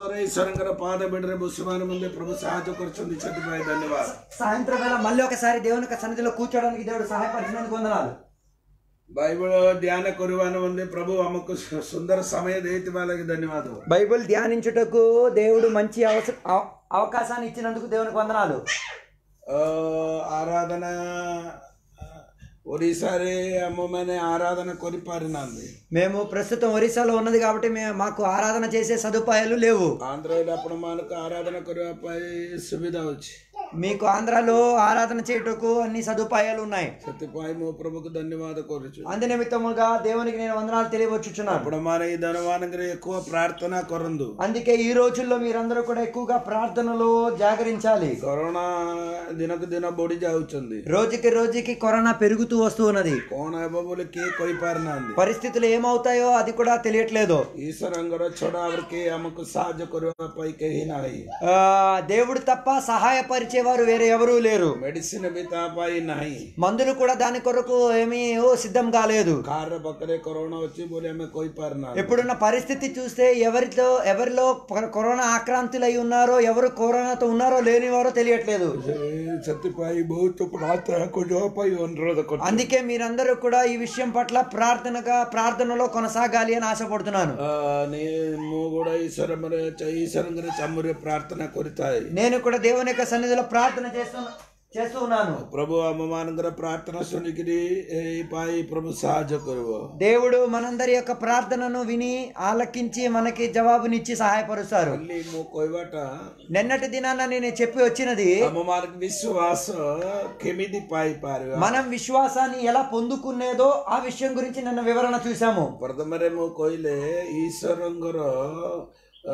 ପରେ ଈଶ୍ୱରଙ୍କର ପାଦ ବେଡରେ ବସିବାର ಮುಂದೆ ପ୍ରଭୁ ସାହାଯ୍ୟ କରିଛନ୍ତି ସେଥିପାଇଁ ଧନ୍ୟବାଦ సాయంత్రం వేళ మళ్ళీ ఒకసారి దేవుని యొక్క సన్నిధిలో కూర్చోడానికి దేవుడు సహాయపరిచినందుకు వందనాలు ବାଇବଲ ଧ୍ୟାନ କରିବା ନିମନ୍ତେ ପ୍ରଭୁ ଆମକୁ ସୁ- ସୁନ୍ଦର ସମୟ ଦେଇଥିବା ଲାଗି ଧନ୍ୟବାଦ బైబిల్ ధ్యానించుటకు దేవుడు మంచి అవస అవ- అవకాశాన్ని ఇచ్చినందుకు దేవునికి వందనాలు ଅ, ଆରାଧନା ଅ, ଓଡ଼ିଶାରେ ଆମମାନେ ଆରାଧନା କରିପାରିନାହାନ୍ତି మేము ప్రస్తుతం ఒరిస్సాలో ఉన్నది కాబట్టి మేము మాకు ఆరాధన చేసే సదుపాయాలు లేవు ଆନ୍ଧ୍ରରେ ଆପଣମାନଙ୍କୁ ଆରାଧନା କରିବା ପାଇଁ ସୁବିଧା ଅଛି మీకు ఆంధ్రాలో ఆరాధన చేయుటకు అన్ని సదుపాయాలు ఉన్నాయి ସେଥିପାଇଁ ମୁଁ ପ୍ରଭୁକୁ ଧନ୍ୟବାଦ କରୁଛୁ అందు నిమిత్తముగా దేవునికి నేను వందనాలు తెలియవచ్చుచున్నాను ଆପଣମାନେ ଏଇ ଦିନମାନଙ୍କରେ ఎక్కువ ప్రార్థନା କରନ୍ତୁ అందుకే ఈ రోజుల్లో మీరందరూ కూడా ఎక్కువగా ప్రార్థనలో జాగరించాలి କରୋନା ଦିନକୁ ଦିନ ବଢି ଯାଉଛନ୍ତି రోజుకి రోజుకి కరోనా పెరుగుతూ వస్తూ ఉన్నది କଣ ହେବ ବୋଲି କିଏ କହିପାରୁନାହାନ୍ତି పరిస్థితులు ఏమవుతాయో అది కూడా తెలియట్లేదు ଈଶ୍ୱରଙ୍କର ଛଡା ଆଉ କେହି ଆମକୁ ସାହାଯ୍ୟ କରିବା ପାଇଁ କେହି ନାହିଁ ఆ, దేవుడు తప్ప సహాయపరిచేవారు వేరే ఎవరూ లేరు ମେଡିସିନ ବି ତା ପାଇଁ ନାହିଁ మందులు కూడా దాని కొరకు ఏమీ ఓ సిద్ధం కాలేదు କାହାର ପାଖରେ କରୋନା ଅଛି ବୋଲି ଆମେ କହିପାରୁନାହାନ୍ତି ఇప్పుడున్న పరిస్థితి చూస్తే ఎవరితో ఎవరిలో కొ- కరోనా ఆక్రాంతులై ఉన్నారో ఎవరు కరోనాతో ఉన్నారో లేనివారో తెలియట్లేదు ସେ- ସେଥିପାଇଁ ବହୁତ ପ୍ରାର୍ଥନା କରିବା ପାଇଁ ଅନୁରୋଧ କରୁଛି అందుకే మీరందరూ కూడా ఈ విషయం పట్ల ప్రార్థనగా ప్రార్థనలో కొనసాగాలి అని ఆశపడుతున్నాను ଆ, నే- ମୁଁ ଗୋଟେ ଈଶ୍ୱର ଈଶ୍ୱରଙ୍କର ଚାମୁରେ ପ୍ରାର୍ଥନା କରିଥାଏ నేను కూడా దేవుని యొక్క సన్నిధిలో ప్రార్థన చేస్తూ చేస్తూ ఉన్నాను ପ୍ରଭୁ ଆମମାନଙ୍କର ପ୍ରାର୍ଥନା ଶୁଣିକିରି ଏଇ ପାଇଁ ପ୍ରଭୁ ସାହାଯ୍ୟ କରିବ దేవుడు మనందరి యొక్క ప్రార్థనను విని ఆలకించి మనకి జవాబునిచ్చి సహాయపరుస్తారు ଖାଲି ମୁଁ କହିବାଟା నిన్నటి దినాన నేను చెప్పి వచ్చినది ଆମମାନଙ୍କ ବିଶ୍ୱାସ କେମିତି ପାଇପାରିବା మనం విశ్వాసాన్ని ఎలా పొందుకునేదో ఆ విషయం గురించి నిన్న వివరణ చూసాము ପ୍ରଥମରେ ମୁଁ କହିଲେ ଈଶ୍ୱରଙ୍କର ଅ,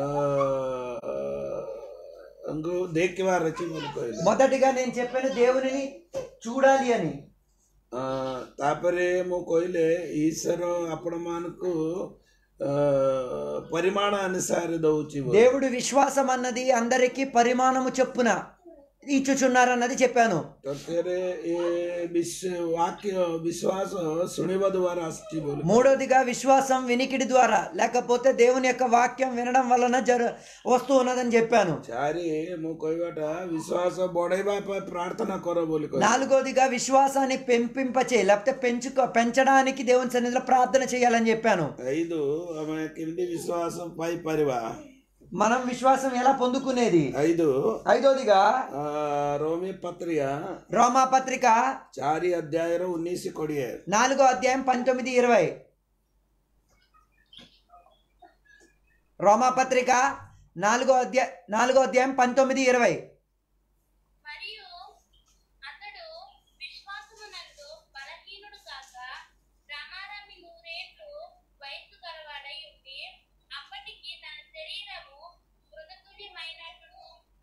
ଙ୍କୁ ଦେଖିବାର ଅଛି ବୋଲି କହିଲେ మొదటిగా నేను చెప్పాను దేవునిని చూడాలి అని ଅ, ତାପରେ ମୁଁ କହିଲେ ଈଶ୍ୱର ଆପଣମାନଙ୍କୁ ଅ, ପରିମାଣ ଅନୁସାରେ ଦଉଛି ବୋଲି। దేవుడు విశ్వాసం అన్నది అందరికీ పరిమాణము చొప్పున ఇచ్చుచున్నారన్నది చెప్పాను ତୃତୀୟରେ ଏ ବିଶ୍వ వాక్ୟ ବିଶ୍ୱାସ ଶୁଣିବା ଦ୍ୱାରା ଆସିଛି ବୋଲି మూడోదిగా విశ్వాసం వినికిడి ద్వారా లేకపోతే దేవుని యొక్క వాక్యం వినడం వలన జర వస్తూ ఉన్నదని చెప్పాను ଚାରି ମୁଁ କହିବାଟା ବିଶ୍ୱାସ ବଢେଇବା ପାଇଁ ପ୍ରାର୍ଥନା କର ବୋଲି କହିଲି నాలుగోదిగా విశ్వాసాన్ని పెంపింపచే లేకపోతే పెంచుకో పెంచడానికి దేవుని సన్నిధిలో ప్రార్థన చేయాలని చెప్పాను ఐదు ଆମେ କେମିତି ବିଶ୍ୱାସ ପାଇପାରିବା మనం విశ్వాసం ఎలా పొందుకునేది ఐదు ఐదోదిగా ଆ, ରୋମୀ ପତ୍ରିକା రోమా పత్రిక ଚାରି ଅଧ୍ୟାୟର ଉଣେଇଶ କୋଡ଼ିଏ నాలుగో అధ్యాయం పంతొమ్మిది ఇరవై రోమా పత్రిక నాలుగో అధ్యాయ నాలుగో అధ్యాయం పంతొమ్మిది ఇరవై మరియు అతడు విశ్వాసమునందు బలహీనుడు కాక ప్రమాదాన్ని నూరేళ్లు వయస్సు గలవాడై ఉండి అప్పటికి తన శరీరము మృతతుల్యమైనట్టును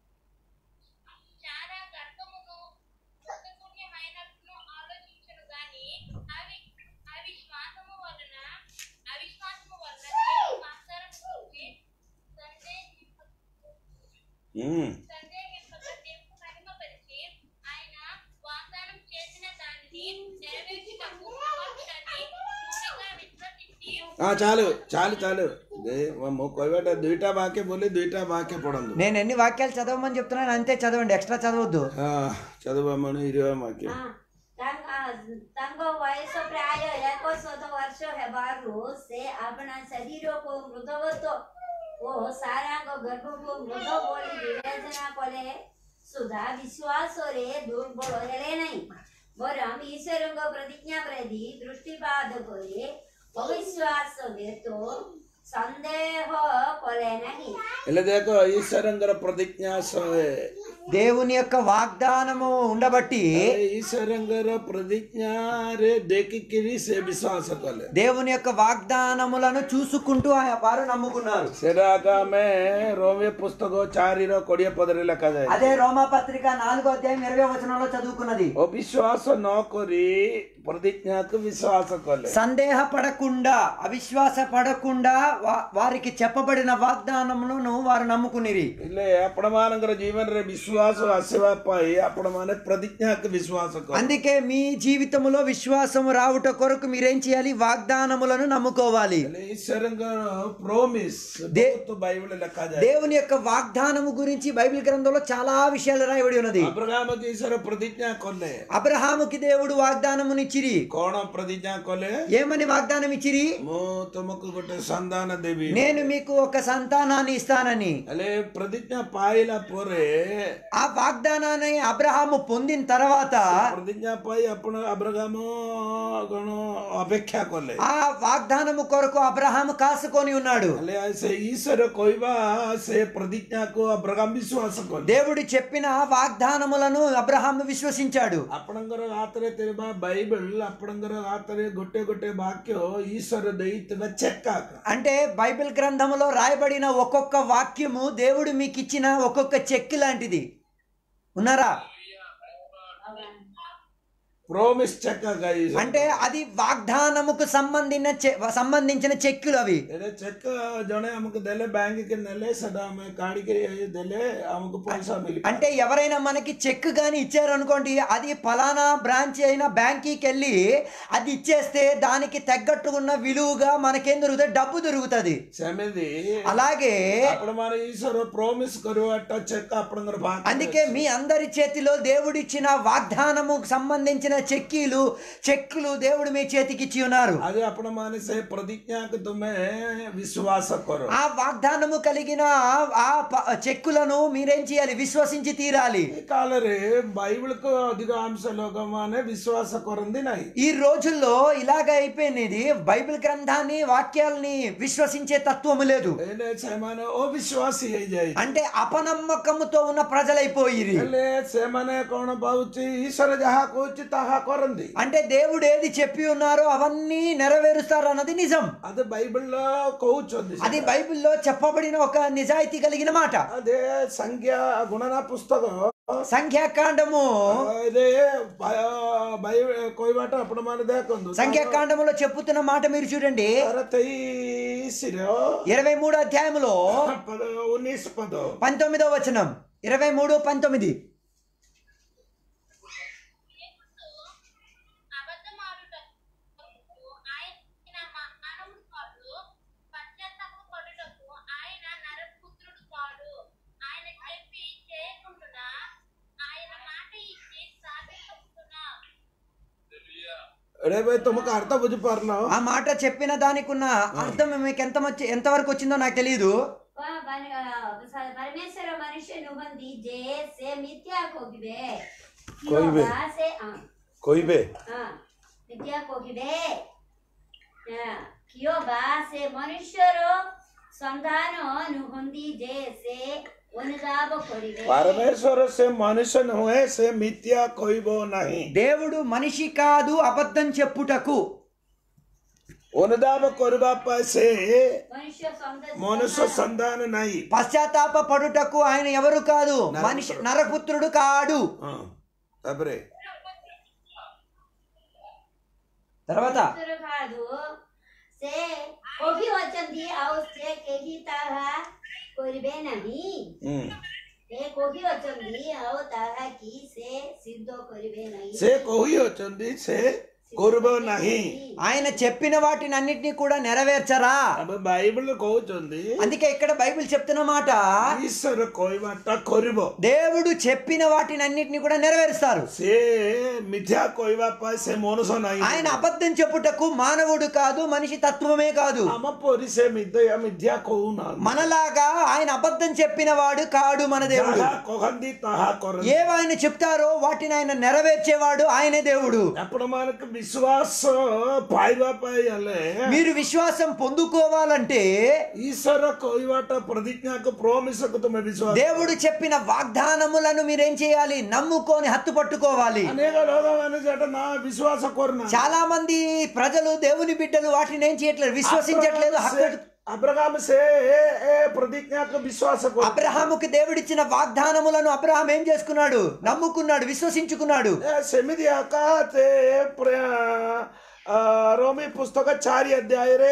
చాలా గర్భమును మృతతుల్యమైనట్టును ఆలోచించను గాని అవి అవిశ్వాసము వలన అవిశ్వాసము వలన దేవుని వాగ్దానం గురించి సందేహింప ହୁଁ సందేహింపక దేవుడు మహిమపరిచి ఆయన వాగ్దానం చేసిన దానిని నెరవేర్చుటకు మోక్షాన్ని పూర్తిగా విశ్వసించి ହଁ ଚାଲୁ ଚାଲୁ ଚାଲୁ ଦେ- ମୁଁ କହିବାଟା ଦୁଇଟା ବାକ୍ୟ ବୋଲି ଦୁଇଟା ବାକ୍ୟ ପଢନ୍ତୁ నేను ఎన్ని వాక్యాలు చదవమని చెప్తున్నాను అంతే చదవండి ఎక్స్ట్రా చదవద్దు ହଁ ଚଦୁବାମଣି ଇରିବା ବାକ୍ୟ ହଁ, ତାଙ୍କ ତାଙ୍କ ବୟସ ପ୍ରାୟ ଏକ ଶତ ବର୍ଷ ହେବାରୁ ସେ ଆପଣା ଶରୀରକୁ ମୃତବତ ଓ ସାରାଙ୍କ ଗର୍ଭକୁ ମୃତ ବୋଲି ବିବେଚନା କଲେ ସୁଦ୍ଧା ବିଶ୍ୱାସରେ ଦୁର୍ବଳ ହେଲେ ନାହିଁ ବରଂ ଈଶ୍ୱରଙ୍କ ପ୍ରତିଜ୍ଞା ପ୍ରତି ଦୃଷ୍ଟିପାତ କରି ଅବିଶ୍ୱାସ ବ୍ୟତୀତ ସନ୍ଦେହ କଲେ ନାହିଁ ହେଲେ ଦେଖ ଈଶ୍ୱରଙ୍କର ପ୍ରତିଜ୍ଞା ଶହେ దేవుని యొక్క వాగ్దానము ఉండబట్టి ଈଶ୍ୱରଙ୍କର ପ୍ରତିଜ୍ଞାରେ ଦେଖିକିରି ସେ ବିଶ୍ୱାସ କଲେ దేవుని యొక్క వాగ్దానములను చూసుకుంటూ ఆ- వారు నమ్ముకున్నారు ସେଟା ଆକା ଆମେ ରୋମୀୟ పుస్తକ ଚାରିର କୋଡ଼ିଏ ପଦରେ ଲେଖାଯାଏ అదే రోమా పత్రిక నాలుగో అధ్యాయం ఇరవై వచనంలో చదువుకున్నది ଅବିଶ୍ୱାସ ନ କରି ପ୍ରତିଜ୍ଞାକୁ ବିଶ୍ୱାସ କଲେ సందేహ పడకుండా అవిశ్వాస పడకుండా వా- వారికి చెప్పబడిన వాగ్దానములను వారు నమ్ముకునిరి ହେଲେ ଆପଣମାନଙ୍କର ଜୀବନରେ ବିଶ୍ୱାସ ବିଶ୍ୱାସ ଆସିବା ପାଇଁ ଆପଣମାନେ ପ୍ରତିଜ୍ଞାକୁ ବିଶ୍ୱାସ କର అందుకే మీ జీవితంలో విశ్వాసం రావుట కొరకు మీరేం చేయాలి వాగ్దానములను నమ్ముకోవాలి ହେଲେ ଈଶ୍ୱରଙ୍କର ପ୍ରୋମିସ୍ దే- ବହୁତ ବାଇବଲ ଲେଖାଯାଏ దేవుని యొక్క వాగ్దానము గురించి బైబిల్ గ్రంథంలో చాలా విషయాలు రాయబడి ఉన్నది ଅବ୍ରାହ୍ମକୁ ଈଶ୍ୱର ପ୍ରତିଜ୍ଞା କଲେ అబ్రహాముకి దేవుడు వాగ్దానమునిచ్చిరి କଣ ପ୍ରତିଜ୍ଞା କଲେ ఏమని వాగ్దానం ఇచ్చిరి ମୁଁ ତୁମକୁ ଗୋଟେ ସନ୍ତାନ ଦେବି నేను మీకు ఒక సంతానాన్ని ఇస్తానని ହେଲେ ପ୍ରତିଜ୍ଞା ପାଇଲା ପରେ ఆ వాగ్దానాన్ని అబ్రహాము పొందిన తర్వాత ପ୍ରତିଜ୍ଞା ପାଇ ଆପଣ ଅବ୍ରାହ୍ମ କଣ ଅପେକ୍ଷା କଲେ ఆ వాగ్దానము కొరకు అబ్రహాము కాసుకొని ఉన్నాడు ହେଲେ ସେ ଈଶ୍ୱର କହିବା ସେ ପ୍ରତିଜ୍ଞାକୁ ଅବ୍ରାହ୍ମ ବିଶ୍ୱାସ କଲେ దేవుడు చెప్పిన వాగ్దానములను అబ్రహాము విశ్వసించాడు ଆପଣଙ୍କର ହାତରେ ଥିବା ବାଇବଲ ଆପଣଙ୍କର ହାତରେ ଗୋଟେ ଗୋଟେ ବାକ୍ୟ ଈଶ୍ୱର ଦେଇଥିବା ଚେକ୍ అంటే బైబిల్ గ్రంథములో రాయబడిన ఒక్కొక్క వాక్యము దేవుడు మీకు ఇచ్చిన ఒక్కొక్క చెక్ లాంటిది ఉన్నారా ప్రోమిస్ చెక్ అంటే అది వాగ్దానముకు సంబంధించిన చె- సంబంధించిన చెక్కులు అవి ଏଇଟା ଚେକ୍ ଜଣେ ଆମକୁ ଦେଲେ ବ୍ୟାଙ୍କకి ନେଲେ ସେଟା ଆମେ କାଢିକି ଦେଲେ ଆମକୁ ପଇସା ମିଳିବ అంటే ఎవరైనా మనకి చెక్ కానీ ఇచ్చారనుకోండి అది ఫలానా బ్రాంచ్ అయిన బ్యాంకీకి వెళ్ళి అది ఇచ్చేస్తే దానికి తగ్గట్టుకున్న విలువగా మనకేం దొరుకుతుంది డబ్బు దొరుకుతుంది ସେମିତି అలాగే ଆପଣ ମାନେ ଈଶ୍ୱର ପ୍ରୋମିସ୍ କରିବାଟା చెక్ ଆପଣଙ୍କର ଭାଗ అందుకే మీ అందరి చేతిలో దేవుడిచ్చిన వాగ్దానముకు సంబంధించిన చెక్కీలు చెక్కులు దేవుడు మీ చేతికి ఇచ్చి ఉన్నారు ଆଜି ଆପଣ ମାନେ ସେ ପ୍ରତିଜ୍ଞାକୁ ତୁମେ ବିଶ୍ୱାସ କର ఆ వాగ్దానము కలిగిన ఆ ప- చెక్కులను మీరేం చేయాలి విశ్వసించి తీరాలి ఈ కాలରେ బైబిల్కు ଅଧିକାଂଶ ଲୋକମାନେ ବିଶ୍ୱାସ କରନ୍ତି ନାହିଁ ఈ రోజుల్లో ఇలాగ అయిపోయినది బైబిల్ గ్రంథాన్ని వాక్యాల్ని విశ్వసించే తత్వము లేదు ହେଲେ ସେମାନେ ଅବିଶ୍ୱାସୀ ହେଇଯାଏ అంటే అపనమ్మకముతో ఉన్న ప్రజలైపోయిరి ହେଲେ ସେମାନେ କଣ ଭାବୁଛି ଈଶ୍ୱର ଯାହା କହୁଛି ତାହା କରନ୍ତି అంటే దేవుడు ఏది చెప్పి ఉన్నారో అవన్నీ నెరవేరుస్తారు అన్నది నిజం అది బైబిల్లో కହୁଛନ୍ତି అది బైబిల్లో చెప్పబడిన ఒక నిజాయితీ కలిగిన మాట అదే సంఖ్య గుణన పుస్తకం సంఖ్యాకాండము అదే బైబిల్ కోయబాట అప్పుడు మన దేకొందు సంఖ్యాకాండములో చెప్పుతున్న మాట మీరు చూడండి తెయిసిలో ఇరవై మూడు అధ్యాయములో ఉన్నీస్ పదో పంతొమ్మిదో వచనం ఇరవై మూడు పంతొమ్మిది దేవుడు అబద్ధమాడుటకు ఆయన మానవుడు కాడు పశ్చాత్తాపడుటకు ఆయన నరపుత్రుడు కాడు ఆయన చెప్పి చేయకుండా ఆయన మాట ఇచ్చి సాధించుకున్నా ఎడే పోయి తుమకు అర్థం బుజ్జిపారును ఆ మాట చెప్పిన దానికి ఉన్న అర్థం మీకు ఎంత వచ్చి ఎంతవరకు వచ్చిందో నాకు తెలియదు ಪ- ಪರ- ಆ, ಪರಮೇಶ್ವರ ಮನುಷ್ಯನು ಹೊಂದಿ ಸೆ ಮಿಥ್ಯಾ ಹೋಗಿವೆ ಕೊಯ್ವೆ. ಸೆ କହିବେ ಮಿಥ್ಯಾ ಹೋಗಿವೆ ಕಿಯೋಬಾ ಸೆ ಮನುಷ್ಯರ ಸಂಧಾನ ಹೊಂದಿ ಜೆ ಸೆ ಒನುದಾಬ ಕೊಡಿವೆ ପରମେଶ୍ୱର ସେ ମନୁଷ୍ୟ ନୁହେଁ ସେ ମିଥ୍ୟା କହିବ ନାହିଁ దేవుడు మనిషి కాదు అబద్ధం చెప్పుటకు ଅନୁଦାବ କରିବା ପାଇଁ ସେ ಮನುಷ್ಯ ಸಂಧ ମନୁଷ୍ୟ ସନ୍ଧାନ ନାହିଁ పశ్చాత్తాప పడుటకు ఆయన ఎవరు కాదు మనిషి నరపుత్రుడు కాడు ହଁ ତାପରେ తర్వాత ಹೆಸರು ಕಾದು ಸೆ ಹೋಗಿ ವಚಂದಿ ಅವು ಸೆ ಕೆಹಿ ತಾಹ ಕೊರಿಬೆ ನಹಿ ହୁଁ। ସେ କହି ଅଛନ୍ତି ଆଉ ତାହା କି ସେ ସିଦ୍ଧ କରିବେ ନାହିଁ ସେ କହି ଅଛନ୍ତି ସେ କରିବ ନାହିଁ ఆయన చెప్పిన వాటిని అన్నిటినీ కూడా నెరవేర్చరా ଆମେ ବାଇବଲ କହୁଛନ୍ତି అందుకే ఇక్కడ బైబిల్ చెప్తున్న మాట ଈଶ୍ୱର କହିବାଟା କରିବ దేవుడు చెప్పిన వాటిని అన్నిటినీ కూడా నెరవేరుస్తారు ସେ ମିଥ୍ୟା କହିବା ପାଇଁ ସେ ମନୁଷ୍ୟ ନାହିଁ ఆయన అబద్ధం చెప్పుటకు మానవుడు కాదు మనిషి తత్వమే కాదు ଆମ ପରି ସେ ମିଥ୍ୟା ମିଥ୍ୟା କହୁନାହାନ୍ତି మనలాగా ఆయన అబద్ధం చెప్పిన వాడు కాడు మన దేవుడు ଯାହା କହନ୍ତି ତାହା କରନ୍ତି ఏవి ఆయన చెప్తారో వాటిని ఆయన నెరవేర్చేవాడు ఆయనే దేవుడు ଆପଣମାନଙ୍କୁ ବିଶ୍ୱାସ ପାଇବା ପାଇଁ ହେଲେ మీరు విశ్వాసం పొందుకోవాలంటే ଈଶ୍ୱର କହିବାଟା ପ୍ରତିଜ୍ଞାକୁ ପ୍ରୋମିସକୁ ତୁମେ ବିଶ୍ୱାସ దేవుడు చెప్పిన వాగ్దానములను మీరేం చేయాలి నమ్ముకొని హత్తు పట్టుకోవాలి ଅନେକ ଲୋକମାନେ ସେଟା ନା ବିଶ୍ୱାସ କରୁନା చాలా మంది ప్రజలు దేవుని బిడ్డలు వాటిని ఏం చేయట్లేదు విశ్వసించట్లేదు హక్కు అబ్రహాం సే ఏ ପ୍ରତିଜ୍ଞାକୁ ବିଶ୍ୱାସ କରୁ అబ్రహాముకి దేవుడిచ్చిన వాగ్దానములను అబ్రహాం ఏం చేసుకున్నాడు నమ్ముకున్నాడు విశ్వసించుకున్నాడు ଏ ସେମିତି ଆକା ତେ ପ୍ର- ଆ, ରୋମୀ ପୁସ୍ତକ ଚାରି ଅଧ୍ୟାୟରେ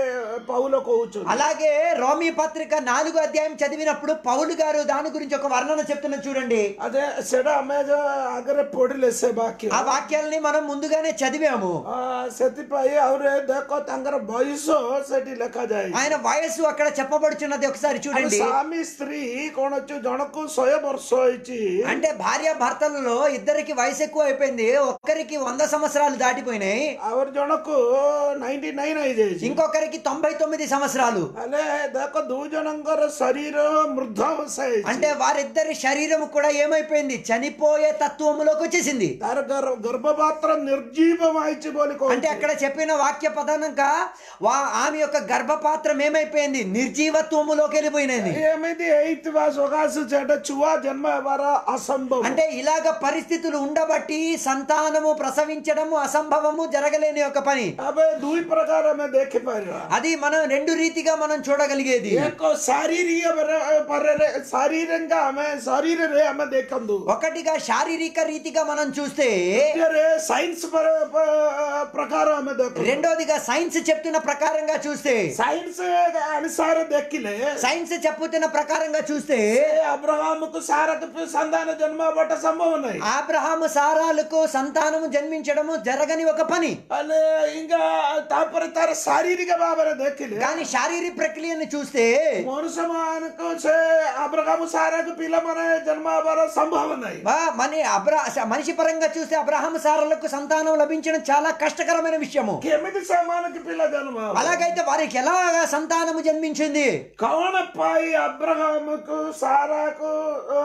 ପౌଲ କହୁଛନ୍ତି అలాగే రోమీ పత్రిక నాలుగో అధ్యాయం చదివినప్పుడు పౌలు గారు దాని గురించి ఒక వర్ణన చెప్తున్నారు చూడండి అదే ସେଟା ଆମେ ଯୋଉ ଆଗରେ ପଢିଲେ ସେ ବାକ୍ୟ ఆ వాక్యాలని మనం ముందుగానే చదివాము ଆ, ସେଥିପାଇଁ ଆହୁରି ଦେଖ ତାଙ୍କର ବୟସ ସେଠି ଲେଖାଯାଏ ఆయన వయస్సు అక్కడ చెప్పబడుచున్నది ఒకసారి ଆମ చూడండి ସ୍ୱାମୀ ସ୍ତ୍ରୀ କଣ ଅଛି ଜଣକୁ ଶହେ ବର୍ଷ ହେଇଛି అంటే భార్య భర్తలలో ఇద్దరికి వయసు ఎక్కువ అయిపోయింది ఒక్కరికి వంద సంవత్సరాలు దాటిపోయినాయి ଆଉ ଜଣକୁ ନାଇଣ୍ଟି ନାଇନ୍ ହେଇଯାଇଛି ఇంకొకరికి తొంభై తొమ్మిది సంవత్సరాలు ହେଲେ ଦେଖ ଦୁଇ ଜଣଙ୍କର ଶରୀର ମୃଦ୍ଧାବସ୍ଥା ହେଇଛି అంటే వారిద్దరి శరీరం కూడా ఏమైపోయింది చనిపోయే తత్వములోకి వచ్చేసింది ତାର ଗର୍- గర్భపాତ୍ର ନିର୍ଜୀବ ହେଇଛି ବୋଲି అంటే କହୁଛି అక్కడ చెప్పిన వాక్య ప్రధానంగా వా ఆమె యొక్క గర్భపాత్రం ఏమైపోయింది నిర్జీవత్వములోకి వెళ్ళిపోయినది ଏମିତି ହେଇଥିବା ସକାଶୁ ସେଟା ଛୁଆ ଜନ୍ମ ହେବାର ଅସମ୍ଭବ అంటే ఇలాగ పరిస్థితులు ఉండబట్టి సంతానము ప్రసవించడము అసంభవము జరగలేని ఒక పని ଏବେ ଦୁଇ ପ୍ରକାର ଆମେ ଦେଖିପାରିବା అది మనం రెండు రీతిగా మనం చూడగలిగేది ଏକ ଶାରୀରିକ ପର- ପରରେ ଶାରୀରିକ ଆମେ ଶରୀରରେ ଆମେ ଦେଖନ୍ତୁ ఒకటిగా శారీరక రీతిగా మనం చూస్తే ଦ୍ୱିତୀୟରେ ସାଇନ୍ସ ପର- ପ- ପ୍ରକାର ଆମେ ଦେଖୁ రెండోదిగా సైన్స్ చెప్తున్న ప్రకారంగా చూస్తే ସାଇନ୍ସ ଅନୁସାରେ ଦେଖିଲେ సైన్స్ చెప్పుతున్న ప్రకారంగా చూస్తే ଏ అబ్రహాముకు సారకు సంతాన జన్మ అవ్వట సంభవం ନାହିଁ ఆబ్రహాము సారాలకు సంతానము జన్మించడము జరగని ఒక పని ହେଲେ ఇంకా ତାପରେ ତାର ଶାରୀରିକ ଭାବରେ ଦେଖିଲେ కానీ శారీరక ప్రక్రియను చూస్తే ମନୁଷ୍ୟ ମାନଙ୍କୁ ସେ అబ్రహాము సారాకు పిల్లମାନେ జన్మ ହେବାର సంభవ ନାହିଁ వా, మన అబ్రా మనిషి పరంగా చూస్తే అబ్రహాము సారాలకు సంతానం లభించడం చాలా కష్టకరమైన విషయము କେମିତି ସେମାନଙ୍କୁ ପିଲା ଜନ୍ମ ହେବ? అలాగైతే వారికి ఎలాగా సంతానము జన్మించింది କଣ ପାଇଁ అబ్రహాముకు సారాకు ఆ,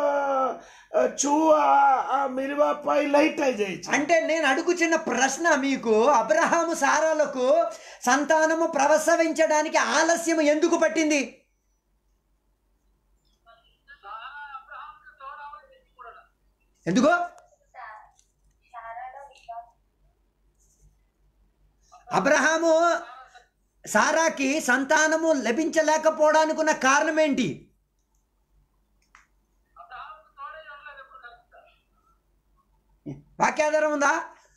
ఆ, ଛୁଆ ఆ, ମିଳିବା ପାଇଁ ଲେଟ୍ ହେଇଯାଇଛି అంటే నేను అడుగుచున్న ప్రశ్న మీకు అబ్రహాము సారాలకు సంతానము ప్రసవించడానికి ఆలస్యం ఎందుకు పట్టింది ఎందుకు అబ్రహాము సారాకి సంతానము లభించలేకపోవడానికి ఉన్న కారణం ఏంటి వాక్యాధారం ఉందా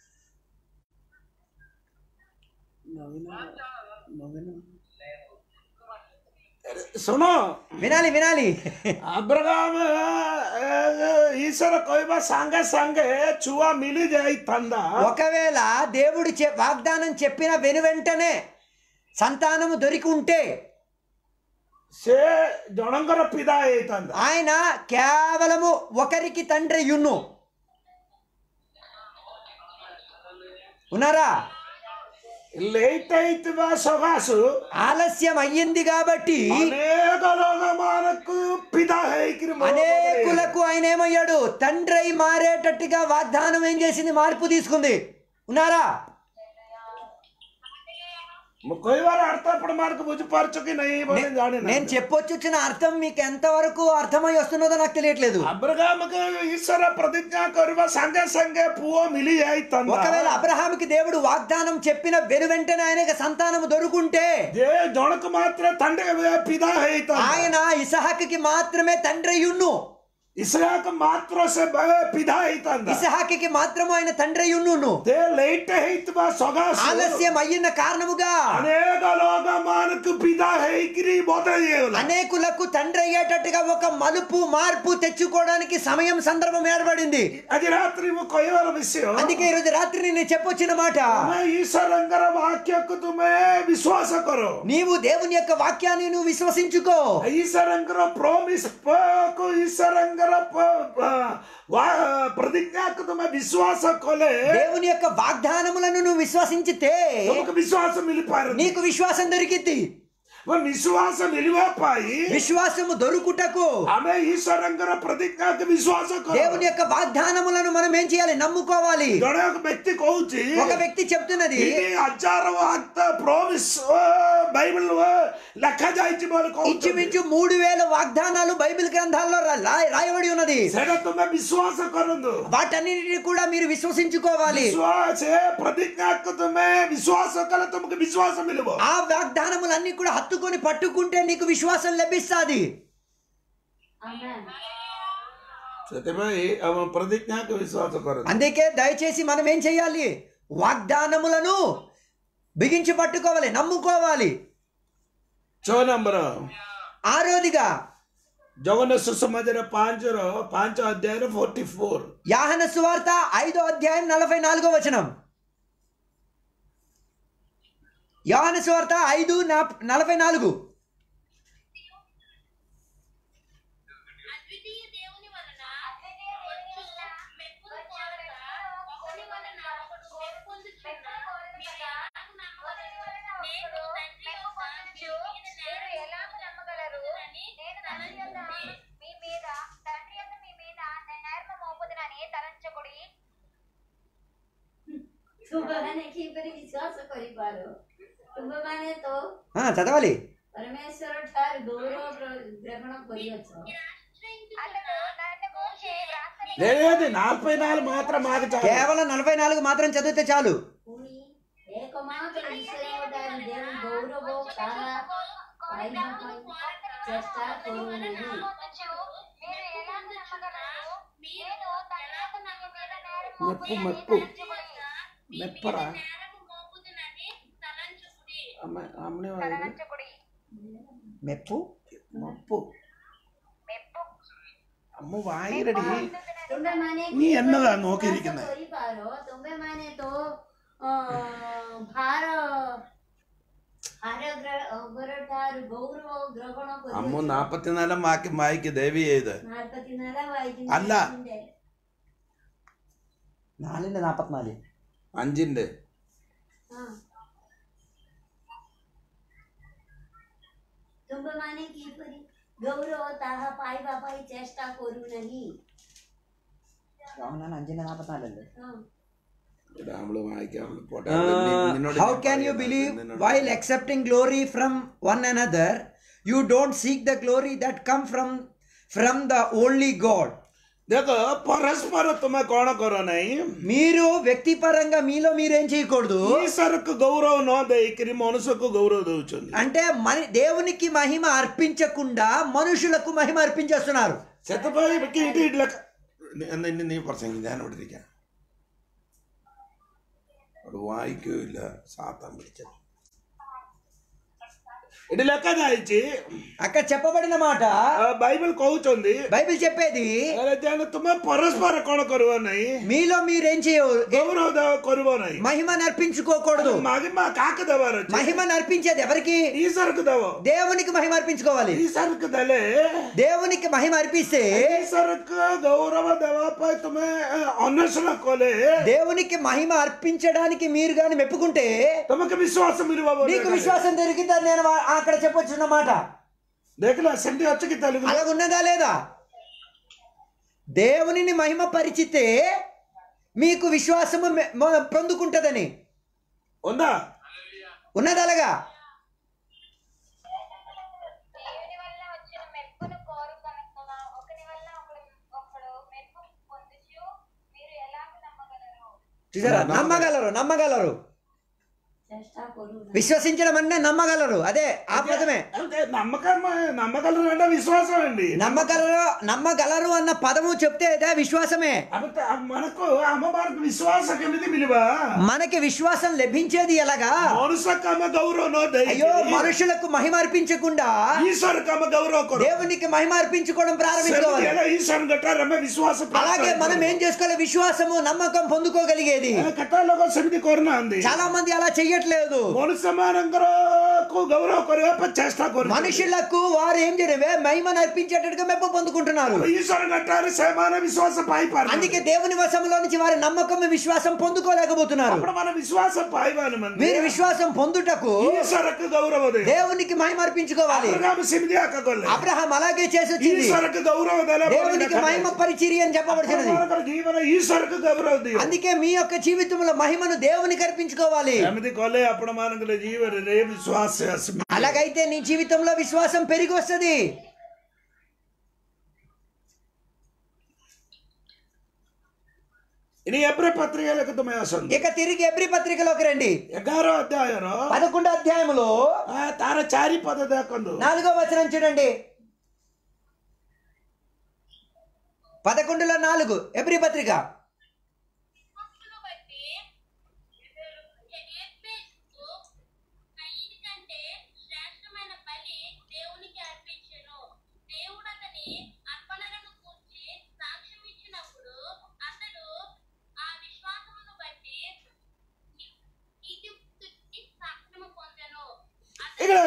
ଶୁଣ వినాలి వినాలి అబ్రహాము ఈశ్వర କହିବା ସାଙ୍ଗେ ସାଙ୍ଗେ ଛୁଆ ମିଳି ଯାଇଥାନ୍ତା ఒకవేళ దేవుడు చె వాగ్దానం చెప్పిన వెను వెంటనే సంతానము దొరికి ఉంటే ସେ ଜଣଙ୍କର ପିତା ହେଇଥାନ୍ତା ఆయన కేవలము ఒకరికి తండ్రి యున్ను ఉన్నారా ଲେଟ୍ ହେଇଥିବା ସକାଶୁ ఆలస్యం అయ్యింది కాబట్టి ଅନେକ ଲୋକମାନଙ୍କୁ ପିତା ହେଇକିରି ମରଣ କଲେ। అనేకులకు ఆయన ఏమయ్యాడు తండ్రి అయి మారేటట్టుగా వాగ్దానం ఏం చేసింది మార్పు తీసుకుంది ఉన్నారా ମୁଁ କହିବାର ଅର୍ଥ ଆପଣ ମାନଙ୍କୁ ବୁଝିପାରୁଛ କି ନାହିଁ ବୋଲି ଜାଣିନି నేను చెప్పొచ్చున్న అర్థం మీకు ఎంతవరకు అర్థమై వస్తున్నదో నాకు తెలియట్లేదు అబ్రహాముకు ఈశ్వర ప్రతిజ్ఞ କରିବା ସାଙ୍ଗେ ସାଙ୍ଗେ ପୁଅ ମିଳି ଯାଇଥାନ୍ତା ఒకవేళ అబ్రహాముకి దేవుడు వాగ్దానం చెప్పిన వెను వెంటనే ఆయనకి సంతానము దొరుకుంటే ଯେ ଜଣକୁ ମାତ୍ର తండ్రి ପିତା ହେଇଥାନ୍ତା ఆయన ఇసహాకి మాత్రమే తండ్రి యున్ను ଇସ୍ରାକ ମାତ୍ର ସେ ପିତା ହେଇଥାନ୍ତା ఇసహాకి మాత్రము ఆయన తండ్రి యున్ను ସେ ଲେଟ୍ ହେଇଥିବା ସକାଶୁ ఆలస్యం అయ్యిన కారణముగా ଅନେକ ଲୋକମାନଙ୍କୁ ପିତା ହେଇକିରି ବଦଳି ହେଇଗଲା అనేకులకు తండ్రి అయ్యేటట్టుగా ఒక మలుపు మార్పు తెచ్చుకోవడానికి సమయం సందర్భం ఏర్పడింది ଆଜି ରାତ୍ରି ମୁଁ କହିବାର ବିଷୟ అందుకే ఈరోజు రాత్రి నేను చెప్పొచ్చిన మాట ତୁମେ ଈଶ୍ୱରଙ୍କର ବାକ୍ୟକୁ ତୁମେ ବିଶ୍ୱାସ କର నీవు దేవుని యొక్క వాక్యాన్ని నువ్వు విశ్వసించుకో ଈଶ୍ୱରଙ୍କର ପ୍ରୋମିସ୍ କୁ ଈଶ୍ୱରଙ୍କର ପ- ପ- ବା- ପ୍ରତିଜ୍ଞାକୁ ତୁମେ ବିଶ୍ୱାସ କଲେ దేవుని యొక్క వాగ్దానములను నువ్వు విశ్వసించితే ତୁମକୁ ବିଶ୍ୱାସ ମିଳିପାରେ నీకు విశ్వాసం దొరికింది ବିଶ୍ୱାସ ମିଳିବା ପାଇଁ విశ్వాసము దొరుకుటకు ଆମେ ଈଶ୍ୱରଙ୍କର ପ୍ରତିଜ୍ଞାକୁ ବିଶ୍ୱାସ କର దేవుని యొక్క వాగ్దానములను మనం ఏం చేయాలి నమ్ముకోవాలి ଜଣେ ଏକ ବ୍ୟକ୍ତି କହୁଛି ఒక వ్యక్తి చెప్తున్నది ତିନି ହଜାର ଆକ୍ଟ ପ୍ରୋମିସ୍ ବାଇବଲ ଲେଖା ଯାଇଛି ବୋଲି କହୁଛି ఇంచుమించు మూడు వేల వాగ్దానాలు బైబిల్ గ్రంథాల్లో రా- రా- రాయబడి ఉన్నది ସେଇଟା ତୁମେ ବିଶ୍ୱାସ କରନ୍ତୁ వాటన్నిటిని కూడా మీరు విశ్వసించుకోవాలి ବିଶ୍ୱାସ ପ୍ରତିଜ୍ଞାକୁ ତୁମେ ବିଶ୍ୱାସ କଲେ ତୁମକୁ ବିଶ୍ୱାସ ମିଳିବ ఆ వాగ్దానములన్నీ కూడా హత్తుకొని పట్టుకుంటే నీకు విశ్వాసం లభిస్తుంది Amen. ସେଥିପାଇଁ ଆମ ପ୍ରତିଜ୍ଞାକୁ ବିଶ୍ୱାସ କରନ୍ତୁ అందుకే దయచేసి మనం ఏం చేయాలి వాగ్దానములను బిగించి పట్టుకోవాలి నమ్ముకోవాలి ଛଅ ନମ୍ବର ఆరోదిగా ଜଗନ୍ନାଥ ସୁସମାଜର ପାଞ୍ଚର ପାଞ୍ଚ ଅଧ୍ୟାୟର ଫୋର୍ଟି ଫୋର యాహన సువార్త ఐదో అధ్యాయం నలభై నాలుగో వచనం యాహన సువార్త ఐదు నా- నలభై నాలుగు అద్వితీయ దేవుని వలన వచ్చు మెప్పును కోరక ఒకని వలన ఒకడు మెప్పొందుచున్న మీరు ఎలాగు నమ్మగలరు? నేను తండ్రి యొక్క మీ మీద మీరు ఎలాగ నమ్మగలరు అని నేను తండ్రి యొద్ద మీ మీద తండ్రి యొక్క మీ మీద నేర్మ మోపుదునని తలంచకుడి ତୁମେମାନେ କିପରି ବିଶ୍ୱାସ କରିପାର ତୁମେମାନେ ତ ఆ, చదవాలి ପରମେଶ୍ୱର ଠାରୁ ଗୌରବ ଗ୍ର- ଗ୍ରହଣ କରିଅଛ అతడు నన్ను గూర్చి వ్రాస్తని లేదు నలభై నాలుగు మాత్రం మాకు చాలు కేవలం నలభై నాలుగు మాత్రం చదివితే చాలు ପୁଣି ଏକମାତ୍ର ଈଶ୍ୱରଙ୍କ ଠାରୁ ଯେଉଁ ଗୌରବ ତାହା ପାଇବା ପାଇଁ ଚେଷ୍ଟା କରୁନାହିଁ పొందుచు మీరు ఎలాగ నమ్మగలరు నేను తండ్రి యొక్క మీ మీద నేరం మెప్పు మోపుదునని మెప్పు తలంచకుడి మెప్పరా నేరము మోపుదునని తలంచుకుడి అమ్మ అమ్మనే తలంచకుడి మెప్పు మప్పు మెప్పు അമ്മ വായിരടി ତୁମେମାନେ നീ କିପରି എന്നതാ ବିଶ୍ୱାସ നോക്കിയിരിക്കുന്നെ? କରିପାର ତୁମେମାନେ ତ ଅ, ଭାର ଭାର ଗ୍ର- ଅଗର ଠାରୁ ଗୌରବ ଗ୍ରହଣ അമ്മ କରିଅଛ നാപ്പത്തിനാലാം വാക്യം വായിക്ക് ദേവി ചെയ്ത് നാൽപ്പത്തിനാലാ വായിക്കുന്ന അല്ല. ഇതിന്റെ. నాలుగు నాపత్నాలుగు അഞ്ചിന്റെ ହଁ। ତୁମେମାନେ କିପରି ଗୌରବ ତାହା ପାଇବା ପାଇଁ ଚେଷ୍ଟା କରୁନାହିଁ అഞ്ചిన నాపత్నాలు ହଁ। നമ്മള് വായിക്കാം പോട്ടെ Uh, നിന്നോട് how ഞാൻ can you പറയുന്നത് believe നിന്നോട് while accepting glory from one another you don't seek the glory that come from from the only god ଦେଖ ପରସ୍ପର ତୁମେ କଣ କର ନାହିଁ మీరు వ్యక్తిపరంగా మీలో మీరేం చేయకూడదు ఈశ్వరకు గౌరవం ନ ଦେଇକିରି మనుషులకు గౌరవ దଉଛନ୍ତି అంటే మన దేవునికి మహిమ అర్పించకుండా మనుషులకు మహిమ అర్పించేస్తున్నారు ସେଥିପାଇଁ କି ଏଠି ଏଠି ଲେଖା എന്ന് ഇനി നീ പ്രസംഗം ഞാൻ ഇവിടെ ഇരിക്കാം അവിടെ വായിക്കൂല സാത്താൻ പിടിച്ചത് ଏଠି ଲେଖା ଯାଇଛି అక్కడ చెప్పబడిన మాట ଆ, ବାଇବଲ କହୁଛନ୍ତି బైబిల్ చెప్పేది ଆରେ ଜାଣେ ତୁମେ ପରସ୍ପର କଣ କରିବ ନାହିଁ మీలో మీరేం చేయవు ଗୌରବ ଦେବ- କରିବ ନାହିଁ మహిమను అర్పించుకోకూడదు ମହିମା କାହାକୁ ଦେବାର ଅଛି మహిమను అర్పించేది ఎవరికి ఈశ్వరకు ଦେବ దేవునికి మహిమ అర్పించుకోవాలి ఈశ్వరకు ଦେଲେ దేవునికి మహిమ అర్పిస్తే ఈశ్వరకు గౌరవ ଦେବା ପାଇଁ ତୁମେ ଆ, ଅନ୍ୱେଷଣ କଲେ దేవునికి మహిమ అర్పించడానికి మీరు గాని మెప్పుకుంటే ତୁମକୁ ବିଶ୍ୱାସ ମିଳିବ ବୋଲି నీకు ଲେଖା విశ్వాసం దొరికిందని నేను వా- అక్కడ చెప్పొచ్చున్న మాట ଯାଇଛି। ଦେଖିଲ ସେମିତି ଅଛି କି ତେଲୁଗୁ అలాగున్నదా లేదా దేవునిని మహిమ పరిచితే మీకు విశ్వాసము మె- మొ- పొందుకుంటదని ఉందా ఉన్నది అలాగా దేవుని వల్ల వచ్చిన మెప్పును కోరుకొనక ఒకని వల్ల ఒకడు ఒకడు మెప్పు పొందుచు మీరు ఎలాగ నమ్మగలరు చూసారా నమ్మగలరు నమ్మగలరు ଚେଷ୍ଟା କରୁନାହିଁ విశ్వసించడం అంటే నమ్మగలరు అదే ఆ పదమే అంటే నమ్మకం నమ్మగలరు అంటే విశ్వాసం అండి నమ్మగలరు నమ్మగలరు అన్న పదము చెప్తే అదే విశ్వాసమే అబద్ధ మనకు అమ్మవారికి విశ్వాస కెమిది విలువ మనకి విశ్వాసం లభించేది ఎలాగా మనుషకు అమ్మ గౌరవం అయ్యో మనుషులకు మహిమ అర్పించకుండా ఈశ్వరకు అమ్మ గౌరవ కొరు దేవునికి మహిమ అర్పించుకోవడం ప్రారంభించుకోవాలి ఈశ్వరు గట్టారమ్మ విశ్వాస అలాగే మనం ఏం చేసుకోవాలి విశ్వాసము నమ్మకం పొందుకోగలిగేది కట్టాలో సెమిది కోరిన అంది చాలా మంది అలా చెయ్యట్లేదు మనుష్య మానంకరకు గౌరవ కొరవ చేష్ట కొరు మనుషులకు వారు ఏం చేయడమే మహిమను అర్పించేటట్టుగా మెప్ప పొందుకుంటున్నారు ఈశ్వరు గట్టారు సమాన విశ్వాస పాయిపారు అందుకే దేవుని వశంలో నుంచి వారి నమ్మకం విశ్వాసం పొందుకోలేకపోతున్నారు అప్పుడు మన విశ్వాస పాయివాను మంది మీరు విశ్వాసం పొందుటకు ఈశ్వరకు గౌరవ దేవునికి మహిమ అర్పించుకోవాలి సెమిది అక్కగొల్లే అబ్రహాం అలాగే చేసి వచ్చింది ఈశ్వరకు గౌరవ దేవునికి మహిమ పరిచర్య అని చెప్పబడుతున్నది జీవన ఈశ్వరకు గౌరవ దియో అందుకే మీ యొక్క జీవితంలో మహిమను దేవునికి అర్పించుకోవాలి ఎమిది కొలే అప్పుడు మనకు జీవన రే విశ్వాస అస్మి. అలాగైతే నీ జీవితంలో విశ్వాసం పెరిగి వస్తుంది ఇని ఎబ్రి పత్రికలకు తుమే అసలు ఇక తిరిగి ఎబ్రి పత్రికలోకి రండి ఎగారో అధ్యాయం పదకొండో అధ్యాయములో తార చారి పద దాకందు నాలుగో వచనం చూడండి పదకొండులో నాలుగు ఎబ్రి పత్రిక భక్తులు బట్టి ఎఫెసు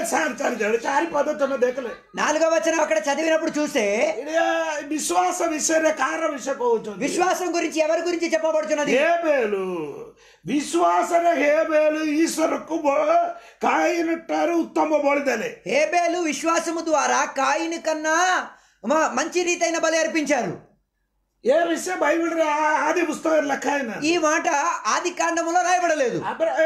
ସାର ଚାରି ଜଣ ଚାରି ପଦ ତମେ ଦେଖିଲେ నాలుగవ వచనం అక్కడ చదివినప్పుడు చూస్తే ଏଇଟା ବିଶ୍ୱାସ ବିଷୟରେ କାହାର ବିଷୟ କହୁଛନ୍ତି విశ్వాసం గురించి ఎవరి గురించి చెప్పబడుతున్నది ಹೇಬೇಲು ವಿಶ್ವಾಸದ ಹೇಬೇಲು ಈಶ್ವರಕ್ಕೂ ಬ- ಕಾಯಿನ ଠାରୁ ఉత్తమ బలిదలే హేబేలు విశ్వాసము ద్వారా కాయిని కన్నా మ- మంచి రీతైన బలి అర్పించారు ఏ విషయం బైబిల్ ఆది పుస్తకం లెక్క ఆయన ఈ మాట ఆది కాండములో రాయబడలేదు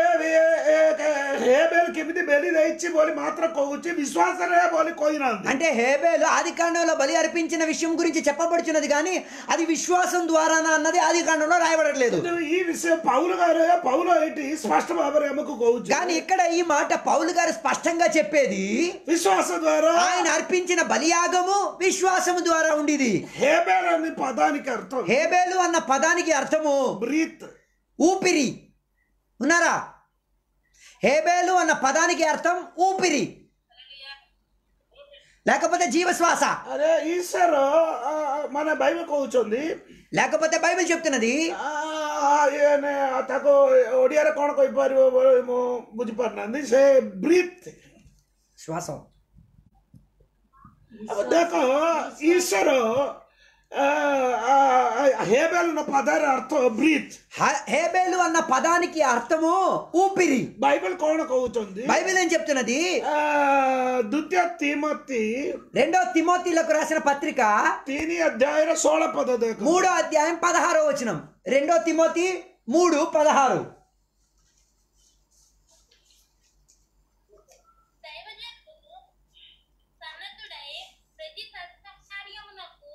ಹೇಬೇಲ್ ಕೆಮಿತಿ ಬೆಲಿ ದಯಿಸಿ ಬೋಲಿ ಮಾತ್ರ ಕೋಗುಚ್ಚಿ ವಿಶ್ವಾಸನೇ ಬೋಲಿ ಕೊಯ್ಯಿನಾಂది అంటే హేబేలు ఆది కాండంలో బలి అర్పించిన విషయం గురించి చెప్పబడుచున్నది కానీ అది విశ్వాసం ద్వారానా అన్నది ఆది కాండంలో రాయబడట్లేదు ఈ విషయం పౌలు గారు పౌలు ఏంటి స్పష్ట భాବରେ ଆମକୁ କହୁଛି కానీ ఇక్కడ ఈ మాట పౌలు గారు స్పష్టంగా చెప్పేది విశ్వాస ద్వారా ఆయన అర్పించిన బలియాగము విశ్వాసము ద్వారా ఉండేది హేబేల్ అనే పదానికి అర్థం హేబేలు అన్న పదానికి అర్థము బ్రీత్ ఊపిరి ఉన్నారా హేబేలు అన్న పదానికి అర్థం ఊపిరి లేకపోతే జీవశ్వాస అరే ఈశ్వర ఆ, మన బైబిల్ କହୁଛନ୍ତି లేకపోతే బైబిల్ చెప్తున్నది ଆ, ଇଏ ତାକୁ ଓଡ଼ିଆରେ କ'ଣ କହିପାରିବ ବୋଲି ମୁଁ ବୁଝିପାରୁନାହାନ୍ତି ସେ ବ୍ରିଥ୍ శ్వాసం ଦେଖ ଈଶ୍ୱର ହେବେଲ ପଦାର ଅର୍ଥ ବ୍ରିଥ୍ హ- హేబేలు అన్న పదానికి అర్థము ఊపిరి ବାଇବେଲ କ'ଣ କହୁଛନ୍ତି బైబిల్ ఏం చెప్తున్నది ଆ, ଦ୍ୱିତୀୟ ତିମତି రెండో తిమోతిలకు రాసిన పత్రిక ତିନି ଅଧ୍ୟାୟର ଷୋହଳ ପଦ ଦେଖ మూడో అధ్యాయం పదహారో వచనం రెండో తిమోతి మూడు పదహారు దైవజనుడు సన్నద్ధుడై ప్రతి సత్కార్యమునకు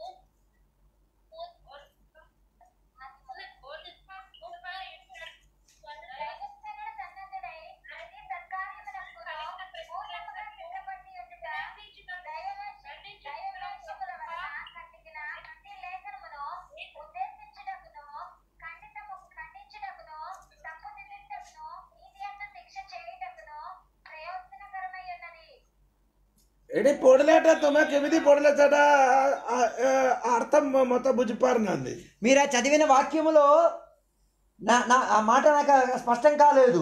దైవజనుడు సన్నద్ధుడై ప్రతి సత్కార్యమునకును పూర్ణముగా సిద్ధపడి ఉండుట, దైవవేష- దైవవేషముల వలన కట్టిన ప్రతి లేఖనమును ఉద్దేశించుటకును, ఖండితము- ఖండించుటకును, తప్పుదిద్దుటకును, నీతి యందు శిక్ష చేయుటకును ప్రయోజనకరమై ఉన్నది ଏଠି ପଢିଲାଟା ତମେ କେମିତି ପଢିଲେ ସେଟା ଆ, ଆ, ଅର୍ଥ ମ- ମତେ ବୁଝିପାରୁନାହାନ୍ତି మీరు ఆ చదివిన వాక్యములో నా నా ఆ మాట నాకు స్పష్టం కాలేదు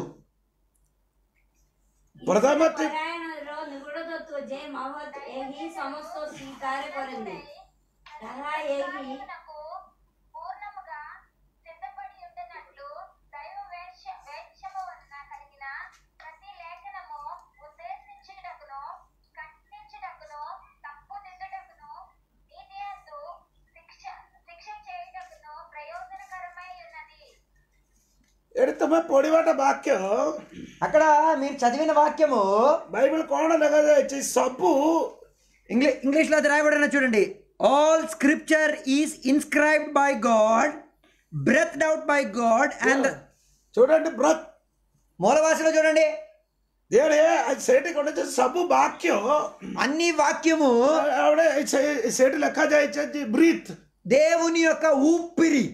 ପ୍ରଥମ ତି- ପରାୟଣର ନିଗୁଡ ତତ୍ତ୍ୱ ଯେ ମହତ୍ ଏହି ସମସ୍ତ ସ୍ୱୀକାର କରନ୍ତି ତାହା ଏହି నాకు పూర్ణముగా సిద్ధపడి ఉండినట్లు దైవ వేష వేషము వలన కలిగిన ప్రతి లేఖనము ఉద్దేశించుటకును ఖండించుటకును తప్పు దిద్దుటకును నీతి యందు శిక్ష శిక్ష చేయుటకును ప్రయోజనకరమై ఉన్నది ଏଠି ତମେ ପଢିବାଟା ବାକ୍ୟ అక్కడ మీరు చదివిన వాక్యము ବାଇବେଲ କ'ଣ ଲେଖାଯାଇଛି ସବୁ ఇంగ్లీ ఇంగ్లీష్లో అది రాయబడిన చూడండి all scripture is inscribed by God breath out by God and చూడండి బ్రత్ మూల భాషలో చూడండి దేవుడే అది సేటి కొనొచ్చి ସବୁ ବାକ୍ୟ అన్ని వాక్యము ଆଉଟେ ସେ- ସେଠି ଲେଖାଯାଇଛି ବ୍ରିଥ୍ దేవుని యొక్క ఊపిరి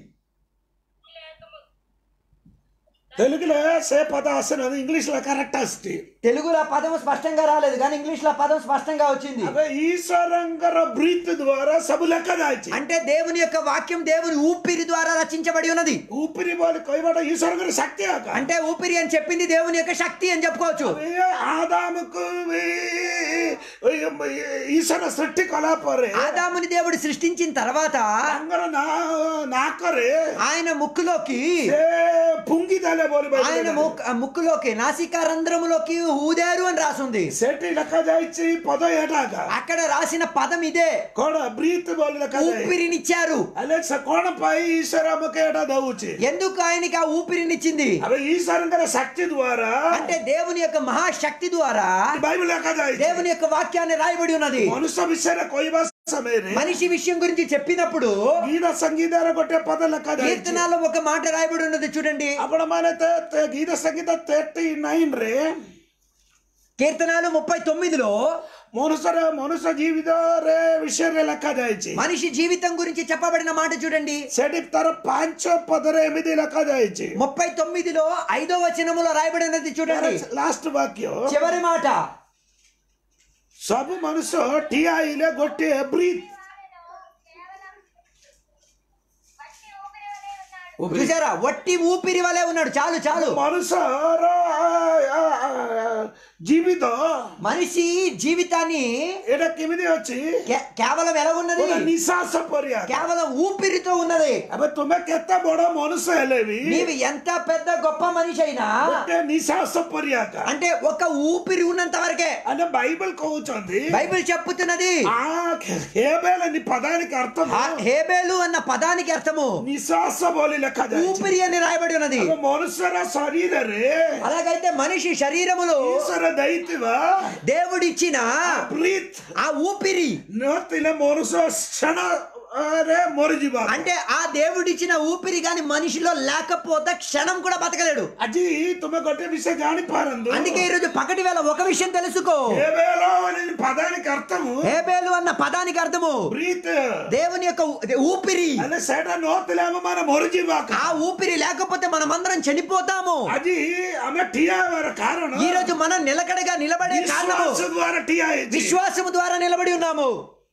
తెలుగులో సే పద వస్తున్నది ఇంగ్లీష్లో కరెక్ట్ వస్తుంది తెలుగులో ఆ పదం స్పష్టంగా రాలేదు కానీ ఇంగ్లీష్లో ఆ పదం స్పష్టంగా వచ్చింది అదే ఈశ్వరంగర బ్రీత్ ద్వారా సబు ଲେଖାଯାଇଛି అంటే దేవుని యొక్క వాక్యం దేవుని ఊపిరి ద్వారా రచించబడి ఉన్నది ఊపిరి ବୋଲି କହିବାଟା ఈశ్వరంగର శక్తి ఆక అంటే ఊపిరి అని చెప్పింది దేవుని యొక్క శక్తి అని చెప్పుకోవచ్చు ఆదాముకు ఈశ్వర సృష్టి కଲା ପରେ ఆదాముని దేవుడు సృష్టించిన తర్వాత ତାଙ୍କର ନା- ନାକରେ ఆయన ముక్కులోకి ସେ ଫୁଙ୍କି ଦେଲେ ବୋଲି ఆయన Bible ରେ। ముక్- ముక్కులోకి నాసికా రంధ్రములోకి ఊదారు అని రాసుంది ସେଠି ଲେଖାଯାଇଛି ପଦ ଏଟାକା అక్కడ రాసిన పదం ఇదే କଣ ବ୍ରିଥ୍ ବୋଲି ଲେଖାଯାଏ ఊపిరినిచ్చారు ହେଲେ ସେ କଣ ପାଇଁ ଈଶ୍ୱର ଆମକୁ ଏଟା ଦଉଛି ఎందుకు ఆయనకి ఆ ఊపిరినిచ్చింది అవి ఈశ్వరంగర శక్తి ద్వారా అంటే దేవుని యొక్క మహాశక్తి ద్వారా బైబిల్ ଲେଖାଯାଇଛି దేవుని యొక్క వాక్యాన్ని రాయబడి ఉన్నది ମନୁଷ୍ୟ ବିଷୟରେ କହିବା ସମୟରେ మనిషి విషయం గురించి చెప్పినప్పుడు ଗୀତ ସଙ୍ଗୀତର ଗୋଟେ ପଦ ଲେଖାଯାଇଛି కీర్తనాల్లో ఒక మాట రాయబడి ఉన్నది చూడండి ଆପଣ ମାନେ ଗୀତ ସଙ୍ଗୀତ థర్ଟି ନାଇନ ରେ కీర్తనాలు ముప్పై తొమ్మిదిలో ମନୁଷ୍ୟର ମନୁଷ୍ୟ ଜୀବିତରେ ବିଷୟରେ ଲେଖାଯାଇଛି మనిషి జీవితం గురించి చెప్పబడిన మాట చూడండి ସେଠି ତାର ପାଞ୍ଚ ପଦରେ ଏମିତି ଲେଖାଯାଇଛି ముప్పై తొమ్మిదిలో ఐదో వచనములో రాయబడినది చూడండి ଲାଷ୍ଟ ବାକ୍ୟ చివరి మాట ସବୁ ମନୁଷ୍ୟ ଠିଆ ହେଇଲେ ଗୋଟିଏ ବ୍ରିଥ୍ కేవలం మట్టి ఊపిరి వలె ఉన్నాడు చూసారా వట్టి ఊపిరి వలె ఉన్నాడు చాలు చాలు ମନୁଷ୍ୟର ଜୀବିତ మనిషి జీవితాన్ని ଏଇଟା କେମିତି ଅଛି కే- కేవలం ఎలాగున్నది ଗୋଟେ ନିଶ୍ୱାସ ପରିଆ కేవలం ఊపిరితో ఉన్నది ଏବେ ତୁମେ କେତେ ବଡ ମନୁଷ୍ୟ ହେଲେ ବି నీవు ఎంత పెద్ద గొప్ప మనిషి అయినా ଗୋଟେ ନିଶ୍ୱାସ ପରିଆକା అంటే ఒక ఊపిరి ఉన్నంత వరకే అంటే బైబిల్ କହୁଛନ୍ତି బైబిల్ చెప్పుతున్నది ఆ హేబేల నీ పదానికి అర్థం ఆ హేబేలు అన్న పదానికి అర్థము ନିଶ୍ୱାସ ବୋଲି ଲେଖାଯାଇଛି ఊపిరి అని రాయబడి ఉన్నది ଆମ ମନୁଷ୍ୟର ଶରୀରରେ అలాగైతే మనిషి శరీరములో ଈଶ୍ୱର ଦେଇଥିବା దేవుడిచ్చిన ବ୍ରିଥ୍ ఆ ఊపిరి ନଥିଲେ ମନୁଷ୍ୟ କ୍ଷଣରେ ମରିଯିବ అంటే ఆ దేవుడిచ్చిన ఊపిరి గాని మనిషిలో లేకపోతే క్షణం కూడా బతకలేడు ଆଜି ତୁମେ ଗୋଟେ ବିଷୟ ଜାଣିପାରନ୍ତୁ అందుకే ఈరోజు పగటి వేళ ఒక విషయం తెలుసుకో హేబేల అనే పదానికి అర్థము హేబేలు అన్న పదానికి అర్థము బ్రీత్ దేవుని యొక్క ఊ- ఊపిరి అదే ସେଇଟା ନଥିଲେ ଆମେ ମାନେ ମରିଯିବା ఆ ఊపిరి లేకపోతే మనమందరం చనిపోతాము ଆଜି ଆମେ ଠିଆ ହେବାର କାରଣ ఈ రోజు మనం నిలకడగా నిలబడే కారణము ବିଶ୍ୱାସ ଦ୍ୱାରା ଠିଆ ହେଇଛି విశ్వాసము ద్వారా నిలబడి ఉన్నాము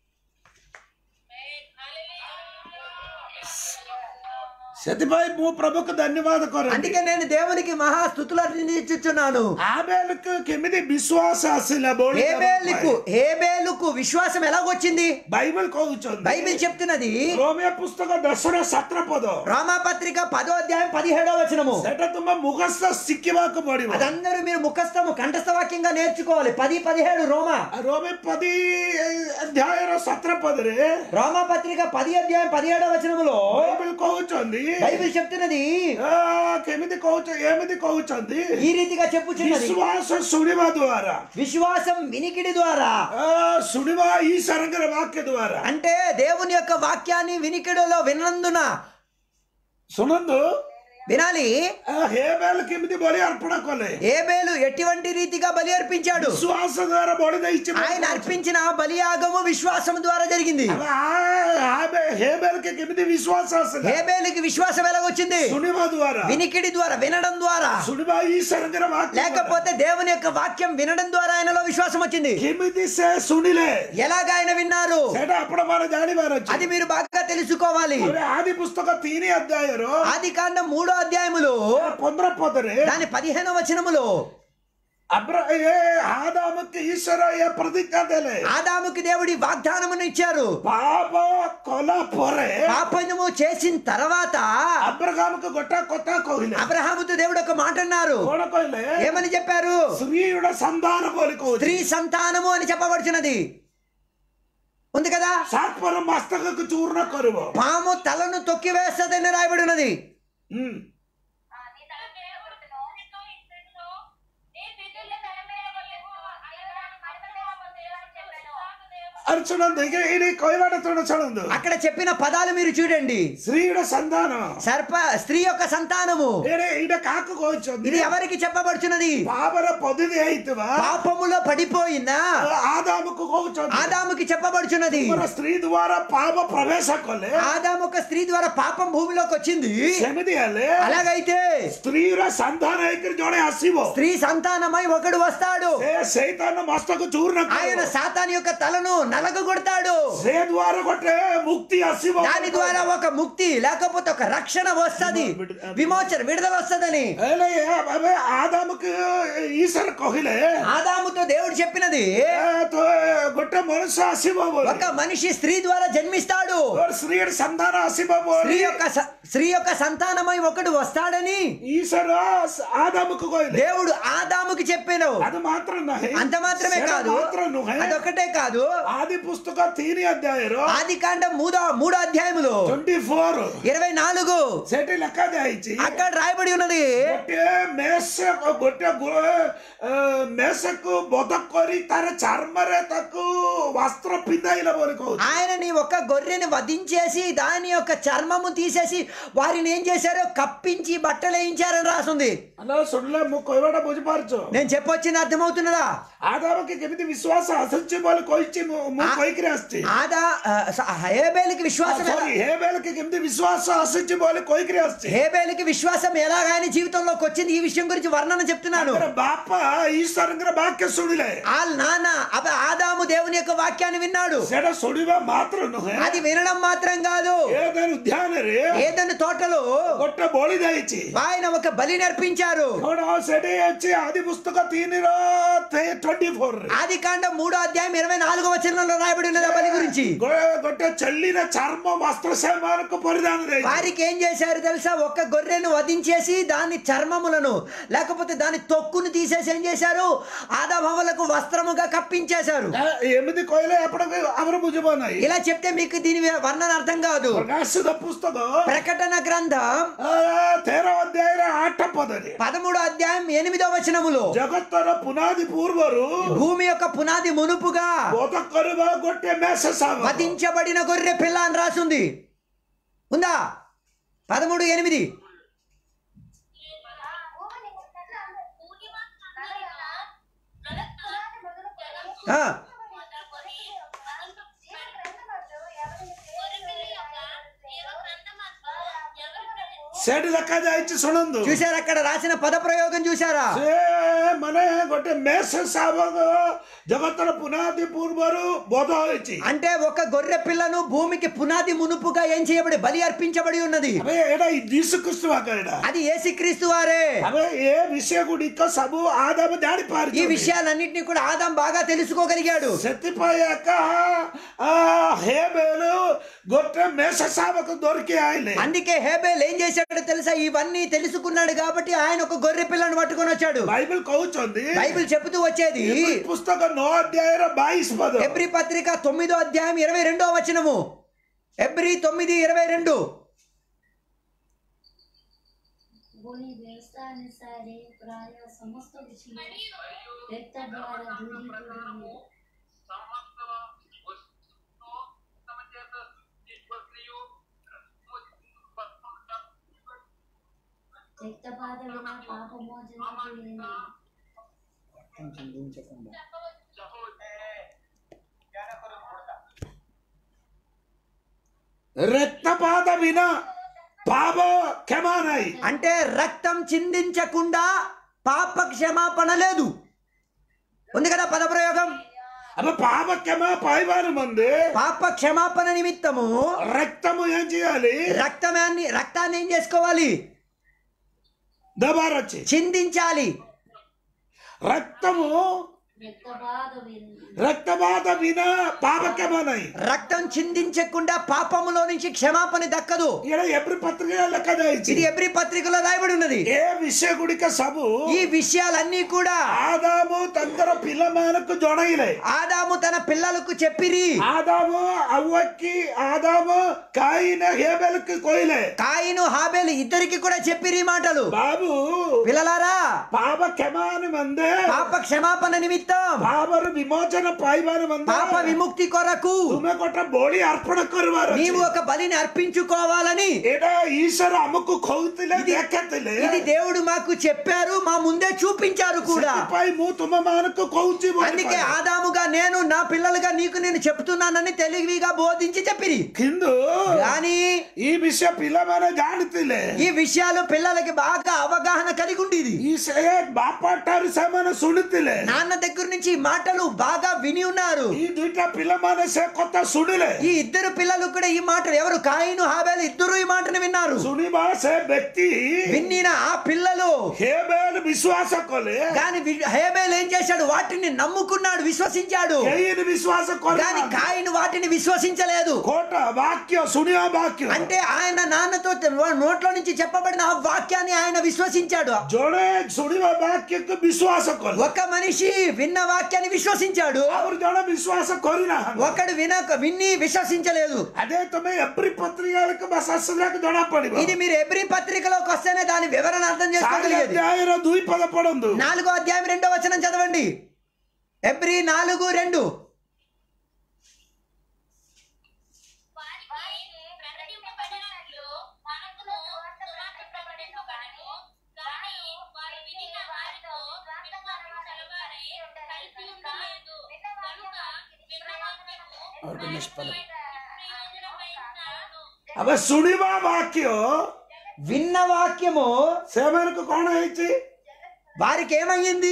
ସେଥିପାଇଁ ମୁଁ ପ୍ରଭୁକୁ ଧନ୍ୟବାଦ କରେ అందుకే నేను దేవునికి మహా స్థుతులర్పించుచున్నాను ఆబేలుకు କେମିତି ବିଶ୍ୱାସ ଆସିଲା ବୋଲି హేబేలుకు హేబేలుకు విశ్వాసం ఎలాగొచ్చింది బైబిల్ କହୁଛନ୍ତି బైబిల్ చెప్తున్నది ରୋମିଓ పుస్తକ ଦଶର ସାତ ପଦ రామాపత్రిక పదో అధ్యాయం పదిహేడవ వచనము ସେଟା ତୁମ ମୁଖସ୍ଥ ଶିଖିବାକୁ ପଡିବ అదందరూ మీరు ముఖస్థము కంఠస్థ వాక్యంగా నేర్చుకోవాలి పది పదిహేడు రోమా ରୋମେ ପଦି ଅଧ୍ୟାୟର ସତର ପଦରେ రోమాపత్రిక పది అధ్యాయం పదిహేడవ వచనములో బైబిల్ କହୁଛନ୍ତି బైబిల్ చెప్తున్నది ଆ, କେମିତି କହୁଛ ଏମିତି କହୁଛନ୍ତି ఈ రీతిగా చెప్పుచున్నది ବିଶ୍ୱାସ ଶୁଣିବା ଦ୍ୱାରା విశ్వాసం వినికిడి ద్వారా ଆ, ଶୁଣିବା ଈଶ୍ୱରଙ୍କର ବାକ୍ୟ ଦ୍ୱାରା అంటే దేవుని యొక్క వాక్యాన్ని వినికిడిలో వినందున ଶୁଣନ୍ତୁ వినాలి ଆ, ହେବେଲ କେମିତି ବଳି ଅର୍ପଣ କଲେ ఏబేలు ఎటువంటి రీతిగా బలి అర్పించాడు ବିଶ୍ୱାସ ଦ୍ୱାରା ବଳି ଦେଇଛି ఆయన అర్పించిన ఆ బలియాగము విశ్వాసం ద్వారా జరిగింది ହେବେଲకి କେମିତି ବିଶ୍ୱାସ ଆସିଲା హేబేలుకి విశ్వాసం ఎలాగొచ్చింది ଶୁଣିବା ଦ୍ୱାରା వినికిడి ద్వారా వినడం ద్వారా ଶୁଣିବା ଈଶ୍ୱରଙ୍କର ବାକ୍ୟ ଦ୍ୱାରା। లేకపోతే దేవుని యొక్క వాక్యం వినడం ద్వారా ఆయనలో విశ్వాసం వచ్చింది କେମିତି ସେ ଶୁଣିଲେ ఎలాగ ఆయన విన్నారు ସେଇଟା ଆପଣ ମାନେ ଜାଣିବାର ଅଛି అది మీరు బాగా తెలుసుకోవాలి ଏବେ ଆଦି ପୁସ୍ତକ ତିନି ଅଧ୍ୟାୟର ఆది కాండం మూడో అధ్యాయములో ପନ୍ଦର ପଦରେ దాని పదిహేనవ వచనములో అబ్ర ఏ ఆదాముకి ఈశ్వర ఏ ପ୍ରତିଜ୍ଞା ଦେଲେ ఆదాముకి దేవుడి వాగ్దానమును ఇచ్చారు ପାପ କଲା ପରେ పాపము చేసిన తర్వాత అబ్రహాముకు ଗୋଟେ କଥା କହିଲେ అబ్రహాముతో దేవుడు ఒక మాట అన్నారు କଣ କହିଲେ ఏమని చెప్పారు ସ୍ତ୍ରୀയുടെ ସନ୍ତାନ ବୋଲି କହୁଛି స్త్రీ సంతానము అని చెప్పబడుచున్నది ఉంది కదా ସାର୍ପର ମସ୍ତକକୁ ଚୂର୍ଣ୍ଣ କରିବ పాము తలను తొక్కి వేస్తదని రాయబడి ఉన్నది ହୁଁ। ఆ, నీ తల మీద కొడుతును. నీ పితరుల తల మీద కొట్టుకు, అయ్యో, మరణము దేవుడు చెప్పెను. ଆରେ ଶୁଣନ୍ତୁ ଏଇଠି ଏଇଠି କହିବାଟା ଶୁଣ ଶୁଣନ୍ତୁ అక్కడ చెప్పిన పదాలు మీరు చూడండి ସ୍ତ୍ରୀയുടെ ସନ୍ତାନ సర్ప స్త్రీ యొక్క సంతానము ଏଇଟା ଏଇଟା କାହାକୁ କହିଛନ୍ତି ఇది ఎవరికి చెప్పబడుచున్నది ପାପରେ ପଦିତି ହେଇଥିବା పాపములో పడిపోయిన ఆదాముకు କହୁଛନ୍ତି ఆదాముకి చెప్పబడుచున్నది ତୁମର ସ୍ତ୍ରୀ ଦ୍ୱାରା ପାପ ପ୍ରବେଶ କଲେ ఆదాము ఒక స్త్రీ ద్వారా పాపం భూమిలోకి వచ్చింది ସେମିତି ହେଲେ అలాగైతే ସ୍ତ୍ରୀର ସନ୍ତାନ ହେଇକରି ଜଣେ ଆସିବ స్త్రీ సంతానమై ఒకడు వస్తాడు ସେ ସେଇତାନ ମସ୍ତକ ଚୂର୍ଣ୍ଣ ఆయన କରିବ సాతాన్ యొక్క తలను నలగ కొడతాడు ସେ ଦ୍ୱାରା ଗୋଟେ ମୁକ୍ତି ଆସିବ దాని ద్వారా ఒక ముక్తి లేకపోతే ఒక రక్షణ వస్తది విమోచన విడుదల వస్తదని ହେଲେ ଏ- ଏବେ ଆଦାମକୁ ଈଶ୍ୱର କହିଲେ ఆదాముతో దేవుడు చెప్పినది ଏ, ତୁ ଗୋଟେ ମଣିଷ ଆସିବ ବୋଲି ఒక మనిషి స్త్రీ ద్వారా జన్మిస్తాడు ତୋର ସ୍ତ୍ରୀର ସନ୍ତାନ ଆସିବ స్త్రీ ବୋଲି యొక్క స- స్త్రీ యొక్క సంతానమై ఒకడు వస్తాడని ଈଶ୍ୱର ఆదాముకు କହିଲେ దేవుడు ఆదాముకి చెప్పాను అది మాత్రం ନାହିଁ అంత మాత్రమే ସେଇଟା కాదు మాత్రం ନୁହେଁ అదొకటే కాదు ఆది పుస్తక ତିନି ଅଧ୍ୟାୟର ఆది కాండం మూడో మూడో అధ్యాయములో ଟ୍ୱେଣ୍ଟି ଫୋର ఇరవై నాలుగు ସେଠି ଲେଖା ଯାଇଛି అక్కడ రాయబడి ఉన్నది ଗୋଟିଏ ମେଷ ଗୋଟେ ଗୋ- ଅ, ମେଷକୁ ବଧ କରି ତାର ଚର୍ମରେ ତାକୁ ବସ୍ତ୍ର ପିନ୍ଧାଇଲା ବୋଲି କହୁଛି ఆయన నీ ఒక్క గొర్రెని వధించేసి దాని యొక్క చర్మము తీసేసి వారిని ఏం చేశారో కప్పించి బట్టలు వేయించారని రాసుంది ହ୍ୟାଲୋ ଶୁଣିଲେ ମୁଁ କହିବାଟା ବୁଝିପାରୁଛ నేను చెప్పొచ్చింది అర్థమవుతున్నదా ଆଦାମకి କେମିତି ବିଶ୍ୱାସ ଆସୁଛି ବୋଲି କହିଛି ମୁଁ ମୁଁ ఆ- କହିକିରି ଆସିଛି ఆదా ఆ, స- హేబేలుకి విశ్వాసం ఎలా- ସରି ହେ ବେଳకి କେମିତି ବିଶ୍ୱାସ ଆସୁଛି ବୋଲି କହିକିରି ଆସିଛି హేబేలుకి విశ్వాసం ఎలాగ ఆయన జీవితంలోకి వచ్చింది ఈ విషయం గురించి వర్ణన చెప్తున్నాను ତାଙ୍କର ବାପା ଈଶ୍ୱରଙ୍କର ବାକ୍ୟ ଶୁଣିଲେ వాళ్ళ నాన్న అబ ఆదాము దేవుని యొక్క వాక్యాన్ని విన్నాడు ସେଟା ଶୁଣିବା ମାତ୍ର ନୁହେଁ అది వినడం మాత్రం కాదు ఏదైనా ఉద్యాନରେ ఏదైనా ఏదైనా తోటలో ଗୋଟେ ବଳି ଯାଇଛି ఆయన ఒక బలి నేర్పించారు କଣ ସେଠି ଅଛି ଆଦି ପୁସ୍ତକ ତିନିର ଟ୍ୱେଣ୍ଟି ଫୋରରେ ఆది కాండ మూడో అధ్యాయం ఇరవై నాలుగో వచనంలో రాయబడి ఉన్నది ఆ బలి గురించి ଗୋଟେ చెల్లిన చర్మ వస్త్ర ସେମାନଙ୍କୁ ପରିଧାନ ଦେଇଛି వారికి ఏం చేశారు తెలుసా ఒక్క గొర్రెను వధించేసి దాని చర్మములను లేకపోతే దాని తొక్కును తీసేసి ఏం చేశారు ఆదాభవలకు వస్త్రముగా కప్పించేశారు ଏମିତି କହିଲେ ଆପଣଙ୍କୁ ଆମର ବୁଝିବ ନାହିଁ ఇలా చెప్తే మీకు దీని వర్ణన అర్థం కాదు ପ୍ରକାଶିତ ପୁସ୍ତକ ప్రకటన గ్రంథం ଆ, ତେର ଅଧ୍ୟାୟରେ ଆଠ ପଦରେ పదమూడో అధ్యాయం ఎనిమిదో వచనములో ଜଗତର ପୁନାଦି ପୂର୍ବରୁ భూమి యొక్క పునాది మునుపుగా ବୋଧ କରିବା ଗୋଟେ ମେସେଜ వధించబడిన గొర్రె పిల్ల అని రాసుంది ఉందా పదమూడు ఎనిమిది ఆ, ସେଠି ଲେଖାଯାଇଛି ଶୁଣନ୍ତୁ చూశారా అక్కడ రాసిన పద ప్రయోగం చూసారా ସେ ମାନେ ଗୋଟେ ମେସେଜ ଶାବକ ଜଗତର ପୁନାଦି ପୂର୍ବରୁ ବୋଧ ହୋଇଛି అంటే ఒక గొర్రె పిల్లను భూమికి పునాది మునుపుగా ఏం చేయబడి బలి అర్పించబడి ఉన్నది ଆବେ ଏଇଟା ଯୀଶୁ ଖ୍ରୀଷ୍ଟ ବାକ୍ୟ ଏଇଟା అది ఏసుక్రీస్తు వారే ଆବେ ଏ ବିଷୟ ଗୁଡ଼ିକ ସବୁ ଆଦାମ ఈ ଜାଣିପାରୁଛି విషయాలన్నింటినీ కూడా ఆదాం బాగా తెలుసుకోగలిగాడు ସେଥିପାଇଁ ଏକା ଆ, ହେବେଲ ଗୋଟେ ମେଷ ଶାବକ ଧରିକି ଆଇଲେ అందుకే హేబేల్ ఏం చేశాడో తెలుసా ఇవన్నీ తెలుసుకున్నాడు కాబట్టి ఆయన ఒక గొర్రె పిల్లను పట్టుకొని వచ్చాడు ବାଇବଲ କହୁଛନ୍ତି బైబిల్ చెబుతూ వచ్చేది ଏପ୍ରିଲ ପୁସ୍ତକ ନଅ ଅଧ୍ୟାୟର ବାଇଶ పଦ ఎబ్రి పత్రిక తొమ్మిదో అధ్యాయం ఇరవై రెండో వచనము ఎబ్రి తొమ్మిది ఇరవై రెండు गुणी व्यवस्था अनुसार प्राय समस्त विषय व्यक्त द्वारा दूरीकरण సమస్త వస్తువును తమ చేత నిష్పత్తియు వ్యక్తపాద వినా పాపమోచన రక్తపాత విన పాప క్షమా నాయి అంటే రక్తం చిందించకుండా పాప క్షమాపణ లేదు ఉంది కదా పదప్రయోగం అబ్బ పాప క్షమా పాయివారు మంది పాప క్షమాపణ నిమిత్తము రక్తము ఏం చేయాలి రక్తమాన్ని రక్తాన్ని ఏం చేసుకోవాలి దబారొచ్చి చిందించాలి రక్తము వ్యక్తపాద వినా రక్తపాత విన పాప క్షమా నాయి రక్తం చిందించకుండా పాపములో నుంచి క్షమాపణ దక్కదు ఇక్కడ ఎప్పుడు పత్రిక లెక్క దాయిచి ఇది ఎబ్రి పత్రికలో రాయబడి ఉన్నది ఏ విషయ గుడిక సబు ఈ విషయాలన్నీ కూడా ఆదాము తందర పిల్లమానకు జొడయిలే ఆదాము తన పిల్లలకు చెప్పిరి ఆదాము అవ్వకి ఆదాము కాయిన హేబెల్కి కోయిలే కాయిను హాబేలు ఇద్దరికి కూడా చెప్పిరి ఈ మాటలు బాబు పిల్లలారా పాప క్షమాని మందే పాప క్షమాపణ నిమిత్తం పాపరు విమోచన పాయిబాని మందే పాప విముక్తి కొరకు ତୁମେ ଗୋଟେ ବଳି ଅର୍ପଣ କରିବାର ଅଛି। నీవు ఒక బలిని అర్పించుకోవాలని ଏଇଟା ଈଶ୍ୱର ଆମକୁ କହୁଥିଲେ ଦେଖେଇଥିଲେ ఇది దేవుడు మాకు చెప్పారు మా ముందే చూపించారు కూడా ସେଥିପାଇଁ ମୁଁ ତୁମ ମାନଙ୍କୁ କହୁଛି ବୋଲି అందుకే କହିଲେ। ఆదాముగా నేను నా పిల్లలుగా నీకు నేను చెప్తున్నానని తెలివిగా బోధించి చెప్పిరి କିନ୍ତୁ కానీ ఈ విషୟ ପିଲାମାନେ ଜାଣିଥିଲେ ఈ విషయాలు పిల్లలకి బాగా అవగాహన కలిగి ఉండేది ఈ ସେ ବାପା ଠାରୁ ସେମାନେ ଶୁଣିଥିଲେ నాన్న దగ్గర నుంచి ఈ మాటలు బాగా విని ఉన్నారు ఈ ଦୁଇଟା ପିଲାମାନେ ସେ କଥା ଶୁଣିଲେ ఈ ఇద్దరు పిల్లలు కూడా ఈ మాటలు ఎవరు కాయిను హాబేలు ఇద్దరు ఈ మాటను విన్నారు ଶୁଣିବା ସେ ବ୍ୟକ୍ତି విన్నిన ఆ పిల్లలు ହେବେଲ ବିଶ୍ୱାସ କଲେ కానీ వి- హేబేలు ఏం చేశాడు వాటిని నమ్ముకున్నాడు విశ్వసించాడు କେହି ବିଶ୍ୱାସ కానీ କଲେ కాయిను వాటిని విశ్వసించలేదు కోట వాక్య శునియా వాక్య అంటే ఆయన నాన్నతో తె- నోట్లో నుంచి చెప్పబడిన ఆ వాక్యాన్ని ఆయన విశ్వసించాడు ଜଣେ ଶୁଣିବା ବାକ୍ୟକୁ ବିଶ୍ୱାସ କଲେ ఒక మనిషి విన్న వాక్యాన్ని విశ్వసించాడు ଆଉ ଜଣେ ବିଶ୍ୱାସ କରିନାହାନ୍ତି ఒకడు వినక విన్ని విశ్వసించలేదు అదే ତମେ ଏପ୍ରି ପତ୍ରିକାକୁ ବା ଶାସ୍ତ୍ରକୁ ଜଣା ପଡିବ ఇది మీరు ఎబ్రి పత్రికలోకి వస్తేనే దాని వివరణ అర్థం ଚାରି చేసుకోగలిగేది ଅଧ୍ୟାୟର ଦୁଇ పଦ ପଢନ୍ତୁ నాలుగో అధ్యాయం రెండో వచనం చదవండి ఎబ్రి నాలుగు రెండు వారికి ప్రకటింపబడినట్లు మనకును సువార్త ప్రకటింపబడెను. కానీ వారు వినిన వారితో విశ్వాసం కలవారై కలిసి ఉండలేదు. కనుక విన్న వాక్యము ಅವ್ರಿಗೆ ನಿಷ್ಫಲ. ప్రయోజనమైనను. అବେ ଶୁଣିବା ବାକ୍ୟ విన్న వాక్యము ସେମାନଙ୍କୁ କଣ ହେଇଛି వారికి ఏమయ్యింది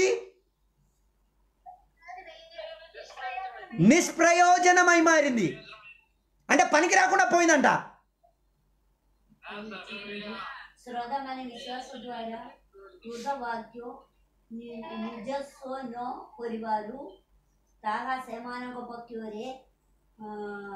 నిష్ప్రయోజనమై మారింది అంటే పనికి రాకుండా పోయిందంట ଶ୍ରଦ୍ଧାମାନେ ବିଶ୍ୱାସ ଦ୍ୱାରା ବୃଦ୍ଧବାକ୍ୟ ନି- ନିଜସ୍ୱ ନ କରିବାରୁ ତାହା ସେମାନଙ୍କ ପକ୍ଷରେ ଅ,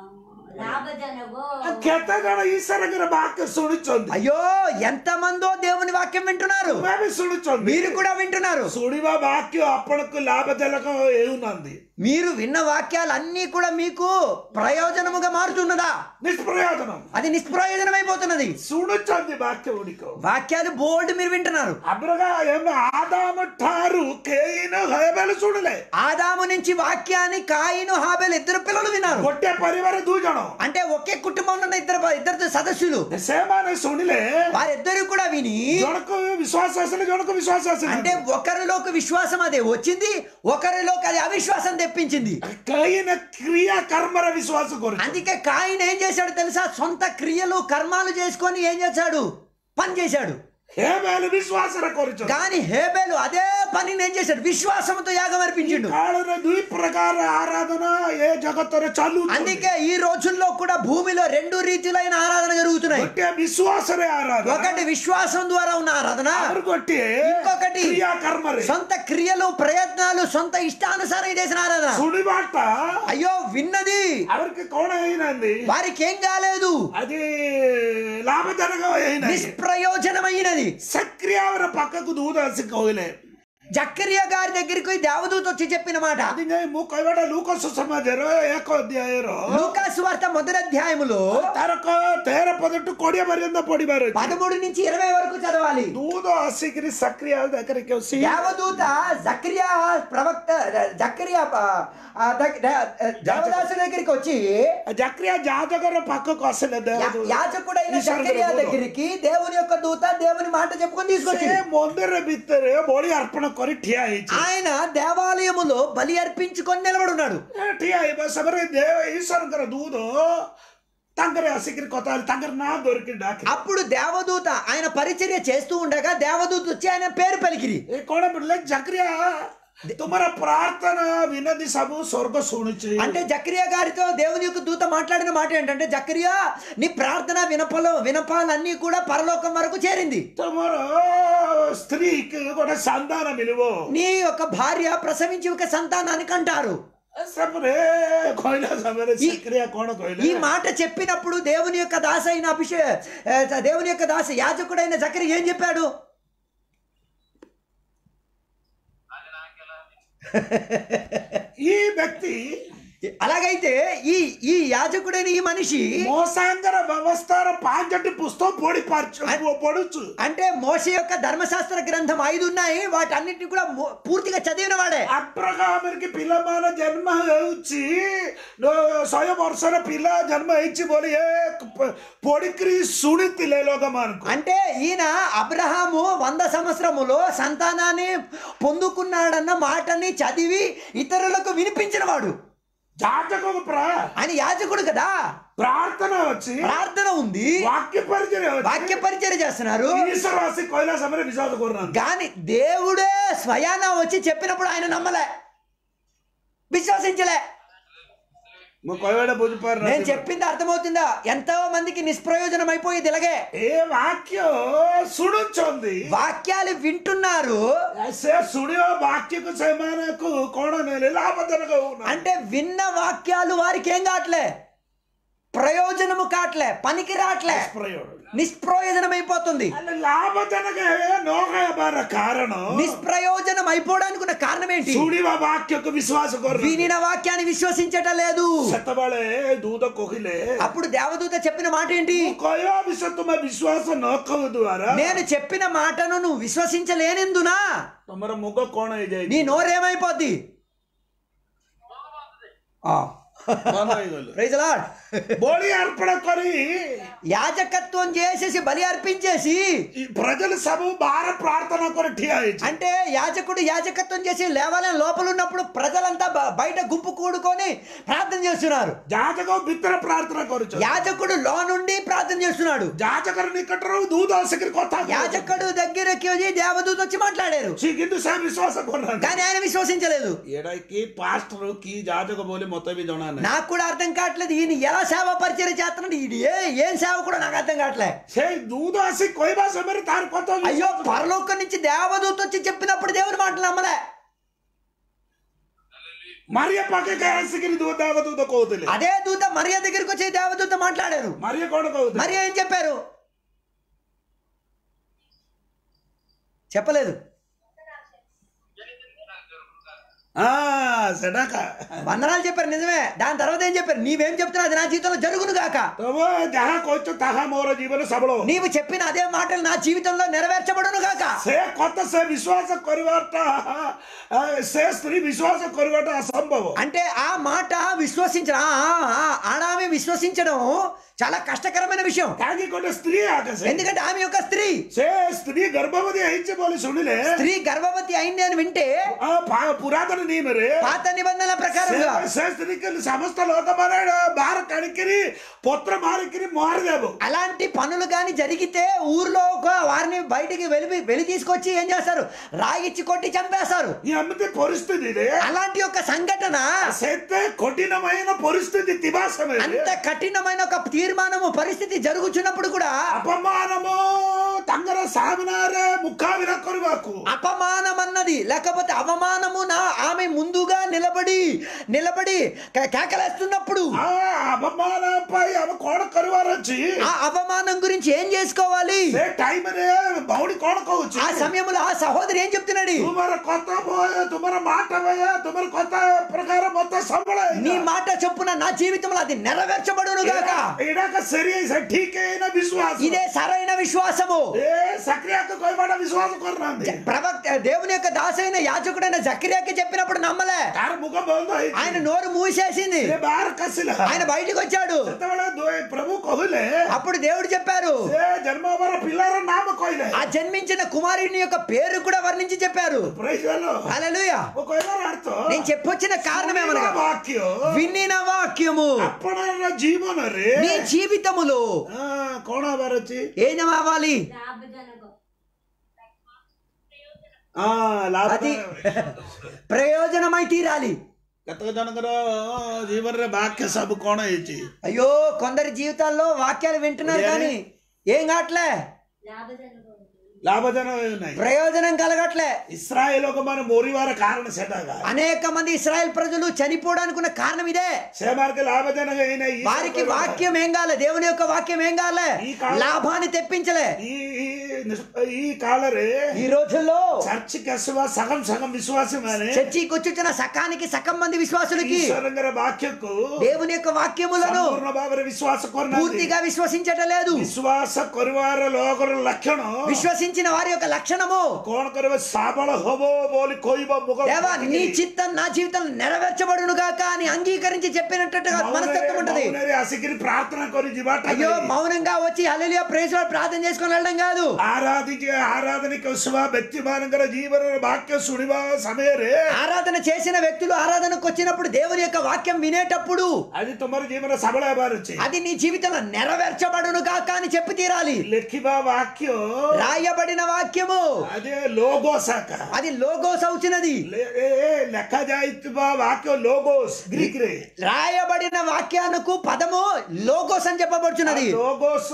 ଲାଭଜନକ କେତେ ଜଣ ଈଶ୍ୱରଙ୍କର ବାକ୍ୟ ଶୁଣିଛନ୍ତି అయ్యో ఎంతమందో దేవుని వాక్యం వింటున్నారు ତୁମେ ବି ଶୁଣୁଛନ୍ତି మీరు కూడా వింటున్నారు ଶୁଣିବା ବାକ୍ୟ ଆପଣଙ୍କୁ ଲାଭଜନକ ହେଉନାହାନ୍ତି మీరు విన్న వాక్యాలు అన్నీ కూడా మీకు ప్రయోజనముగా మారుతున్నదా ନିଷ୍ପ୍ରୟୋଜନ అది నిష్ప్రయోజనమైపోతున్నది ଶୁଣୁଛନ୍ତି ବାକ୍ୟ ଗୁଡ଼ିକ వాక్యాలు బోల్డ్ మీరు వింటున్నారు అబ్రగా ఏమి ఆదామ ଠାରୁ కేయిన హేబెలు ଶୁଣିଲେ ఆదాము నుంచి వాక్యాన్ని కాయిను హాబెల్ ఇద్దరు పిల్లలు విన్నారు ଗୋଟେ ପରିବାର ଦୁଇ ଜଣ అంటే ఒకే కుటుంబంలో ఉన్న ఇద్దరు ఇద్దరు సదస్సులు ସେମାନେ ଶୁଣିଲେ వారిద్దరు కూడా విని ଜଣକୁ ବିଶ୍ୱାସ ଆସିଲେ ଜଣକୁ ବିଶ୍ୱାସ అంటే ଆସିଲେ ఒకరిలోకి విశ్వాసం అదే వచ్చింది ఒకరిలోకి అది అవిశ్వాసం తెప్పించింది కైన క్రియా కర్మర విశ్వాస କରୁଛି అందుకే కాయిన్ ఏం చేశాడు తెలుసా సొంత క్రియలు కర్మాలు చేసుకొని ఏం చేశాడు పని చేశాడు హేబెలు విశ్వాసర କରୁଛନ୍ତି కానీ హేబేలు అదే పనిని ఏం చేశాడు విశ్వాసంతో యాగం అర్పించిండు కాଳରେ ଦୁଇ ପ୍ରକାର ଆରାଧନା ଏ ଜଗତରେ ଚାଲୁଛି అందుకే ఈ రోజుల్లో కూడా భూమిలో రెండు రీతిలైన ఆరాధన జరుగుతున్నాయి ଗୋଟିଏ ବିଶ୍ୱାସରେ ଆରାଧନା ఒకటి విశ్వాసం ద్వారా ఉన్న ఆరాధన ଆଉ ଗୋଟିଏ ఇంకొకటి କ୍ରିୟା କର୍ମରେ సొంత క్రియలు ప్రయత్నాలు సొంత ఇష్టానుసారం చేసిన ఆరాధన ଶୁଣିବାଟା అయ్యో విన్నది ಅವರಿಗೆ ಕೋಣ ହେଇନାହାନ୍ତି వారికి ఏం కాలేదు అది ଲାଭଜନକ ହେଇନାହିଁ నిష్ప్రయోజనమైనది సక్రియ ಅವರ పక్కకు దూత ଆସି କହିଲେ జక్కరియా గారి దగ్గరికి పోయి దేవదూత వచ్చి చెప్పిన మాట అది ଯାଇ ମୁଁ କହିବାଟା ଲୁକ ସୁସମାଜର ଏକ ଅଧ୍ୟାୟର లూకాసు వార్త మొదటి అధ్యాయములో ତାର କ- ତେର ପଦଠୁ କୋଡିଏ ପର୍ଯ୍ୟନ୍ତ ପଢିବାର ଅଛି పదమూడు నుంచి ఇరవై వరకు చదవాలి దూత ଆସିକିରି సక్రియ దగ్గరికి వచ్చి దేవదూత జకరియా ప్రవక్త జకరియా ఆ, ఆ, దగ్- ద- దేవదాసు దగ్గరికి వచ్చి జక్రియ జాతకర పక్కకు ଆସିଲେ యా- దేవదూత యాజకుడైన ఈశ్వరుడు జకరియా దూత. దగ్గరికి దేవుని యొక్క దూత దేవుని మాట చెప్పుకొని తీసుకొచ్చి ସେ ମନ୍ଦିର ଭିତରେ ବଳି ଅର୍ପଣ କରି ଠିଆ ହେଇଛି ఆయన దేవాలయములో బలి అర్పించుకొని నిలబడి ఉన్నాడు ଏ ଠିଆ ହେବା ସମୟରେ ଦେବ ଈଶ୍ୱରଙ୍କର ଦୂତ ତାଙ୍କର ଆସିକିରି କଥା ହେଲେ ତାଙ୍କର ନାଁ ଧରିକି ଡାକି అప్పుడు దేవదూత ఆయన పరిచర్య చేస్తూ ఉండగా దేవదూత వచ్చి ఆయన పేరు పలికిరి ଏ କଣ ବୋଲେ ଜକ୍ରିୟା ତୁମର ପ୍ରାର୍ଥନା ବିନତି ସବୁ ସ୍ୱର୍ଗ ଶୁଣୁଛି అంటే జకరియా గారితో దేవుని యొక్క దూత మాట్లాడిన మాట ఏంటంటే జకరియా నీ ప్రార్థన వినపలు వినపాలన్నీ కూడా పరలోకం వరకు చేరింది ତୁମର ସ୍ତ୍ରୀకి ଗୋଟେ ସନ୍ତାନ ମିଳିବ నీ యొక్క భార్య ప్రసవించి ఒక సంతానానికి అంటారు ସେପରେ କହିଲା ସମୟରେ ఈ- ଜକ୍ରିୟା କଣ ఈ କହିଲେ మాట చెప్పినప్పుడు దేవుని యొక్క దాస అయిన అభిషే ఏ, దేవుని యొక్క దాస యాజకుడైన జకరి ఏం చెప్పాడు ఈ వ్యక్తి అలాగైతే ఈ ఈ యాజకుడైన ఈ మనిషి మోసాంగర వ్యవస్థర పాంచటి పుస్తకం పొడి పార్చు పొడుచు అంటే మోస యొక్క ధర్మశాస్త్ర గ్రంథం ఐదు ఉన్నాయి వాటన్నిటిని కూడా మో- పూర్తిగా చదివిన వాడే అబ్రహాముకి పిల్లమాన జన్మ ହେଉଛି ଶହେ ବର୍ଷର ପିଲା ଜନ୍ମ ହେଇଛି ବୋଲି ଏ ପ- ପଢିକିରି ଶୁଣିଥିଲେ ଲୋକମାନଙ୍କୁ అంటే ఈయన అబ్రహాము వంద సంవత్సరములో సంతానాన్ని పొందుకున్నాడన్న మాటని చదివి ఇతరులకు వినిపించిన వాడు జాతకం ప్రా ఆయన యాజకుడు కదా ప్రార్థన వచ్చి ప్రార్థన ఉంది వాక్య పరిచయం వాక్య పరిచయం చేస్తున్నారు ఈశ్వర రాసి కైలా సమୟରେ విశ్వాస କରୁନାହାନ୍ତି కానీ దేవుడే స్వయాన వచ్చి చెప్పినప్పుడు ఆయన నమ్మలే విశ్వసించలే ମୁଁ କହିବାଟା నేను ବୁଝିପାରୁନାହାନ୍ତି చెప్పింది అర్థమవుతుందా ఎంతో మందికి నిష్ప్రయోజనం అయిపోయేది ఇలాగే ଏ ବାକ୍ୟ ଶୁଣୁଛନ୍ତି వాక్యాలు వింటున్నారు ସେ ଶୁଣିବା ବାକ୍ୟକୁ ସେମାନଙ୍କୁ କଣ ନେଲେ ଲାଭଜନକ ହଉନା అంటే విన్న వాక్యాలు వారికి ఏం కావట్లే ప్రయోజనము కావట్లే పనికి రావట్లే ପ୍ରୟୋଗ నిష్ప్రయోజనం అయిపోతుంది ହେଲେ ଲାଭଜନକ ନ ହେବାର କାରଣ నిష్ప్రయోజనం అయిపోవడానికి ఉన్న కారణం ఏంటి ଶୁଣିବା ବାକ୍ୟକୁ ବିଶ୍ୱାସ କରୁ వినిన వాక్యాన్ని విశ్వసించట లేదు ସେତେବେଳେ ଦୂତ କହିଲେ అప్పుడు దేవదూత చెప్పిన మాట ఏంటి ମୁଁ କହିବା ବିଷୟ ତୁମେ ବିଶ୍ୱାସ ନ କରୁ ଦ୍ୱାରା నేను చెప్పిన మాటను నువ్వు విశ్వసించలేనిందునా ତମର ମୁଗ କଣ నీ ହେଇଯାଇଛି నోరేమైపోద్ది ବନ୍ଦ ହେଇଗଲେ ప్రైజ్ లార్డ్ ବଳି ଅର୍ପଣ କରି యాజకత్వం చేసేసి బలి అర్పించేసి ఈ ప్రజలు ସବୁ ବାହାର ପ୍ରାର୍ଥନା କରି ଠିଆ ହେଇଛି అంటే యాజకుడు యాజకత్వం చేసి లేవాలని లోపల ఉన్నప్పుడు ప్రజలంతా బ- బయట గుంపు కూడుకొని ప్రార్థన చేస్తున్నారు ଯାଜକ ଭିତରେ ପ୍ରାର୍ଥନା କରୁଛନ୍ତି యాజకుడు లో నుండి ప్రార్థన చేస్తున్నాడు ଯାଜକର ନିକଟରୁ ଦୂତ ଆସିକିରି କଥା କହୁଛନ୍ତି। యాజకుడు దగ్గరికి వచ్చి దేవదూత వచ్చి మాట్లాడారు ସେ କିନ୍ତୁ ସେ ବିଶ୍ୱାସ କରୁନାହାନ୍ତି కానీ ఆయన విశ్వసించలేదు ଏଇଟା କି ପାଷ୍ଟର କି ଯାଜକ ବୋଲି ମତେ ବି ଜଣା ନାହିଁ నాకు కూడా అర్థం కావట్లేదు ఈయన ఎలా సేవ పరిచయం చేస్తున్నాడు ఇది ఏ ఏం సేవ కూడా నాకు అర్థం కావట్లే ସେ ଦୂତ ଆସି କହିବା ସମୟରେ ତାର କଥା అయ్యో పరలోకం నుంచి దేవదూత వచ్చి చెప్పినప్పుడు దేవుని మాటలు నమ్మలే ମାରିଆ ପାଖେ ଆସିକିରି ଦୂତ ଦେବଦୂତ କହୁଥିଲେ అదే దూత మరియ దగ్గరికి వచ్చి దేవదూత మాట్లాడారు ମାରିଆ କଣ କହୁଥିଲେ మరి ఏం చెప్పారు చెప్పలేదు ହଁ ସେଟା କା వందనాలు చెప్పారు నిజమే దాని తర్వాత ఏం చెప్పారు నీవేం చెప్తున్నా అది నా జీవితంలో జరుగును గాక ତମେ ଯାହା କହୁଛ ତାହା ମୋର ଜୀବନ ସବଳ ହଉ। నీవు చెప్పిన అదే మాటలు నా జీవితంలో నెరవేర్చబడును గాక ସେ କଥା ସେ ବିଶ୍ୱାସ କରିବାଟା ଆ, ସେ ସ୍ତ୍ରୀ ବିଶ୍ୱାସ କରିବାଟା ଅସମ୍ଭବ అంటే ఆ మాట విశ్వసించడం ఆ, ఆ, ఆడామె విశ్వసించడం చాలా కష్టకరమైన విషయం କାହିଁକି ଗୋଟେ ସ୍ତ୍ରୀ ଆଗେ ସେ ఎందుకంటే ఆమె యొక్క స్త్రీ ସେ ସ୍ତ୍ରୀ ଗର୍ଭବତୀ ହେଇଛି ବୋଲି ଶୁଣିଲେ స్త్ରୀ గర్భవతి అయింది అని వింటే ఆ, పా- పురాତନ ନିୟମରେ పాత నిబంధనల ప్రకారంగా ସେ- ସେ ସ୍ତ୍ରୀକି ସମସ୍ତ ଲୋକମାନେ ବାହାର କାଢିକିରି ପତ୍ର ମାରିକିରି ମାରିଦେବ అలాంటి పనులు కానీ జరిగితే ఊర్లో ఒక వారిని బయటికి వెలిపి వెలి తీసుకొచ్చి ఏం చేస్తారు రాయిచ్చి కొట్టి చంపేస్తారు ଏମିତି ପରିସ୍ଥିତିରେ అలాంటి ఒక సంఘటన ସେତେ କଠିନమైన ପରିସ୍ଥିତି ଥିବା ସମୟରେ అంత కఠినమైన ఒక తీర్మానము పరిస్థితి జరుగుచున్నప్పుడు కూడా ଅପମାନମ ତାଙ୍କର ସାମ୍ନାରେ ମୁକାବିଲା କରିବାକୁ అపమానం అన్నది లేకపోతే అవమానము నా ఆమె ముందుగా నిలబడి నిలబడి కే- కేకలేస్తున్నప్పుడు ఆ ଅପମାନ ପାଇଁ ଆମେ କଣ କରିବାର ଅଛି ఆ అవమానం గురించి ఏం చేసుకోవాలి ସେ ଟାଇମରେ ଭଉଣୀ କଣ କହୁଛି ఆ సమయంలో ఆ సహోదరి ఏం చెప్తున్నాడు ତୁମର କଥା ଭୟ ତୁମର మాట ଭୟ ତୁମର କଥା ପ୍ରକାର ମତେ ସମ୍ବଳ నీ మాట చొప్పున నా జీవితంలో అది నెరవేర్చబడును గాక ଏଇଟାକ ସେରି ସେ ଠିକ ହେଇନା ବିଶ୍ୱାସ ఇదే సరైన విశ్వాసము ଏ ସାକ୍ରିୟାକୁ କହିବାଟା ବିଶ୍ୱାସ କରୁନାହାନ୍ତି ప్రవక్త దేవుని యొక్క దాసైన యాజకుడైన జక్రియాకి చెప్పినప్పుడు నమ్మలే ତାର ମୁଖ ବନ୍ଦ ହେଇଛି ఆయన నోరు మూసేసింది ସେ ବାହାରକୁ ଆସିଲା ఆయన బయటికి వచ్చాడు ସେତେବେଳେ ଦୁ- ପ୍ରଭୁ କହିଲେ అప్పుడు దేవుడు చెప్పారు ସେ ଜନ୍ମ ହବାର ପିଲାର ନାମ କହିଲେ ఆ జన్మించిన కుమారుని యొక్క పేరు కూడా వర్ణించి చెప్పారు Praise the Lord. హల్లెలూయా ମୁଁ କହିବାର ଅର୍ଥ నేను చెప్పొచ్చిన కారణం ଶୁଣିବା ఏమనగా ବାକ୍ୟ వినిన వాక్యము ଆପଣର ଜୀବନରେ నీ జీవితములో ହଁ, କଣ ହବାର ଅଛି ఏం అవ్వాలి లాభజనకం ହଁ ଲାଭ అది ప్రయోజనమై తీరాలి କେତେକ ଜଣଙ୍କର ଜୀବନରେ ବାକ୍ୟ ସବୁ କଣ ହେଇଛି అయ్యో కొందరి జీవితాల్లో వాక్యాలు వింటున్నారు కానీ ఏం కావట్లే లాభజనకం ଲାଭଜନକ ହେଉନାହିଁ ప్రయోజనం కలగట్లే ଇସ୍ରାଏଲ ଲୋକମାନେ ମରିବାର କାରଣ ସେଟା అనేక మంది ఇస్రాయల్ ప్రజలు చనిపోవడానికి ఉన్న కారణం ఇదే ସେମାନଙ୍କୁ ଲାଭଜନକ ହେଇନାହିଁ ఈ వారికి ସବୁ వాక్యం ఏం కాలే దేవుని యొక్క వాక్యం ఏం కాలే ఈ కాలం- లాభాన్ని తెప్పించలే ఈ ఈ నిస్- ఈ కాలରେ ఈ రోజుల్లో చర్చికి ଆସିବା సగం సగం విశ్వాసి ମାନେ చర్చికి వచ్చుచున్న సకానికి సకం మంది విశ్వాసులకి ଈଶ୍ୱରଙ୍କର ବାକ୍ୟକୁ దేవుని యొక్క వాక్యములను ସମ୍ପୂର୍ଣ୍ଣ ଭାବରେ ବିଶ୍ୱାସ କରୁନାହାନ୍ତି పూర్తిగా విశ్వసించటం లేదు ବିଶ୍ୱାସ କରିବାର ଲୋକର ଲକ୍ଷଣ విశ్వసించిన వారి యొక్క లక్షణము କଣ କରିବ ଶାବଳ ହବ ବୋଲି କହିବ ମୁଖ దేవా నీ చిత్తం నా జీవితం నెరవేర్చబడును గాక అని అంగీకరించి చెప్పినట్టుగా మనస్తత్వం ఉంటది ମౌନରେ ଆସିକିରି ପ୍ରାର୍ଥନା କରି ଯିବାଟା అయ్యో ନାହିଁ। మౌనంగా వచ్చి హల్లెలూయా ప్రైజ్ లార్డ్ ప్రార్థన చేసుకొని వెళ్ళడం కాదు ଆରାଧିକ ଆରାଧନିକ ସେବା ବ୍ୟକ୍ତି ମାନଙ୍କର ଜୀବନର ବାକ୍ୟ ଶୁଣିବା ସମୟରେ ఆరాధన చేసిన వ్యక్తులు ఆరాధనకు వచ్చినప్పుడు దేవుని యొక్క వాక్యం వినేటప్పుడు ଆଜି ତମର ଜୀବନ ସବଳ ହେବାର ଅଛି అది నీ జీవితంలో నెరవేర్చబడును గాక అని చెప్పి తీరాలి ଲେଖିବା ବାକ୍ୟ రాయబడిన వాక్యము ଆଜି ଲୋଗ ଶାଖା అది లోగోస్ అవుతున్నది ଲେ- ଏ ଏ ଲେଖା ଯାଇଥିବା ବାକ୍ୟ ଲୋଗୋସ୍ ଗ୍ରୀକ ରେ రాయబడిన వాక్యానికి పదము లోగోస్ అని చెప్పబడుచున్నది ଲୋଗୋସ୍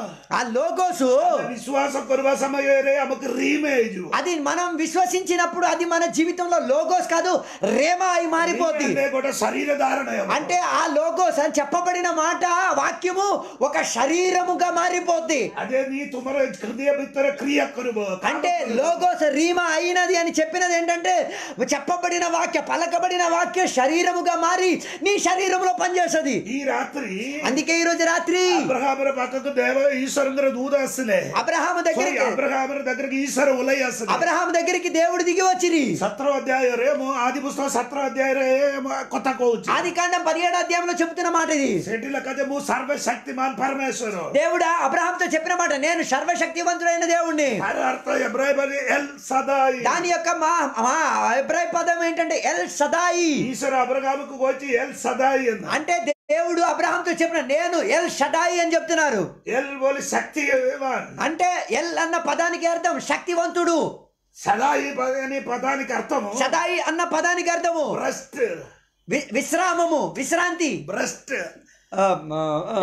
ఆ లోగోసు ବିଶ୍ୱାସ କରିବା ସମୟରେ ଆମକୁ ରିମ୍ ହେଇଯିବ అది మనం విశ్వసించినప్పుడు అది మన జీవితంలో లోగోస్ కాదు రేమా అయి మారిపోద్ది ରିମ୍ ହେଲେ ଗୋଟେ ଶରୀର ଧାରଣ ହେବ అంటే ఆ లోగోస్ అని చెప్పబడిన మాట వాక్యము ఒక శరీరముగా మారిపోద్ది అదే నీ తుమర హృదయ ଭିତରେ క్రియ କରିବ అంటే లోగోస్ రీమా అయినది అని చెప్పినది ఏంటంటే చెప్పబడిన వాక్య పలకబడిన వాక్య శరీరముగా మారి నీ శరీరంలో పనిచేస్తుంది ఈ రాత్రి అందుకే ఈ రోజు రాత్రి అబ్రహామర పక్కకు దేవ ఈశ్వరంగర దూత ଆସିଲେ అబ్రహాము Sorry, దగ్గరికి అబ్రహామర దగ్గరికి ఈశ్వర ఉలయ ଆସିଲେ అబ్రహాం దగ్గరికి దేవుడు దిగి వచ్చిరి ସତର ଅଧ୍ୟାୟରେ ମୁଁ ଆଦି ପୁସ୍ତକ ସତର ଅଧ୍ୟାୟରେ ମୁଁ କଥା କହୁଛି ఆది కాండం పదిహేడు అధ్యాయంలో చెబుతున్న మాట ఇది ସେଠି ଲେଖା ଯେ ମୁଁ ସର୍ବଶକ୍ତିମାନ పరమేశ్వର దేవుడా అబ్రహాంతో చెప్పిన మాట నేను సర్వశక్తివంతుడైన దేవుణ్ణి ତାର ଅର୍ଥ ଏବ୍ରାହିମ ବୋଲି ଏల్ ସଦାଇ దాని యొక్క మా మా అభిప్రాయ పదం ఏంటంటే ఎల్ సదాయి ఈశ్వర అబ్రహాముకు వచ్చి ఎల్ సదాయి అన్న అంటే దేవుడు అబ్రహాంతో చెప్పిన నేను ఎల్ షడాయి అని చెప్తున్నారు ఎల్ బోలి శక్తివాన్ అంటే ఎల్ అన్న పదానికి అర్థం శక్తివంతుడు సదాయి పద- అనే పదానికి అర్థము సదాయి అన్న పదానికి అర్థము భ్రష్ట్ వి- విశ్రామము విశ్రాంతి భ్రష్ట్ ఆ, ఆ, ఆ,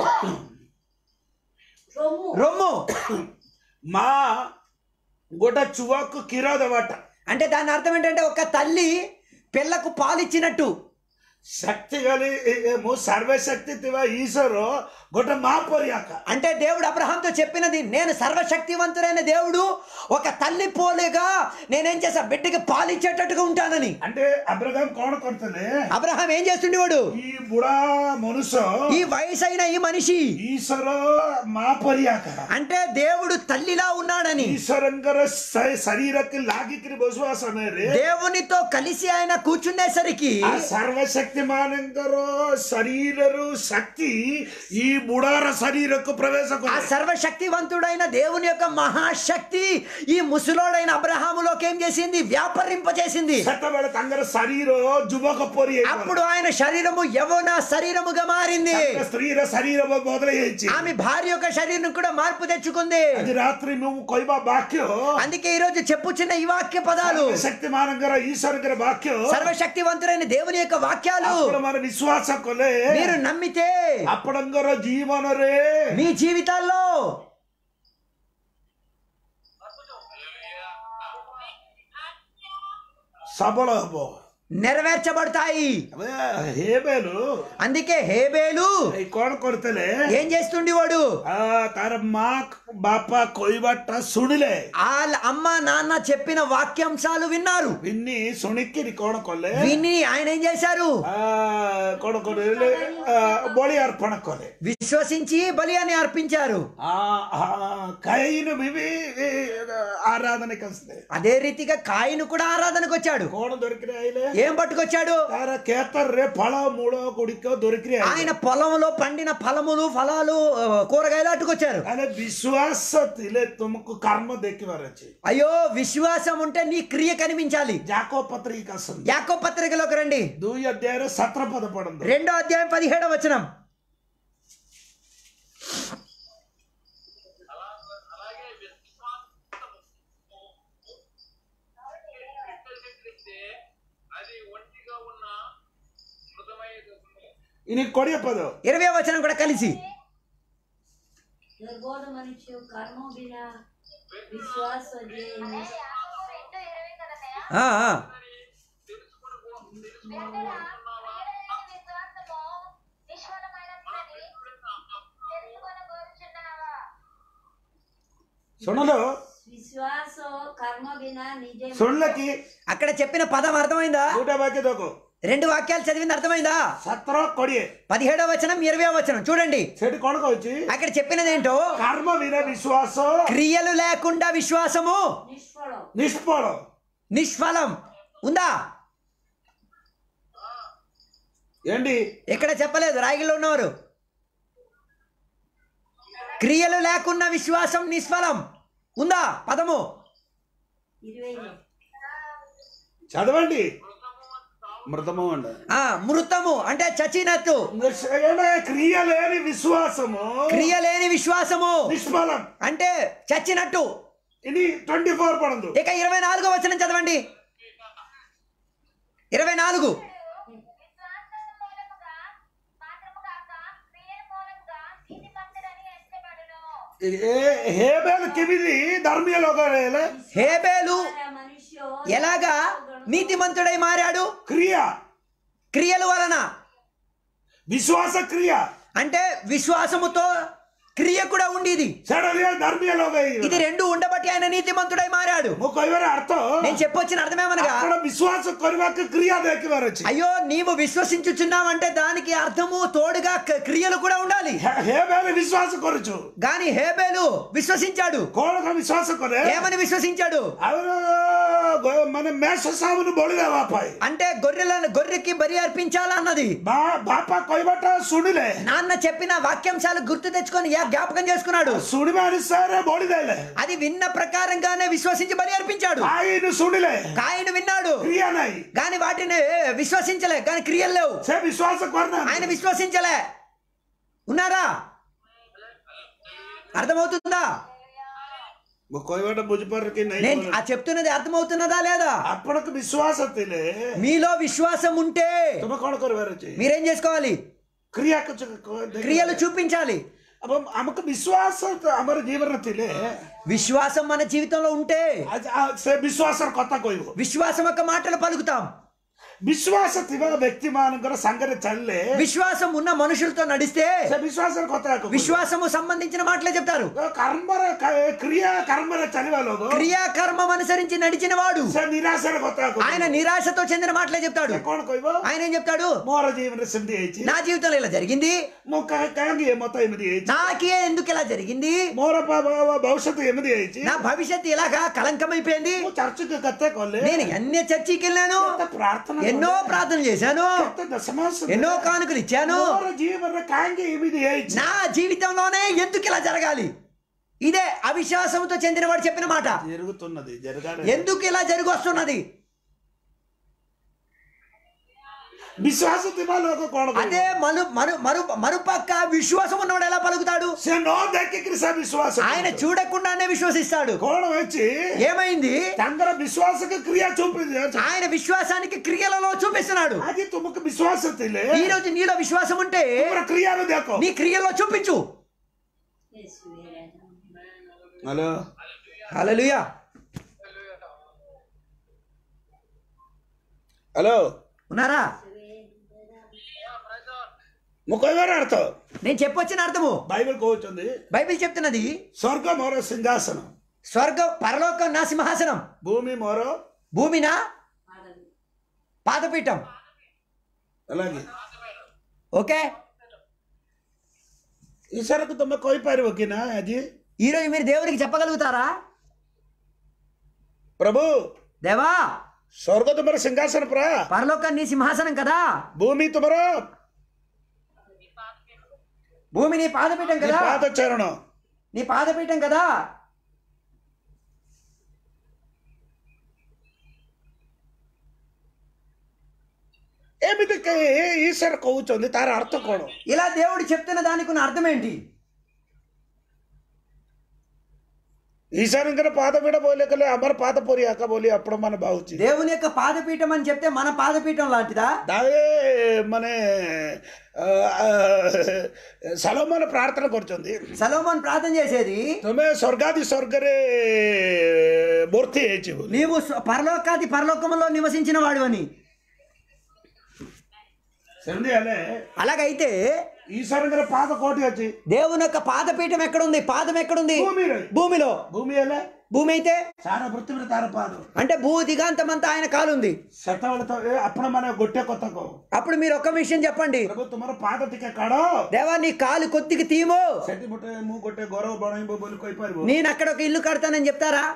రొమ్ము రొమ్ము ମା ଗୋଟେ ଛୁଆକୁ କ୍ଷୀର ଦେବାଟା అంటే దాని అర్థం ఏంటంటే ఒక తల్లి పిల్లకు పాలిచ్చినట్టు ଶକ୍ତିଶାଳୀ ଏ- ଏ ମୁଁ ସର୍ବଶକ୍ତି ଥିବା ଈଶ୍ୱର ଗୋଟେ ମା ପରିଆକା అంటే దేవుడు అబ్రహాంతో చెప్పినది నేను సర్వశక్తివంతుడైన దేవుడు ఒక తల్లి పోలేగా నేనేం చేసా బిడ్డకి పాలిచ్చేటట్టుగా ఉంటానని అంటే అబ్రహాం କଣ କରିଥିଲେ అబ్రహాం ఏం చేస్తుండేవాడు ఈ ବୁଢା ମନୁଷ୍ୟ ఈ వయసు అయిన ఈ మనిషి ଈଶ୍ୱର ମା ପରିଆକା అంటే దేవుడు తల్లిలా ఉన్నాడని ଈଶ୍ୱରଙ୍କର ଶେ- ଶରୀରକୁ ଲାଗିକିରି ବସିବା ସମୟରେ దేవునితో కలిసి ఆయన కూర్చుండేసరికి ఆ సర్వశక్తి ମାନଙ୍କର ଶରୀରରୁ ଶକ୍ତି ఈ ବୁଢାର ଶରୀରକୁ ପ୍ରବେଶ ఆ କରେ సర్వశక్తివంతుడైన దేవుని యొక్క మహాశక్తి ఈ ముసలోడైన అబ్రహాములోకి ఏం చేసింది వ్యాపరింపజేసింది ସେତେବେଳେ ତାଙ୍କର ଶରୀର ଯୁବକ ପରି ହେଇଗଲା। అప్పుడు ఆయన శరీరము యవన శరీరముగా మారింది ତାଙ୍କ ସ୍ତ୍ରୀର ଶରୀର ବଦଳେଇ ଯାଇଛି ఆమె భార్య యొక్క శరీరం కూడా మార్పు తెచ్చుకుంది ଆଜି ରାତ୍ରି ମୁଁ କହିବା ବାକ୍ୟ అందుకే ఈ రోజు చెప్పుచున్న ఈ వాక్య పదాలు ଶକ୍ତି ମାନଙ୍କର ଈଶ୍ୱରଙ୍କର ବାକ୍ୟ సర్వశక్తివంతుడైన దేవుని యొక్క వాక్యాలు ଆପଣ ମାନେ ବିଶ୍ୱାସ କଲେ మీరు నమ్మితే ଆପଣଙ୍କର ଜୀବନରେ మీ జీవితాల్లో ସବଳ ହବ నెరవేర్చబడతాయి ଏବେ ହେବେలు అందుకే హేబేలు ଏଇ କଣ କରିଥିଲେ ఏం చేస్తుండేవాడు ఆ, ତାର ମା ବାପା କହିବାଟା ଶୁଣିଲେ వాళ్ళ అమ్మ నాన్న చెప్పిన వాక్యాంశాలు విన్నారు ବିନି ଶୁଣିକିରି କଣ କଲେ విని ఆయన ఏం చేశారు ఆ, କଣ କଲେ ఆ, ବଳି ଅର୍ପଣ କଲେ విశ్వసించి బలి అని అర్పించారు ఆ, ఆ, కయ్యను బివి ఆరాధనకి వస్తే అదే రీతిగా కాయను కూడా ఆరాధనకు వచ్చాడు କଣ ଦొరిକିରି ଆଇଲେ ఏం పట్టుకొచ్చాడు ତାର କ୍ଷେତରେ ଫଳ ମୂଳ ଗୁଡ଼ିକ ଦొరిକିରି ଆଇଲେ ఆయన పొలంలో పండిన ఫలములు ఫలాలు ఆ, కూరగాయలు అట్టుకొచ్చారు ତାହେଲେ ବିଶ୍ୱାସ ଥିଲେ ତୁମକୁ କର୍ମ ଦେଖିବାର ଅଛି అయ్యో విశ్వాసం ఉంటే నీ క్రియ కనిపించాలి ଯାକ ପତ୍ରିକା ଆସନ୍ତୁ యాకో పత్రికలోకి రండి ଦୁଇ ଅଧ୍ୟାୟରେ ସତର ପଦ ପଢନ୍ତୁ రెండో అధ్యాయం పదిహేడవ వచనం అలాగే విశ్వాసము విశ్వసిస్తే అది ఒంటిగా ఉన్న మృతమైన ଇନି କୋଡ଼ିଏ పଦ ఇరవై వచనం కూడా కలిసి దుర్బోధ మనుష్యు కర్మ బినా విశ్వాస చేయని యాకోబు రెండు ఇరవై కదన్నయ్య ఆ, ఆ. తెలుసుకుని వెంటనే క్రియలేని విశ్వాసము నిష్ఫలమైనదని తెలుసుకొని కోరుచున్నావా ଶୁଣିଲ విశ్వాస కర్మ బినా నిజ ଶୁଣିଲେ କି అక్కడ చెప్పిన పదం అర్థమైందా ଦୁଇଟା ବାକ୍ୟ ଦେଖ రెండు వాక్యాలు చదివింది అర్థమైందా ସତର କୋଡ଼ିଏ పదిహేడవ వచనం ఇరవై వచనం చూడండి ସେଠି କଣ କହୁଛି అక్కడ చెప్పినది ఏంటో କର୍ମ ବିନା ବିଶ୍ୱାସ క్రియలు లేకుండా విశ్వాసము నిష్ఫలం ନିଷ୍ଫଳ నిష్ఫలం ఉందా ఏంటి ఎక్కడ చెప్పలేదు రాయిలో ఉన్నవారు క్రియలు లేకున్న విశ్వాసం నిష్ఫలం ఉందా పదము ఇరవైలో చదవండి మృతము అండి ఆ మృతము అంటే చచ్చినట్టు క్రియ లేని విశ్వాసము క్రియ లేని విశ్వాసము నిష్ఫలం అంటే చచ్చినట్టు ఇది ట్వంటీ ఫోర్ పడందు ఇక ఇరవై నాలుగో వచనం చదవండి ఇరవై నాలుగు విశ్వాసం మూలముగా మాత్రము కాక క్రియల మూలముగా నీతిమంతుడని ఎంచబడును హేబేలు కిమిది ధర్మీయ లోకాలే హేబేలు మనుష్యు ఎలాగా నీతిమంతుడై మారాడు క్రియ క్రియల వలన విశ్వాస క్రియ అంటే విశ్వాసముతో క్రియ కూడా ఉండేది ସେଟା ధర్మీయ లోక ఇది రెండు ఉండబట్టి ఆయన నీతిమంతుడై మారాడు ମୁଁ କହିବାର ଅର୍ଥ నేను చెప్పొచ్చిన అర్థమేమనగా ଆପଣ ବିଶ୍ୱାସ କରିବାକୁ କ୍ରିୟା ଦେଖିବାର ଅଛି అయ్యో నీవు విశ్వసించుచున్నావంటే దానికి అర్థము తోడుగా క- క్రియలు కూడా ఉండాలి హేబేలు విశ్వాସ କରୁଛୁ గాని హేబేలు విశ్వసించాడు କଣ କଣ ବିଶ୍ୱାସ କରେ ఏమని విశ్వసించాడు ଆମର ଗ- ମାନେ ମେଷ ସାବୁନ ବଳି ଦେବା ପାଇଁ అంటే గొర్రెలను గొర్రెకి బరి అర్పించాలన్నది ବା ବାପା କହିବାଟା ଶୁଣିଲେ నాన్న చెప్పిన వాక్యాంశాలు గుర్తు తెచ్చుకొని యా జ్ఞాపకం చేసుకున్నాడు ଶୁଣିବା ଅନୁସାରେ ବଳି ଦେଲେ అది విన్న ప్రకారంగానే విశ్వసించి బలి అర్పించాడు କାହିଁକି ଶୁଣିଲେ కాయను విన్నాడు କ୍ରିୟା ନାହିଁ గాని వాటిని విశ్వసించలే గాని క్రియలు లేవు ସେ ବିଶ୍ୱାସ ఆయన କରିନାହାନ୍ତି విశ్వసించలే ఉన్నారా అర్థమవుతుందా ମୁଁ କହିବାଟା ବୁଝିପାର କି నేను ନାହିଁ ఆ చెప్తున్నది అర్థమవుతున్నదా లేదా ଆପଣଙ୍କ ବିଶ୍ୱାସ ଥିଲେ మీలో విశ్వాసం ఉంటే ତୁମେ କଣ କରିବାର ଅଛି మీరేం చేసుకోవాలి क्रिया को క్రియలు చూపించాలి അപ്പം നമുക്ക് വിശ്വാസ നമ്മുടെ ജീവനത്തില് విశ్వాసం మన జీవితంలో ఉంటే അത് ആ സെ- വിശ്വാസം കൊത്ത കൊയ്വ് విశ్వాసం యొక్క మాటలు పలుకుతాం విశ్వాస వ్యక్తి మానଙ୍କର ସାଙ୍ଗରେ ଚାଲିଲେ విశ్వాసం ఉన్న మనుషులతో నడిస్తే ସେ ବିଶ୍ୱାସର କଥା କହିବ। విశ్వాసము సంబంధించిన మాటలే చెప్తారు କର୍ମର କ- କ୍ରିୟା కర్మରେ ଚାଲିବା ଲୋକ క్రియాకర్మం అనుసరించి నడిచిన వాడు ସେ ନିରାଶର କଥା କହିବ। ఆయన నిరాశతో చెందిన మాటలే చెప్తాడు ସେ କଣ କହିବ ఆయన ఏం చెప్తాడు ମୋର ଜୀବନରେ ସେମିତି ହେଇଛି నా జీవితంలో ఇలా జరిగింది ମୁଁ କା- କାହିଁକି ମତେ ଏମିତି ହେଇଛି నాకే ఎందుకు ఇలా జరిగింది ମୋର ବା- ବା- భవిష్యత్తు ଏମିତି ହେଇଛି నా భవిష్యత్తు ఇలాగా కలంకమైపోయింది ମୁଁ ଚର୍ଚ୍ଚକୁ କେତେ କଲେ నేను ఎన్ని చర్చికి వెళ్ళాను କେତେ ପ୍ରାର୍ଥନା ఎన్నో କଲେ, ప్రార్థన చేశాను କେତେ ଦଶମାସ ఎన్నో కానుకలు ఇచ్చాను ମୋର ଜୀବନରେ କାହିଁକି ଏମିତି ହେଇଛି నా జీవితంలోనే ఎందుకు ఇలా జరగాలి ఇదే అవిశ్వాసంతో చెందిన వాడు చెప్పిన మాట జరుగుతున్నది జరగాలి ఎందుకు ఇలా జరిగి వస్తున్నది ବିଶ୍ୱାସ ଥିବା ଲୋକ କଣ କହିବ? అదే మను మరు మరు మరుపక్క విశ్వాసం ఉన్నవాడు ఎలా పలుకుతాడు ସେ ନ ଦେଖିକିରି ସେ ବିଶ୍ୱାସ ఆయన କରୁଛି। చూడకుండానే విశ్వసిస్తాడు କଣ ହେଇଛି ఏమైంది ତାଙ୍କର ବିଶ୍ୱାସକୁ କ୍ରିୟା ଚୁପି ఆయన విశ్వాసానికి క్రియలలో చూపిస్తున్నాడు ଆଜି ତୁମକୁ ବିଶ୍ୱାସ ଥିଲେ ఈ రోజు నీలో విశ్వాసం ఉంటే ତୁମର କ୍ରିୟାରେ ଦେଖ నీ క్రియల్లో చూపించు యేసువే రాజా. ହ୍ୟାଲୋ హల్లెలూయా ହ୍ୟାଲୋ ఉన్నారా ମୁଁ କହିବାର ଅର୍ଥ నేను చెప్పొచ్చిన అర్థము ବାଇବେଲ କହୁଛନ୍ତି బైబిల్ చెప్తున్నది ସ୍ୱର୍ଗ ମୋର ସିଂହାସନ స్వర్గ పరలోకం నా సింహాసనం ଭୂମି ମୋର భూమి నా పాదపీఠం ହେଲା କି ఓకే ଈଶ୍ୱରକୁ ତମେ କହିପାରିବ କି ନା ଆଜି ఈ రోజు మీరు దేవునికి చెప్పగలుగుతారా ପ୍ରଭୁ దేవా ସ୍ୱର୍ଗ ତୁମର ସିଂହାସନ ପରା పరలోకం నీ సింహాసనం కదా ଭୂମି ତୁମର భూమి నీ పాదపీఠం నీ కదా ପାଦ ଚରଣ నీ పాదపీఠం కదా ଏମିତି କାହିଁ ଈଶ୍ୱର କହୁଛନ୍ତି ତାର ଅର୍ଥ କଣ ఇలా దేవుడు చెప్తున్న దానికి ఉన్న అర్థం ఏంటి ଈଶ୍ୱରଙ୍କର ପାଦ ପୀଠ ବୋଇଲେ କଲେ ଆମର ପାଦ ପରି ଆକା ବୋଲି ଆପଣ ମାନେ ଭାବୁଛି దేవుని యొక్క పాదపీఠం అని చెప్తే మన పాదపీఠం లాంటిదా ତାଏ ମାନେ ସଲୋମନ ପ୍ରାର୍ଥନା କରୁଛନ୍ତି సలోమన్ ప్రార్థన చేసేది ତୁମେ ସ୍ୱର୍ଗାଦି ସ୍ୱର୍ଗରେ ମୂର୍ତ୍ତି ହେଇଛି ବୋଲି నీవు స్వ- పరలోకాది పరలోకములో నివసించిన వాడివని ସେମିତି ହେଲେ అలాగైతే ଈଶ୍ୱରଙ୍କର ପାଦ କୋଉଠି ଅଛି దేవుని యొక్క పాదపీఠం ఎక్కడుంది పాదం ఎక్కడుంది ଭୂମିରେ భూమిలో ଭୂମି ହେଲେ భూమి అయితే ସାରା ପୃଥିବୀରେ ତାର ପାଦ అంటే భూ దిగాంతం అంతా ఆయన కాలుంది ସେତେବେଳେ ତ ଏ ଆପଣମାନେ ଗୋଟେ କଥା କହ అప్పుడు మీరు ఒక్క విషయం చెప్పండి ପ୍ରଭୁ ତୁମର ପାଦ ଟିକେ କାଢ దేవా నీ కాలు కొద్దిగా తీయము ସେଠି ଗୋଟେ ମୁଁ ଗୋଟେ ଘର ବନେଇବ ବୋଲି କହିପାରିବ నేను అక్కడ ఒక ఇల్లు కడతానని చెప్తారా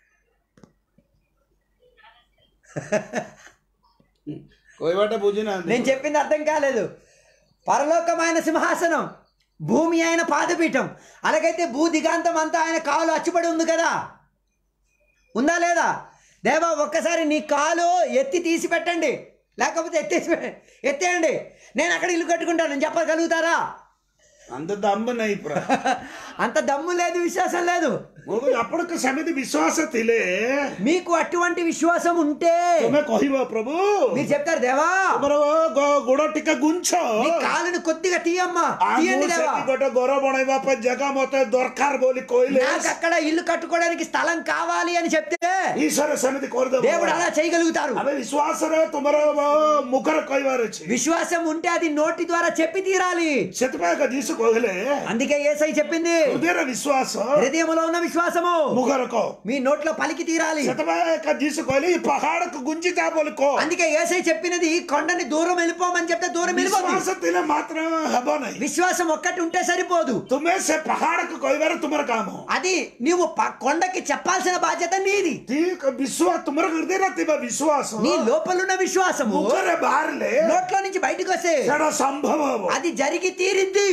କହିବାଟା ବୁଝିନାହାନ୍ତି నేను చెప్పింది అర్థం కాలేదు పరలోకమైన సింహాసనం భూమి అయిన పాదపీఠం అలాగైతే భూ దిగాంతం అంతా ఆయన కాలు అచ్చుపడి ఉంది కదా ఉందా లేదా దేవా ఒక్కసారి నీ కాలు ఎత్తి తీసి పెట్టండి లేకపోతే ఎత్తేసి పె- ఎత్తేయండి నేను అక్కడ ఇల్లు కట్టుకుంటానని చెప్పగలుగుతారా అంత దమ్ము ନାହିଁ ପୁରା అంత దమ్ము లేదు విశ్వాసం లేదు ମୁଁ କହୁଛି ଆପଣଙ୍କୁ ସେମିତି ବିଶ୍ୱାସ ଥିଲେ మీకు అటువంటి విశ్వాసం ఉంటే ତୁମେ କହିବ ପ୍ରଭୁ మీరు చెప్తారు దేవా ତମର ଗ- ଗୋଡ ଟିକେ ଗୁଞ୍ଛ నీ కాలుని కొద్దిగా తీయమ్మా ଆଉ తీయండి ମୁଁ దేవా ସେଠି ଗୋଟେ ଘର ବନେଇବା ପାଇଁ ଜାଗା ମତେ ଦରକାର ବୋଲି କହିଲେ నాకు అక్కడ ఇల్లు కట్టుకోవడానికి స్థలం కావాలి అని చెప్తే ଈଶ୍ୱର ସେମିତି କରିଦେବ దేవుడు అలా చేయగలుగుతారు ଆମେ ବିଶ୍ୱାସରେ ତୁମର ମୁଖରେ କହିବାର ଅଛି విశ్వాసం ఉంటే అది నోటి ద్వారా చెప్పి తీరాలి ସେଥିପାଇଁ ଏକ ଯୀଶୁ କହିଲେ అందుకే ఏసై చెప్పింది ହୃଦୟର ବିଶ୍ୱାସ హృదయంలో ఉన్న విశ్వాసము ମୁଖରେ କହ మీ నోట్లో పలికి తీరాలి ସେଥିପାଇଁ ଏକ ଯୀଶୁ କହିଲେ ఈ ପାହାଡକୁ ଗୁଞ୍ଜି ଯା ବୋଲି କହ అందుకే ఏసై చెప్పినది కొండని దూరం వెళ్ళిపోమని చెప్తే దూరం వెళ్ళిపోతుంది ବିଶ୍ୱାସ ଥିଲେ ମାତ୍ର ହେବ ନାହିଁ విశ్వాసం ఒక్కటి ఉంటే సరిపోదు ତୁମେ ସେ ପାହାଡକୁ କହିବାର ତୁମର କାମ అది నువ్వు ప- కొండకి చెప్పాల్సిన బాధ్యత నీది ଠିକ ବିଶ୍ୱାସ ତୁମର ହୃଦୟରେ ଥିବା ବିଶ୍ୱାସ నీ లోపలున్న విశ్వాసము ମୁଖରେ ବାହାରିଲେ నోట్లో నుంచి బయటకు వస్తే ସେଟା ସମ୍ଭବ ହବ అది జరిగి తీరిద్ది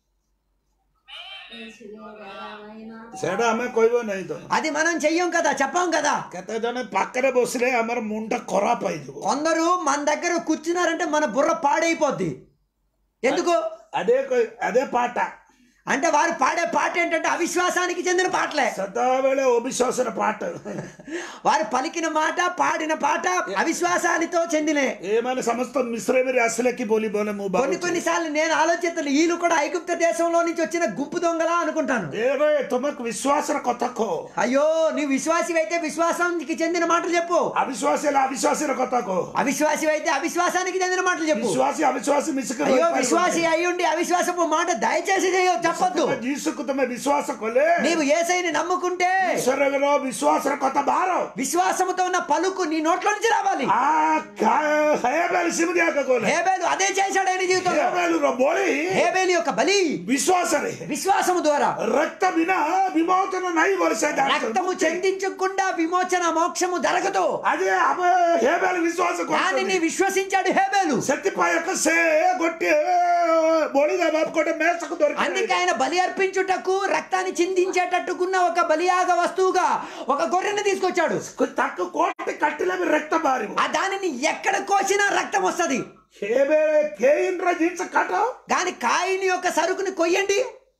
యేసువే రాజా మహిమా. ସେଟା ଆମେ କହିବ ନାହିଁ ତ అది మనం చెయ్యం కదా చెప్పాం కదా କେତେ ଜଣ ପାଖରେ ବସିଲେ ଆମର ମୁଣ୍ଡ ଖରାପ ହେଇଯିବ కొందరు మన దగ్గర కూర్చున్నారంటే మన బుర్ర పాడైపోద్ది ఎందుకు అదే కొయ్- అదే పాట అంటే వారు పాడే పాట ఏంటంటే అవిశ్వాసానికి చెందిన పాటలే ಸದಾವೇಳೆ ಅವಿಶ್ವಾಸನ ಪಾಠ వారు పలికిన మాట పాడిన పాట అవిశ్వాసానితో చెందినే ఏమైనా సమస్త మిశ్రమరి అసలకి బోలి బోలే ముబా కొన్ని కొన్నిసార్లు నేను ఆలోచిస్తాను వీళ్ళు కూడా ఐగుప్త దేశంలో నుంచి వచ్చిన గుంపు దొంగలా అనుకుంటాను ఏరే తుమకు విశ్వాసన కొత్తకో అయ్యో నీ విశ్వాసి అయితే విశ్వాసానికి చెందిన మాటలు చెప్పు అవిశ్వాసాల అవిశ్వాసన కొత్తకో అవిశ్వాసి అయితే అవిశ్వాసానికి చెందిన మాటలు చెప్పు విశ్వాసి అవిశ్వాసి మిసుకు అయ్యో విశ్వాసి అయి ఉండి అవిశ్వాసపు మాట దయచేసి చేయో చెప్పొద్దు జీసుకు తమ విశ్వాస కొలే నీవు ఏసైని నమ్ముకుంటే ఈశ్వరలో విశ్వాసన కొత్త భారం విశ్వాసముతో ఉన్న పలుకు నీ నోట్లో నుంచి రావాలి ఆ హేబేలు సిమిది ఆకోలే హేబేలు అదే చేశాడు ఆయన జీవితంలో హేబేలు రో బోలి హేబేలు యొక్క బలి విశ్వాసనే విశ్వాసము ద్వారా రక్త బినా విమోచన నై వరుస రక్తము చెందించకుండా విమోచన మోక్షము దొరకదు అదే అబ హేబేలు విశ్వాస దానిని విశ్వసించాడు హేబేలు సత్యపాయక సే కొట్టి బోళిదా బాబు కొట్టే మేసకు అందుకే దొరికి ఆయన బలి అర్పించుటకు రక్తాన్ని చిందించేటట్టుకున్న ఒక బలియాగ వస్తువుగా ఒక గొర్రెని తీసుకొచ్చాడు తక్కువ కోటి కట్టిల రక్త బారి ఆ దానిని ఎక్కడ కోసినా రక్తం వస్తది హేబేలు కేయింద్ర జీన్స్ కట కానీ కాయిని యొక్క సరుకుని కొయ్యండి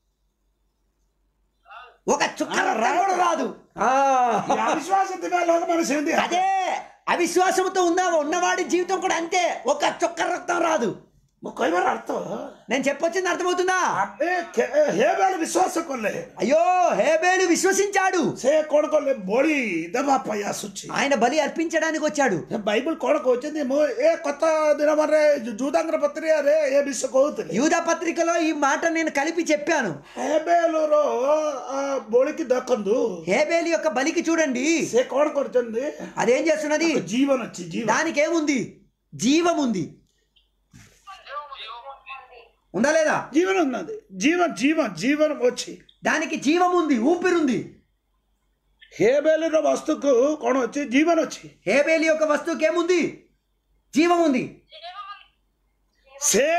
ఒక చుక్క రక్తం కూడా రాదు ఆ. అవిశ్వాస దివాలోక మనసేంది అదే అవిశ్వాసంతో ఉందా ఉన్నవాడి జీవితం కూడా అంతే ఒక చుక్క రక్తం రాదు కొయ్యవారు అర్థం నేను చెప్పొచ్చింది అర్థమవుతుందా అబ్బే హేబేలు విశ్వాస కొల్లే అయ్యో హేబేలు విశ్వసించాడు సే కొడుకోలే బోళి దబాప యాసుచ్చి ఆయన బలి అర్పించడానికి వచ్చాడు బైబిల్ కొడకు వచ్చింది మో ఏ కొత్త దినమరే జూదాంగ్ర పత్రి అరే ఏ బిస్సు కోతులే యూదా పత్రికలో ఈ మాట నేను కలిపి చెప్పాను హేబేలులో ఆ బోళికి దక్కందు హేబేలు యొక్క బలికి చూడండి సే కొడుకొచ్చింది అదేం చేస్తున్నది జీవన్ వచ్చి జీవన్ దానికి ఏముంది జీవం ఉంది ఉందా లేదా జీవన్ ఉన్నది జీవన్ జీవన్ జీవనం వచ్చి దానికి జీవం ఉంది ఊపిరుంది హేబేలులో వస్తుకు కొన వచ్చి జీవన్ వచ్చి హేబేలు యొక్క వస్తువుకి ఏముంది జీవం ఉంది సే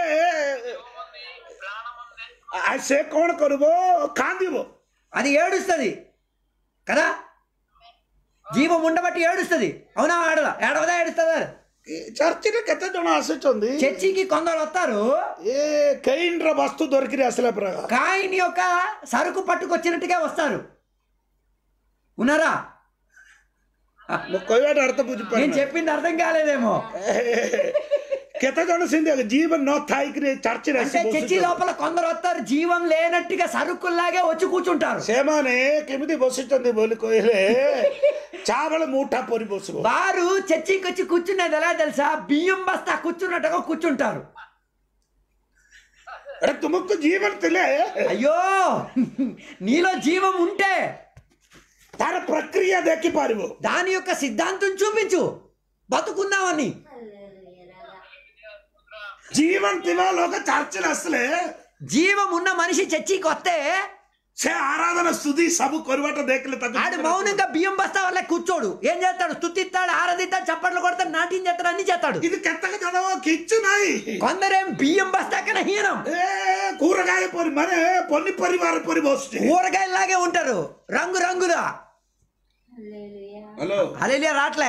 ఆ సే కోణ కరువో కాందివో అది ఏడుస్తుంది కదా జీవం ఉండబట్టి ఏడుస్తుంది అవునా ఆడదా ఏడవదా ఏడుస్తుందా చర్చిలో ಕೆತ್ತ ಜನ ಆಸೆಚ್ಚೊಂది చర్చికి కొందరు వస్తారు ఏ కైండ్ర వస్తు దొరికిరి అసలే ప్రగా కాయిన్ యొక్క సరుకు పట్టుకొచ్చినట్టుగా వస్తారు ఉన్నారా కొయ్యాట అర్థ పూజ నేను చెప్పింది అర్థం కాలేదేమో ಕೆತ್ತ ಜನ ಸಿಂಧಿ ಜೀವನ್ ನೋ ತಾಯಿಕ್ರಿ ಚರ್ಚಿ అంటే చర్చి లోపల కొందరు వస్తారు జీవం లేనట్టుగా సరుకుల్లాగే వచ్చి కూర్చుంటారు సేమానే కెమిది బొసిస్తుంది బోలి కొయ్యలే చావల మూఠ పొరి బొసు వారు చర్చికి వచ్చి కూర్చున్నది ఎలా తెలుసా బియ్యం బస్తా కూర్చున్నట్టుగా కూర్చుంటారు అరే తుమకు జీవన్ తిలే అయ్యో నీలో జీవం ఉంటే తన ప్రక్రియ దక్కి పారివు దాని యొక్క సిద్ధాంతం చూపించు బతుకున్నావని జీవన్ తివాలోక చర్చలు అసలే జీవం ఉన్న మనిషి చర్చికి వస్తే సే ఆరాధన స్థుతి సబు కొరువట దేకలే ఆడు మౌనంగా బియ్యం బస్తా వల్ల కూర్చోడు ఏం చేస్తాడు స్తుతిస్తాడు ఆరాధిస్తాడు చప్పట్లు కొడతాడు నాట్యం చేస్తాడు అన్ని చేస్తాడు ఇది కెత్తగా జనవో కిచ్చునాయి కొందరేం బియ్యం బస్తా కన్నా హీనం ఏ కూరగాయ పొరి మనే పొన్ని పరివార పొరి బోసు ఊరగాయలాగే ఉంటారు రంగు రంగులా హలో అలెలియా రాట్లే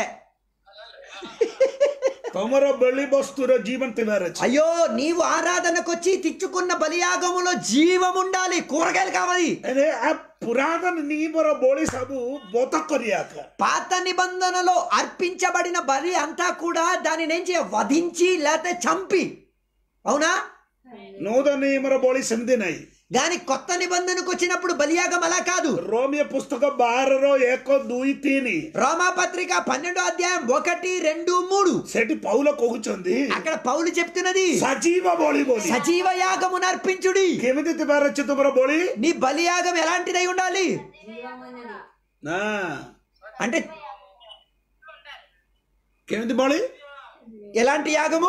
తమరో బెళ్ళి బస్తుర జీవన్ తివారచ్చు అయ్యో నీవు ఆరాధనకు వచ్చి తెచ్చుకున్న బలియాగములో జీవం ఉండాలి కూరగాయలు కావాలి అరే ఆ పురాతన నీమర బోళి సబు బోత కొరియాక పాత నిబంధనలో అర్పించబడిన బలి అంతా కూడా దానిని ఏం చేయ వధించి లేకపోతే చంపి అవునా నూతన నీమర బోళి సెమిదినాయి దాని కొత్త నిబంధనకు వచ్చినప్పుడు బలియాగం అలా కాదు రోమియ పుస్తక బారరో ఏకో దూయి తీని రోమా పత్రిక పన్నెండో అధ్యాయం ఒకటి రెండు మూడు సెటి పౌల కొగుచుంది అక్కడ పౌలు చెప్తున్నది సజీవ బోళి బోలి సజీవ యాగమును అర్పించుడి కెమిది తివారచ్చు తుమర బోళి నీ బలియాగం ఎలాంటిదై ఉండాలి జీవమున్నది నా అంటే కెమిది బోళి ఎలాంటి యాగము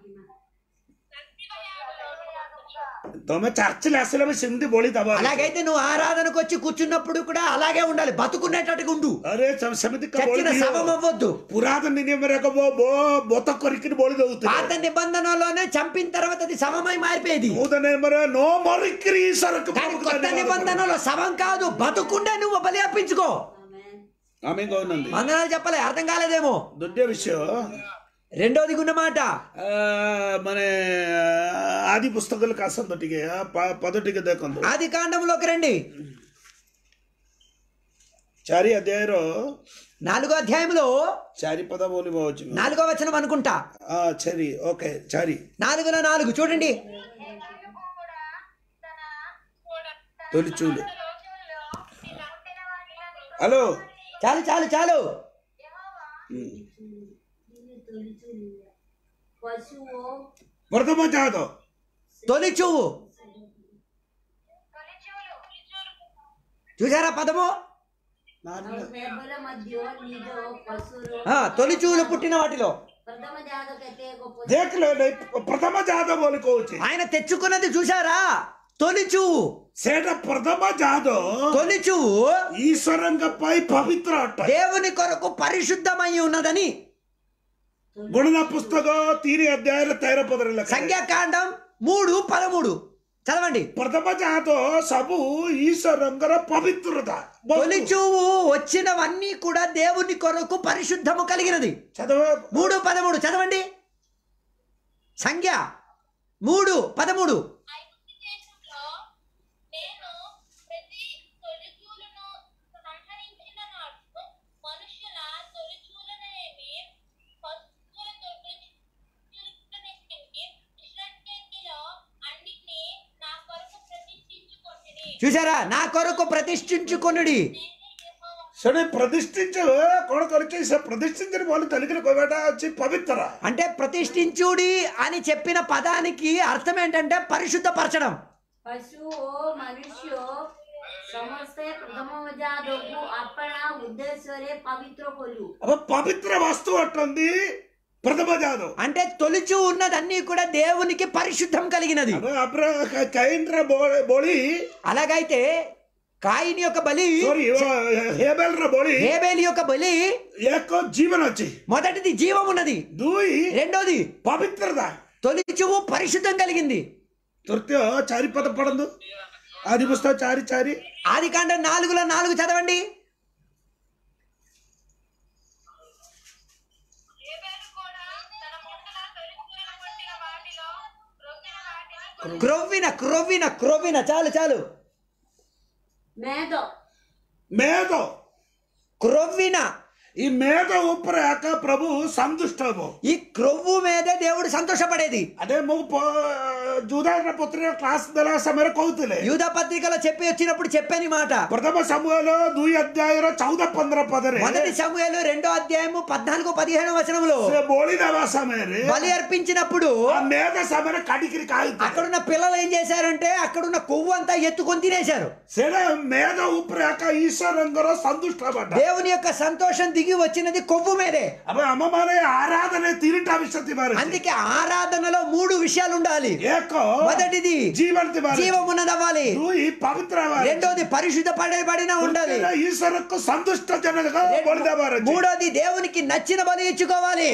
తమ చర్చలు అసలు సిమిది బోళి తబా అలాగైతే నువ్వు ఆరాధనకు వచ్చి కూర్చున్నప్పుడు కూడా అలాగే ఉండాలి బతుకునేటట్టుగా ఉండు అరే సమ- సమితి క చచ్చిన బోళి శవం అవ్వద్దు పురాతన నియమరేక బో బో బొత కొరికిని బోళి దవుతుంది పాత నిబంధనలోనే చంపిన తర్వాత అది శవమై మారిపోయేది నూతన నియమర నో మరిక్రి సరకు కానీ కొత్త నిబంధనలో శవం కాదు బతుకుండే నువ్వు బలి అర్పించుకో ఆమేన్ ఆమె గౌనంది వందనాలు చెప్పలే అర్థం కాలేదేమో దుడ్డే విషయం రెండోది ఉన్న మాట ಆ, ಮನೆ ಆದಿ ಪುಸ್ತಕದಲ್ಲಿ ಕಾಸಂದೊಟ್ಟಿಗೆ ಆ, ಪ- ಪದೊಟ್ಟಿಗೆ ದೇಕೊಂದು ఆది కాండంలోకి రండి ಚಾರಿ ಅಧ್ಯಾಯರು నాలుగో అధ్యాయంలో ಚಾರಿ ಪದ ಬೋಲಿ ಬಾవచ్చు నాలుగో వచనం అనుకుంటా ಆ ಸರಿ ಓಕೆ ಚಾರಿ నాలుగులో నాలుగు చూడండి హేబెలు కూడా తన తొలి చూలు రోజుల్లో ఇలా పుట్టిన వాటిలో హలో చాలు చాలు చాలు పశువు ప్రథమ జాతం తొలి చూవు తొలిచూలు చూసారా పదము రేపల మధ్య నీదో పశువులు ఆ, తొలి చూవులు పుట్టిన వాటిలో ప్రథమ జాతకైతే గొప్ప దేఖలో ప్రథమ జాతం బోలి కోవచ్చు ఆయన తెచ్చుకున్నది చూసారా తొలి చూవు సేట ప్రథమ జాతం తొలి చూవు ఈశ్వరంగపై పవిత్ర అట్ట దేవుని కొరకు పరిశుద్ధమై ఉన్నదని ಗುಣದ ಪುಸ್ತಕ ತೀರಿ ಅಧ್ಯಾಯ ತೈರ ಪದರಲ್ಲ సంఖ్యాకాండం మూడు పదమూడు చదవండి ಪ್ರಥಮ ಜಾತ ಸಬು ಈಶ್ವರಂಗರ ಪವಿತ್ರತ తొలి చూవు వచ్చినవన్నీ కూడా దేవుని కొరకు పరిశుద్ధము కలిగినది చదవ మూడు పదమూడు చదవండి సంఖ్య మూడు పదమూడు ఐగుప్తు దేశంలో నేను ప్రతి తొలిచూలును సంహరించిన నాడు మనుషుల తొలిచూలనేమి పశువుల తొలిచూలనేమి విశ్రాంతిలో అన్నిటినీ నా కొరకు ప్రతిష్ఠించుకొంటిని చూసారా నా కొరకు ప్రతిష్ఠించుకొనుడి నేనే యెహోవా సరే ప్రతిష్ఠించు కొడ కొలిచి ప్రతిష్ఠించిన వాళ్ళు తలిగిన కోవేట వచ్చి పవిత్ర అంటే ప్రతిష్ఠించుడి అని చెప్పిన పదానికి అర్థం ఏంటంటే పరిశుద్ధపరచడం పశువు మనుష్య సమస్త ప్రథమ జాతకు అప్పణ ఉద్దేశ్వరే పవిత్ర కొలు అవ పవిత్ర వస్తువు అట్టుంది ప్రథమ జాతం అంటే తొలిచూ ఉన్నదన్నీ కూడా దేవునికి పరిశుద్ధం కలిగినది అవ అప్ర కైండ్ర బోళి అలాగైతే కాయిని యొక్క బలి సారీ హేబెల్ర బోళి హేబేలి యొక్క బలి ఏకో జీవన వచ్చి మొదటిది జీవం ఉన్నది దూయి రెండోది పవిత్రత తొలిచువు పరిశుద్ధం కలిగింది తృతీయ చారి పద పడందు ఆది పుస్తకం చారి చారి ఆది కాండం నాలుగులో నాలుగు చదవండి హేబెలు కూడా తన ముందుల తొలిచూలు పుట్టిన వాటిలో రొక్కిన వాటిని క్రొవ్విన క్రొవ్విన క్రొవ్విన చాలు చాలు మేధ మేధ క్రొవ్విన ఈ మేధ ఉప్పర యాక ప్రభు సంతుష్టము ఈ క్రొవ్వు మీదే దేవుడు సంతోషపడేది అదే ମୁଁ ଜୁଦାର ପତ୍ରିକା କ୍ଲାସ୍ ଦେଲା ସମୟରେ କହୁଥିଲେ యూద పత్రికలో చెప్పి వచ్చినప్పుడు చెప్పాని మాట ପ୍ରଥମ ସମୂହଲ ଦୁଇ ଅଧ୍ୟାୟର ଚଉଦ ପନ୍ଦର ପଦରେ మొదటి సమూహలు రెండో అధ్యాయము పద్నాలుగు పదిహేను వచనంలో ସେ ବଳି ଦେବା ସମୟରେ బలి అర్పించినప్పుడు ఆ మేధ సమୟରେ କାଢିକିରି ଖାଇଥିଲେ అక్కడున్న పిల్లలు ఏం చేశారంటే అక్కడున్న కొవ్వు అంతా ఎత్తుకొని తినేశారు ସେଇଟା మేధ ଉପରେ ଆକା ଈଶ୍ୱରଙ୍କର ସନ୍ତୁଷ୍ଟ ହେବାଟା దేవుని యొక్క సంతోషం దిగి వచ్చినది కొవ్వు మీదే అప్పుడు ଆମମାନେ ଆରାଧନା ତିନିଟା ବିଷୟ ଥିବାର ଅଛି। అందుకే ఆరాధనలో మూడు విషయాలు ఉండాలి ଏକ మొదటిది ଜୀବନ ଥିବାର ଅଛି। జీవం ఉన్నది అవ్వాలి ଦୁଇ ପବିତ୍ର ହେବାର ଅଛି। రెండోది పరిశుద్ధ పడబడిన ఉండాలి ତୃତୀୟ, ଈଶ୍ୱରକୁ ସନ୍ତୁଷ୍ଟ ଜନକ ବଳି ଦେବାର ଅଛି మూడోది దేవునికి నచ్చిన బలి ఇచ్చుకోవాలి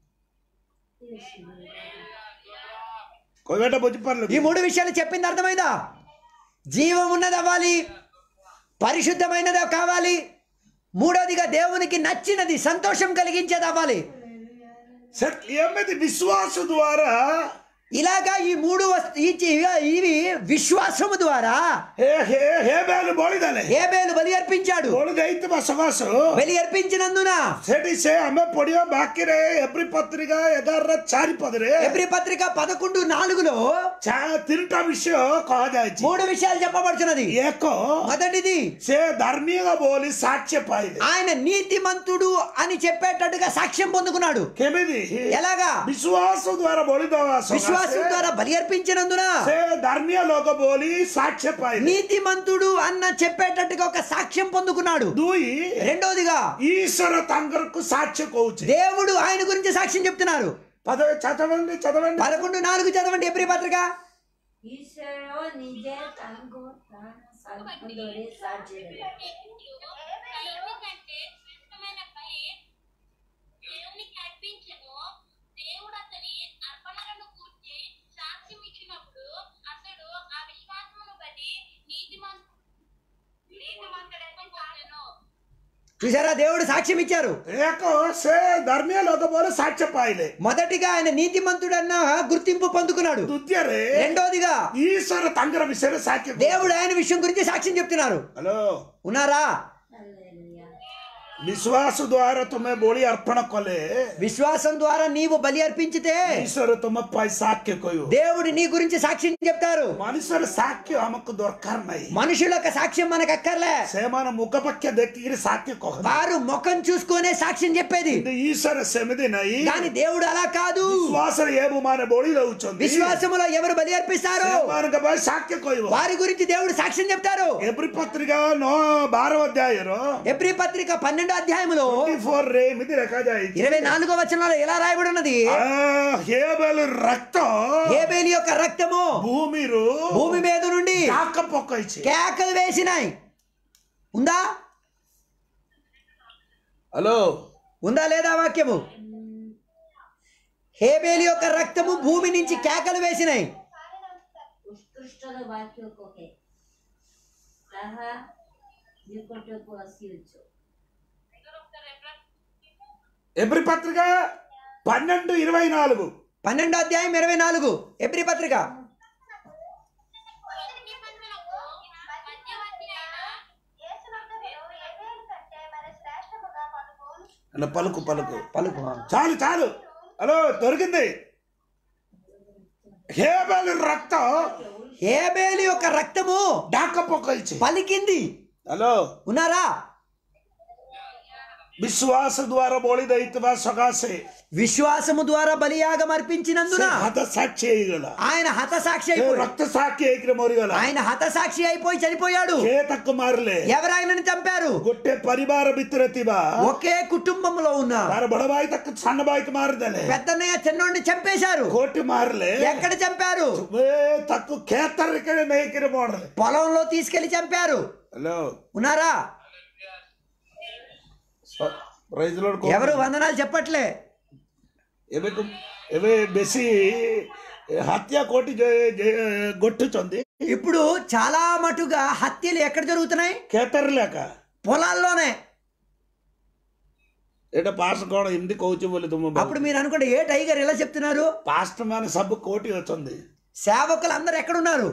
କହିବାଟା ବୁଝିପାରିଲ ఈ మూడు విషయాలు చెప్పింది అర్థమైందా జీవం ఉన్నది అవ్వాలి పరిశుద్ధమైనది కావాలి మూడోదిగా దేవునికి నచ్చినది సంతోషం కలిగించేది అవ్వాలి ସେ ଏମିତି ବିଶ୍ୱାସ ଦ୍ୱାରା ఇలాగా ఈ మూడు వస్తు ఈ చి- ఇవి విశ్వాసము ద్వారా ହେ ହେ ହେ ବେଲ ବଳି ଦେଲେ ఏబేలు బలి అర్పించాడు ବଳି ଦେଇଥିବା ସକାଶୁ బలి అర్పించినందున ସେଠି ସେ ଆମେ ପଢିବା ବାକିରେ ଏପ୍ରି ପତ୍ରିକା ଏଗାରର ଚାରି ପଦରେ ఎబ్రి పత్రిక పదకొండు నాలుగులో ଚା- ତିନିଟା ବିଷୟ କୁହାଯାଇଛି మూడు విషయాలు చెప్పబడుచున్నది ଏକ మొదటిది ସେ ଧାର୍ମିକ ବୋଲି ସାକ୍ଷ୍ୟ ପାଇଲେ ఆయన నీతిమంతుడు అని చెప్పేటట్టుగా సాక్ష్యం పొందుకున్నాడు କେମିତି ఎలాగా ବିଶ୍ୱାସ ଦ୍ୱାରା ବଳି ଦେବା విశ్వాసం ସକାଶେ ద్వారా బలి అర్పించినందున ସେ ଧାର୍ମିକ ଲୋକ ବୋଲି ସାକ୍ଷ୍ୟ ପାଇଲେ నీతిమంతుడు అన్న చెప్పేటట్టుగా ఒక సాక్ష్యం పొందుకున్నాడు ଦୁଇ రెండోదిగా ଈଶ୍ୱର ତାଙ୍କରକୁ ସାକ୍ଷ୍ୟ କହୁଛି దేవుడు ఆయన గురించి సాక్ష్యం చెప్తున్నారు ପଦ చదవండి చదవండి పదకొండు నాలుగు చదవండి ఎబ్రి పత్రిక ఈశ్వర నిజే తంగు ప్రాణ సంబంధుడే సాధ్యమే దేవుని కంటే శ్రేష్టమైన బలి దేవునికి అర్పించెను దేవుడు అతని అర్పణలను కూర్చి సాక్ష్యం ఇచ్చినప్పుడు అతడు ఆ విశ్వాసమును బట్టి నీతిమంతు నీతిమంతుడని పొందెను చూసారా దేవుడు సాక్ష్యం ఇచ్చారు ଏକ ସେ ଧର୍ମୀୟ ଲୋକ ବୋଲି ସାକ୍ଷ୍ୟ ପାଇଲେ మొదటిగా ఆయన నీతిమంతుడన్న గుర్తింపు పొందుకున్నాడు ଦ୍ୱିତୀୟରେ రెండోదిగా ଈଶ୍ୱର ତାଙ୍କର ବିଷୟରେ ସାକ୍ଷ୍ୟ దేవుడు ఆయన విషయం గురించి సాక్ష్యం చెప్తున్నారు ହ୍ୟାଲୋ ఉన్నారా హల్లెలూయా. ବିଶ୍ୱାସ ଦ୍ୱାରା ତୁମେ ବଳି ଅର୍ପଣ କଲେ విశ్వాసం ద్వారా నీవు బలి అర్పించితే ଈଶ୍ୱର ତୁମ ପାଇଁ ସାକ୍ଷ୍ୟ କହିବ దేవుడు నీ గురించి సాక్ష్యం చెప్తారు ମଣିଷର ସାକ୍ଷ୍ୟ ଆମକୁ ଦରକାର ନାହିଁ మనుషుల యొక్క సాక్ష్యం మనకు అక్కర్లే ସେମାନେ ମୁଖ ପକ୍ଷ ଦେଖିକିରି ସାକ୍ଷ୍ୟ କହନ୍ତି వారు ముఖం చూసుకునే సాక్ష్యం చెప్పేది କିନ୍ତୁ ଈଶ୍ୱର ସେମିତି ନାହିଁ కానీ దేవుడు అలా కాదు ବିଶ୍ୱାସରେ ఏମାନେ ବଳି ଦଉଛନ୍ତି విశ్వాసములో ఎవరు బలి అర్పిస్తారు ସେମାନଙ୍କ ପାଇଁ ସାକ୍ଷ୍ୟ କହିବ వారి గురించి దేవుడు సాక్ష్యం చెప్తారు ଏପ୍ରି ପତ୍ରିକା ନଅ ବାର ଅଧ୍ୟାୟର ఎబ్రి పత్రిక పన్నెండో అధ్యాయములో ଫୋର ରେ ଏମିତି ଲେଖାଯାଇଛି ఇరవై నాలుగో వచనంలో ఎలా రాయబడి ఉన్నది ఆ, హేబెలు రక్ତ హేబేలు యొక్క రక్తము భూమిରୁ భూమి మీద నుండి కాక పక్కైଛି కేకలు వేసినాయి ఉందా హలో ఉందా లేదా వాక్యము హేబేలు యొక్క రక్తము భూమి నుంచి కేకలు వేసినాయి ଉତ୍କୃଷ୍ଟର ବାକ୍ୟ କହେ ତାହା ନିକଟକୁ ଆସିଅଛୁ ఎబ్రి పత్రిక పన్నెండు ఇరవై నాలుగు పన్నెండో అధ్యాయం ఇరవై నాలుగు ఎబ్రి పత్రిక అలా పలుకు పలుకు పలుకు చాలు చాలు హలో దొరికింది హేబెలు రక్తం హేబేలు యొక్క రక్తము డాక పక్కైଛି పలికింది హలో ఉన్నారా ବିଶ୍ୱାସ ଦ୍ୱାରା ବଳି ଦେଇଥିବା ସକାଶେ విశ్వాసము ద్వారా బలియాగం అర్పించినందున ସେ ହାତ ସାକ୍ଷୀ ହେଇଗଲା ఆయన హతసాక్షి ସେ అయిపోయి ରକ୍ତ ସାକ୍ଷୀ ହେଇକିରି ମରିଗଲା ఆయన హతసాక్షి అయిపోయి చనిపోయాడు ସେ ତାକୁ ମାରିଲେ ఎవరు ఆయనని చంపారు ଗୋଟେ ପରିବାର ଭିତରେ ଥିବା ఒకే కుటుంబంలో ఉన్న ତାର ବଡ ଭାଇ ତାକୁ ସାନ ଭାଇకి ମାରିଦେଲେ పెద్దన్నయ్య చిన్నోడిని చంపేశారు କୋଟି ମାରିଲେ ఎక్కడ చంపారు ଏ ତାକୁ କ୍ଷେତରେ ନେଇକିରି ମରିଲେ పొలంలో తీసుకెళ్లి చంపారు ହ୍ୟାଲୋ ఉన్నారా ପ୍ରାଇଜ୍ ଲର୍ଡ କଣ? ఎవరు వందనాలు చెప్పట్లే ଏବେ କୁ- ଏବେ ବେଶୀ ହତ୍ୟା କୋଟି ଯେ- ଯେ- ଗୋଠୁଛନ୍ତି ఇప్పుడు చాలా మటుగా హత్యలు ఎక్కడ జరుగుతున్నాయి କ୍ଷେତରେ ଲେଖା పొలాల్లోనే ଏଇଟା ପାଷ୍ଟ କଣ ଏମିତି କହୁଛି ବୋଲି ତୁମ అప్పుడు మీరు అనుకోండి ఏ టైగర్ ఎలా చెప్తున్నారు ପାଷ୍ଟ ମାନେ ସବୁ କୋଟି ଅଛନ୍ତି సేవకులు అందరు ఎక్కడున్నారు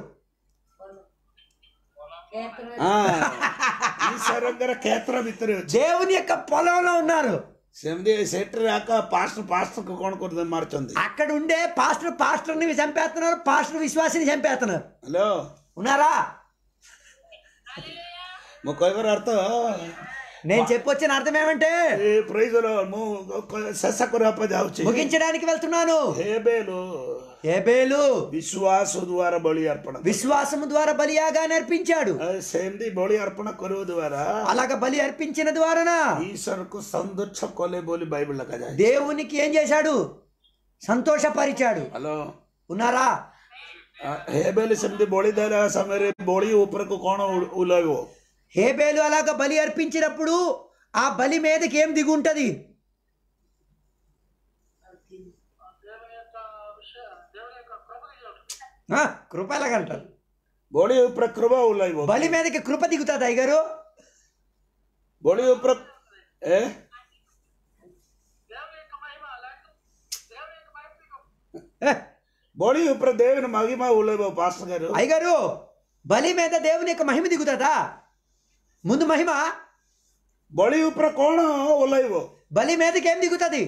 କ୍ଷେତ୍ର ଈଶ୍ୱରଙ୍କର କ୍ଷେତ୍ର ଭିତରେ ଅଛି దేవుని యొక్క పొలంలో ఉన్నారు ସେମିତି ସେଠାରେ ଆକା ପାଷ୍ଟ ପାଷ୍ଟକୁ କଣ କରୁଛନ୍ତି ମାରୁଛନ୍ତି అక్కడ ఉండే పాస్టర్ పాస్టర్ని చంపేస్తున్నారు పాస్టర్ విశ్వాసిని చంపేస్తున్నారు ହ୍ୟାଲୋ ఉన్నారా ମୁଁ କହିବାର ଅର୍ଥ నేను చెప్పొచ్చిన అర్థం ఏమంటే ଏ ପ୍ରାଇଜ୍ ମୁଁ ଶେଷ କରିବା ପାଇଁ ଯାଉଛି ముగించడానికి వెళ్తున్నాను ହେବେలు ఏబేలు ବିଶ୍ୱାସ ଦ୍ୱାରା ବଳି ଅର୍ପଣ విశ్వాసము ద్వారా బలియాగా అర్పించాడు ଏ ସେମିତି ବଳି ଅର୍ପଣ କରିବା ଦ୍ୱାରା అలాగ బలి అర్పించిన ద్వారాన ଈଶ୍ୱରକୁ ସନ୍ତୁଷ୍ଟ କଲେ ବୋଲି ବାଇବଲ ଲେଖାଯାଏ దేవునికి ఏం చేశాడు సంతోషపరిచాడు ହ୍ୟାଲୋ ఉన్నారా ହେବେଲି ସେମିତି ବଳି ଦେଲା ସମୟରେ ବଳି ଉପରକୁ କଣ ଉ- ଓହ୍ଲାଇବ హేబేలు అలాగ బలి అర్పించినప్పుడు ఆ బలి మీదకి ఏం దిగు ఉంటది ఆ, కృప ఎలాగంటారు ବଳି ଉପରେ କୃପ ଓହ୍ଲାଇବ బలి మీదకి కృప దిగుతుంది అయ్యగారు ବଳି ଉପରେ ଏ ఏ, ବଳି ଉପରେ దేవుని మహిమ ఓహ్లాଇବ పాస్టర్ గారు అయ్యగారు బలి మీద దేవుని యొక్క మహిమ దిగుతుందా ముందు మహిమ ବଳି ଉପରେ କଣ ଓହ୍ଲାଇବ బలి మీదకి ఏం దిగుతుంది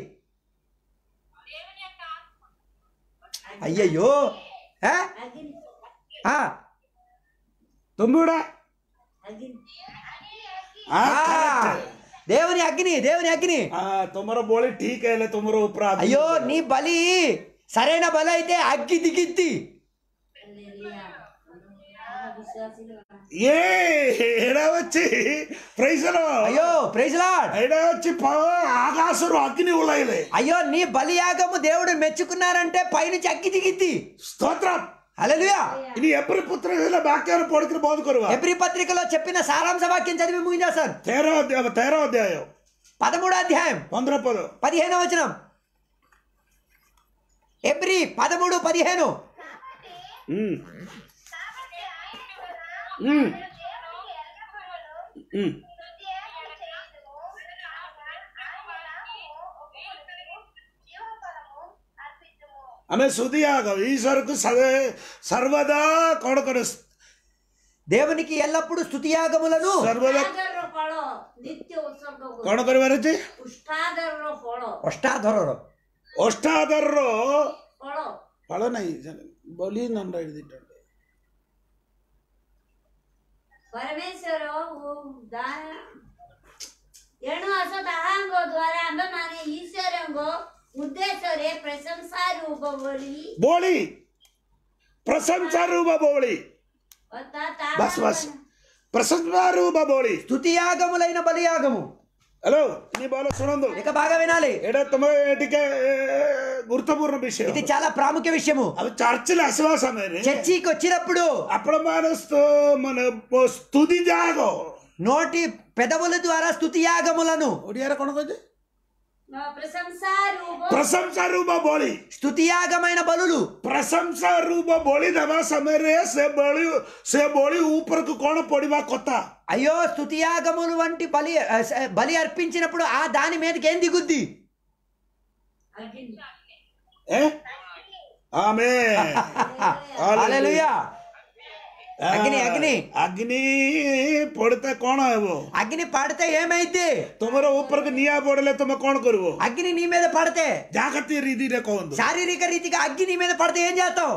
అయ్యయ్యో ఏ? అగ్ని ఆ, తుమ్ముడా అగ్ని ఆ, ఆ, correct. దేవుని అగ్ని దేవుని అగ్ని ఆ, ତୁମର ବଳି ଠିକ ହେଲେ ତୁମର ଉପରେ ଆଗ୍ନି అయ్యో ଓହ୍ଲାଇବ। నీ బలి సరైన బలి అయితే అగ్గి దిగిద్ది హల్లెలూయా మన విశ్వాసులు ఏ ఎడా వచ్చి ప్రైజలో అయ్యో ప్రైజ్ లార్డ్ ఎడా వచ్చి ప- ఆకాశరు అగ్ని ఉలైలే అయ్యో నీ బలియాగము దేవుడు మెచ్చుకున్నారంటే పైనుంచి అగ్గి దిగిద్ది స్తోత్రం హల్లెలూయా ఇని ఎప్పుడు పుత్ర వాక్యాన్ని పొడికి బోధ కరువా ఎబ్రి పత్రికలో చెప్పిన సారాంశ వాక్యం చదివి ముగించేస్తాను తేరో అధ్యాయం తేరో అధ్యాయం పదమూడో అధ్యాయం పంద్ర పదో పదిహేను వచనం ఎబ్రి పదమూడు పదిహేను ఉమ్, కాబట్టి ఆయన కూడా ఉమ్, దేవునికి ఎరగబడును ఉమ్. హృదయాలు చేయుదుము ଆମେ ସୁଧିଆଗ ଈଶ୍ୱରକୁ ସଦ- ସର୍ବଦା କଣ କରେ దేవునికి ఎల్లప్పుడూ స్తుతియాగములను ସର୍ବଦା ଉଷ୍ଠାଦରର ଫଳ ନିତ୍ୟ ଉତ୍ସର୍ଗ କରୁ। କଣ କରିବାର ଅଛି ଉଷ୍ଠାଦରର ଫଳ ଅଷ୍టాଧରର ଅଷ୍ଟାଦରର ଫଳ ଫଳ ନାହିଁ ବୋଲି ନଣ୍ଡ ଏഴുதிട്ടുണ്ട് ପରମେଶ୍ୱର ଓ ଦା- ଏଣୁ ଆସ ତାହାଙ୍କ ଦ୍ୱାରା ଆମ୍ଭେମାନେ ଈଶ୍ୱରଙ୍କ ଉଦ୍ଦେଶ୍ୟରେ ପ୍ରଶଂସା ରୂପ ବୋଲି ବୋଳି ପ୍ରଶଂସା ରୂପ ବୋଳି ଅର୍ଥାତ୍ ବାସ୍ ବାସ୍ ତାହାଙ୍କ- ପ୍ରଶଂସା ରୂପ ବୋଳି స్తుతియాగములైన బలియాగము ହ୍ୟାଲୋ నీ ବୋଲ ଶୁଣନ୍ତୁ ఇక బాగా వినాలి ଏଇଟା ତମେ ଟିକେ ଏ, ଗୁରୁତ୍ୱପୂର୍ଣ୍ଣ ବିଷୟ ఇది చాలా ప్రాముఖ్య విషయము ଆମେ ଚର୍ଚ୍ଚରେ ଆସିବା ସମୟରେ చర్చికి వచ్చినప్పుడు ଆପଣମାନେ ସ୍ତ- ମାନେ ସ୍ତୁତି ଯାଗ నోటి పెదవుల ద్వారా స్తుతియాగములను ଓଡ଼ିଆରେ କଣ କହିଲେ ପ୍ରଶଂସା ରୂପ ପ୍ରଶଂସା ରୂପ ବଳି స్తుతియాగమైన బలులు ପ୍ରଶଂସା ରୂପ ବଳି ଦେବା ସମୟରେ ସେ ବଳି ସେ ବଳି ଉପରକୁ କଣ ପଡିବା କଥା అయ్యో స్తుతియాగములు వంటి బలి ఆ, స- బలి అర్పించినప్పుడు ఆ దాని మీదకి ఏం దిగుద్ది అగ్ని. ఏ ఆమె హల్లెలూయా అగ్ని, అగ్ని. అగ్ని ପଡିతే କଣ ହେବ అగ్ని పడితే ఏమైద్ది ତୁମର ଉପରକୁ ନିଆଁ ପଡିଲେ ତୁମେ କଣ କରିବ అగ్ని నీ మీద పడితే ଜାଗତି ରୀତିରେ କୁହନ୍ତୁ శారీరక రీతిగా అగ్ని నీ మీద పడితే ఏం చేస్తావు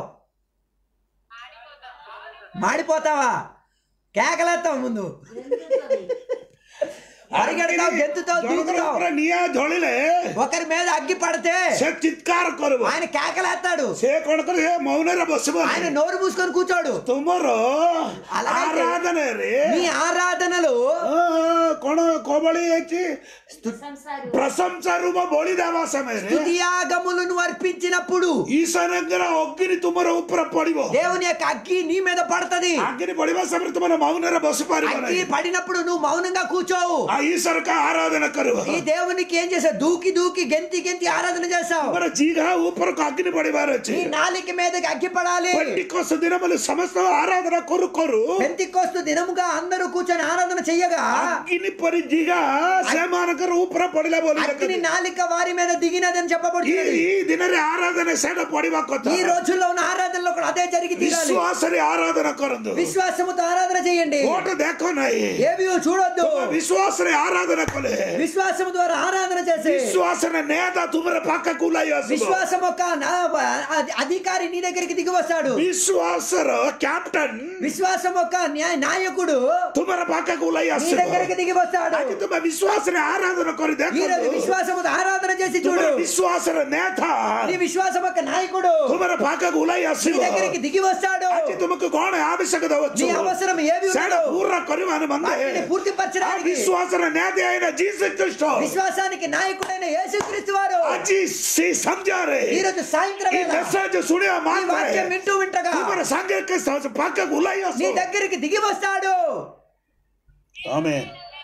మాడిపోతావా కేకలేస్తావు ముందు ఎందుకది? పరిగెడతావు గెంతుతావు ଜଣଙ୍କର దూకుతావు ଉପରେ ନିଆଁ ଝଳିଲେ ఒకరి మీద అగ్గి పడితే ସେ ଚିତ୍କାର କରିବ ఆయన కేకలేస్తాడు ସେ କଣ କରେ ସେ ମౌନରେ ବସିବ ఆయన నోరు మూసుకొని కూర్చోడు ତୁମର అలాగైతే ଆରାଧନାରେ నీ ఆరాధనలు ଅ, କଣ କବଳି ହେଇଛି ପ୍ରଶଂସା ରୂପ ପ୍ରଶଂସା ରୂପ ବଳି ଦେବା ସମୟରେ స్తుతియాగములను అర్పించినప్పుడు ଈଶ୍ୱରଙ୍କର ଅଗ୍ନି ତୁମର ଉପରେ ପଡିବ దేవుని యొక్క అగ్గి నీ మీద పడుతుంది ଅଗ୍ନି ପଡିବା ସମୟରେ ତୁମର ମୌନରେ ବସି ପାରିବ అగ్గి ନାହିଁ పడినప్పుడు నువ్వు మౌనంగా కూర్చోవు ଆଉ ଈଶ୍ୱରଙ୍କ ଆରାଧନା କରିବ ఈ దేవునికి ఏం చేసావు దూకి దూకి గెంతి గెంతి ఆరాధన చేసావు ତୁମର ଜିଘା ଉପରକୁ ଅଗ୍ନି ପଡିବାର ଅଛି నీ నాలిక మీదకి అగ్గి పడాలి ପେଣ୍ଟିକୋଷ ଦିନ ବୋଲି ସମସ୍ତ ଆରାଧନା କରୁ କରୁ పెంతికోస్తు దినముగా అందరూ కూర్చొని ఆరాధన చెయ్యగా ଅଗ୍ନି ପରି ଜିଘା ସେମାନଙ୍କର ଉପରେ ପଡିଲା ବୋଲି అగ్ని ଲେଖନ୍ତି। నాలిక వారి మీద దిగినదని ఈ చెప్పబడుతుంది ఈ ଦିନରେ ଆରାଧନା ସେଇଟା ପଡିବା କଥା ఈ రోజుల్లో ఉన్న ఆరాధనలో కూడా అదే జరిగి తీరాలి ବିଶ୍ୱାସରେ ଆରାଧନା କରନ୍ତୁ విశ్వాసముతో ఆరాధన చేయండి କୋଟ ଦେଖ ନାହିଁ ఏవి చూడొద్దు ବିଶ୍ୱାସରେ ଆରାଧନା କଲେ విశ్వాసము ద్వారా ఆరాధన చేసి ବିଶ୍ୱାସରେ ନେତା ତୁମର ପାଖକୁ ଓହ୍ଲାଇ ଆସିବ విశ్వాసం ఒక నా- అధి- అధికారి నీ దగ్గరికి దిగి వస్తాడు ବିଶ୍ୱାସର କ୍ୟାପ୍ଟେନ విశ్వాసం ఒక న్యాయ నాయకుడు ତୁମର ପାଖକୁ ଓହ୍ଲାଇ నీ ଆସିବ దగ్గరికి దిగి వస్తాడు ଆଜି ତୁମେ ବିଶ୍ୱାସରେ ଆରାଧନା କରି ఈ రోజు ଦେଖ విశ్వాసముతో ఆరాధన చేసి చూడు ତୁମର ବିଶ୍ୱାସର ନେତା నీ విశ్వాసం ఒక నాయకుడు ତୁମର ପାଖକୁ ଓହ୍ଲାଇ నీ ଆସିବ దగ్గరికి దిగి వస్తాడు ଆଜି ତୁମକୁ କଣ ଆବଶ୍ୟକତା నీ ଅଛି అవసరం ఏవి ସେଇଟା ఉన్నదో ପୁରା କରିବା వాటిని ମାନେ పూర్తిపరచడానికి ବିଶ୍ୱାସର ନ୍ୟାୟ అయిన ଯୀଶୁ ଖ୍ରୀଷ୍ଟ విశ్వాసానికి నాయకుడైన యేసుక్రీస్తు వారు ଆଜି ସେ ସନ୍ଧ୍ୟାରେ ఈ రోజు సాయంత్రం ఈ వేళ మెసేజ్ ଶୁଣିବା ఈ వాక్యం ମାତ୍ରେ వింటూ వింటగా ତୁମର ସାଙ୍ଗେ ପାଖକୁ ଓହ୍ଲାଇ ଆସ నీ దగ్గరికి దిగి వస్తాడు ଆମେ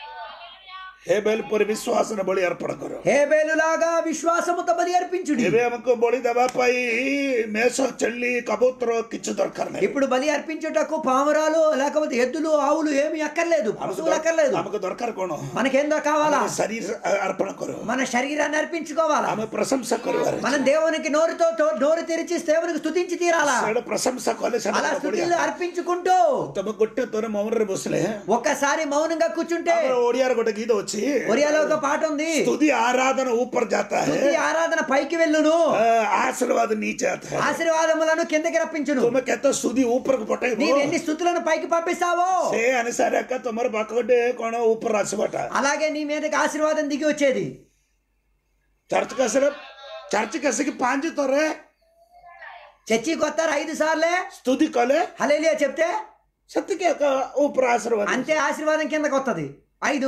ହେବେଲ ପରେ ବିଶ୍ୱାସର ବଳି ଅର୍ପଣ କର హేబేలులాగా విశ్వాసముతో బలి అర్పించుడి ଏବେ ଆମକୁ ବଳି ଦେବା ପାଇଁ ମେଷ చెల్లి కబూతର କିଛି ଦରକାର ନାହିଁ ఇప్పుడు బలి అర్పించుటకు పావురాలు లేకపోతే ఎద్దులు ఆవులు ఏమి అక్కర్లేదు పశువులు అక్కర్లేదు ଆମକୁ ଦରକାର କଣ మనకేందో కావాలా ଶରୀର ଅର୍ପଣ କର మన శరీరాన్ని అర్పించుకోవాలా ଆମେ ପ୍ରଶଂସା କରିବାର ଅଛି। మనం దేవునికి నోరుతో తో- నోరు తెరిచి దేవునికి స్తుతించి తీరాలా ସେଇଟା ପ୍ରଶଂସା କଲେ అలా ସେଟା స్థుతులు అర్పించుకుంటూ ତମେ ଗୋଟେ ତୋର ମౌନରେ ବସିଲେ ఒక్కసారి మౌనంగా కూర్చుంటే ଆମର ଓଡିଆର ଗୋଟେ ଗୀତ ଅଛି ఒరియాలో ఒక పాట ఉంది స్తుతి ఆరాధన ऊपर जाता है స్తుతి ఆరాధన పైకి వెళ్ళును आ, आशीर्वाद नीचे आता है ఆశీర్వాదములను కిందకి రప్పించును ତୁମେ କେତେ ସୁଧି ଉପରକୁ ପଠେଇବ నీవు ఎన్ని స్థుతులను పైకి పంపిస్తావో ସେ ଅନୁସାରେ ଏକା ତମର ପାଖ ଗୋଟେ କଣ ଉପରେ ଆସିବାଟା అలాగే నీ మీదకి ఆశీర్వాదం దిగి వచ్చేది ଚର୍ଚ୍ଚକୁ ଆସିଲେ ଚର୍ଚ୍ଚକୁ ଆସିକି ପାଞ୍ଚ ଥରେ చర్చికి వస్తారు ఐదు సార్లే ସ୍ତୁତି କଲେ హలేలియా చెప్తే ସେତିକି ଏକ ଉପରେ ଆଶୀର୍ବାଦ అంతే ఆశీర్వాదం కిందకి వస్తుంది ఐదు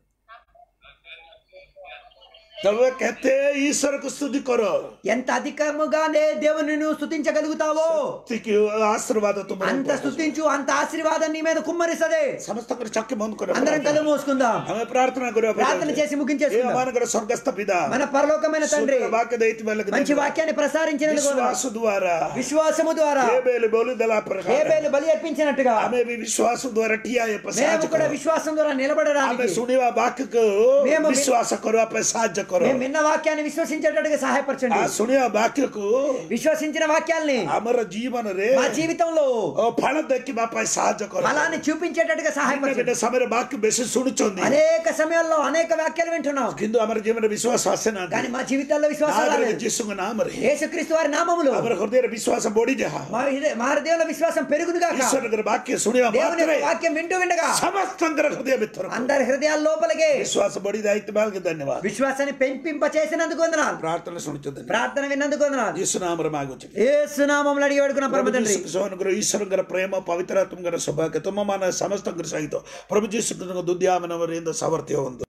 ତମେ କେତେ ଈଶ୍ୱରକୁ ସ୍ତୁତି କର ఎంత అధికముగా నే దేవుని నువ్వు స్థుతించగలుగుతావో ସେତିକି ଆଶୀର୍ବାଦ ତୁମର అంత ଉପରେ ଆସିବ। స్థుతించు అంత ఆశీర్వాదం నీ మీద కుమ్మరిస్తుంది ସମସ୍ତଙ୍କର ଚକ୍ଷୁ ବନ୍ଦ କର అందరం కళ్ళు మూసుకుందాం ଆମେ ପ୍ରାର୍ଥନା କରିବା ప్రార్థన చేసి ముగించేసుకుందాం ଏମାନଙ୍କର ସ୍ୱର୍ଗସ୍ଥ ପିତା మన పరలోకమైన తండ్రి ସୁନ୍ଦର ବାକ୍ୟ ଦେଇଥିବା ଲାଗି మంచి వాక్యాన్ని ప్రసారించినందుకు ବିଶ୍ୱାସ ଦ୍ୱାରା విశ్వాసము ద్వారా ହେବେଲ ବୋଲି ଦେଲା ପ୍ରକାର హేబేలు బలి అర్పించినట్టుగా ଆମେ ବି ବିଶ୍ୱାସ ଦ୍ୱାରା ଠିଆ ହେଇ మేము ସାହାଯ୍ୟ కూడా କର విశ్వాసం ద్వారా ଆମେ నిలబడడానికి ଶୁଣିବା ବାକ୍ୟକୁ మేము- ବିଶ୍ୱାସ କରିବା ପାଇଁ ସାହାଯ୍ୟ କର କର మేము విన్న వాక్యాన్ని విశ్వసించేటట్టుగా ఆ సహాయపరచండి ଶୁଣିବା ବାକ୍ୟକୁ విశ్వసించిన వాక్యాల్ని ଆମର ଜୀବନରେ మా జీవితంలో ଓ ଫଳ ଦେଖିବା ପାଇଁ ସାହାଯ୍ୟ କର ఫలాన్ని చూపించేటట్టుగా ଭିନ୍ନ సహాయపరచండి ଭିନ୍ନ ସମୟରେ ବାକ୍ୟ ବେଶୀ ଶୁଣୁଛନ୍ତି అనేక సమయాల్లో అనేక వాక్యాలు వింటున్నాం କିନ୍ତୁ ଆମର ଜୀବନରେ ବିଶ୍ୱାସ ଆସିନାହାନ୍ତି కానీ మా జీవితాల్లో విశ్వాసం ନାମରେ రాలేదు ଯୀଶୁଙ୍କ ନାମରେ యేసుక్రీస్తు వారి నామములో ଆମର ହୃଦୟରେ ବିଶ୍ୱାସ ବଢିଯାହା మా హృదయ- మా హృదయంలో విశ్వాసం పెరుగును గాక ଈଶ୍ୱରଙ୍କର ବାକ୍ୟ ଶୁଣିବା దేవుని ମାତ୍ରେ యొక్క వాక్యం వింటూ విండగా ସମସ୍ତଙ୍କର ହୃଦୟ ଭିତର అందరి హృదయాల లోపలికి ବିଶ୍ୱାସ ବଢି ଯାଇଥିବାରୁ ଧନ୍ୟବାଦ విశ్వాసాన్ని పెంపింప చేసినందుకు వందనాలు ପ୍ରାର୍ଥନା ଶୁଣୁଛନ୍ତି ప్రార్థన విన్నందుకు వందనాలు ଯୀଶୁ ନାମରେ ମାଗୁଛି యేసు నామములు అడిగి వేడుకున్న పరమ తండ్రి ଯୀଶୁଙ୍କର ଈଶ୍ୱରଙ୍କର ପ୍ରେମ ପବିତ୍ର ଆତ୍ମଙ୍କର ସୌଭାଗ୍ୟ ତୁମମାନେ ସମସ୍ତଙ୍କର ସହିତ ପ୍ରଭୁ ଯୀଶୁଙ୍କ ଦୁଦିଆମନବರಿಂದ ସାମର୍ଥ୍ୟ ହୁଅନ୍ତୁ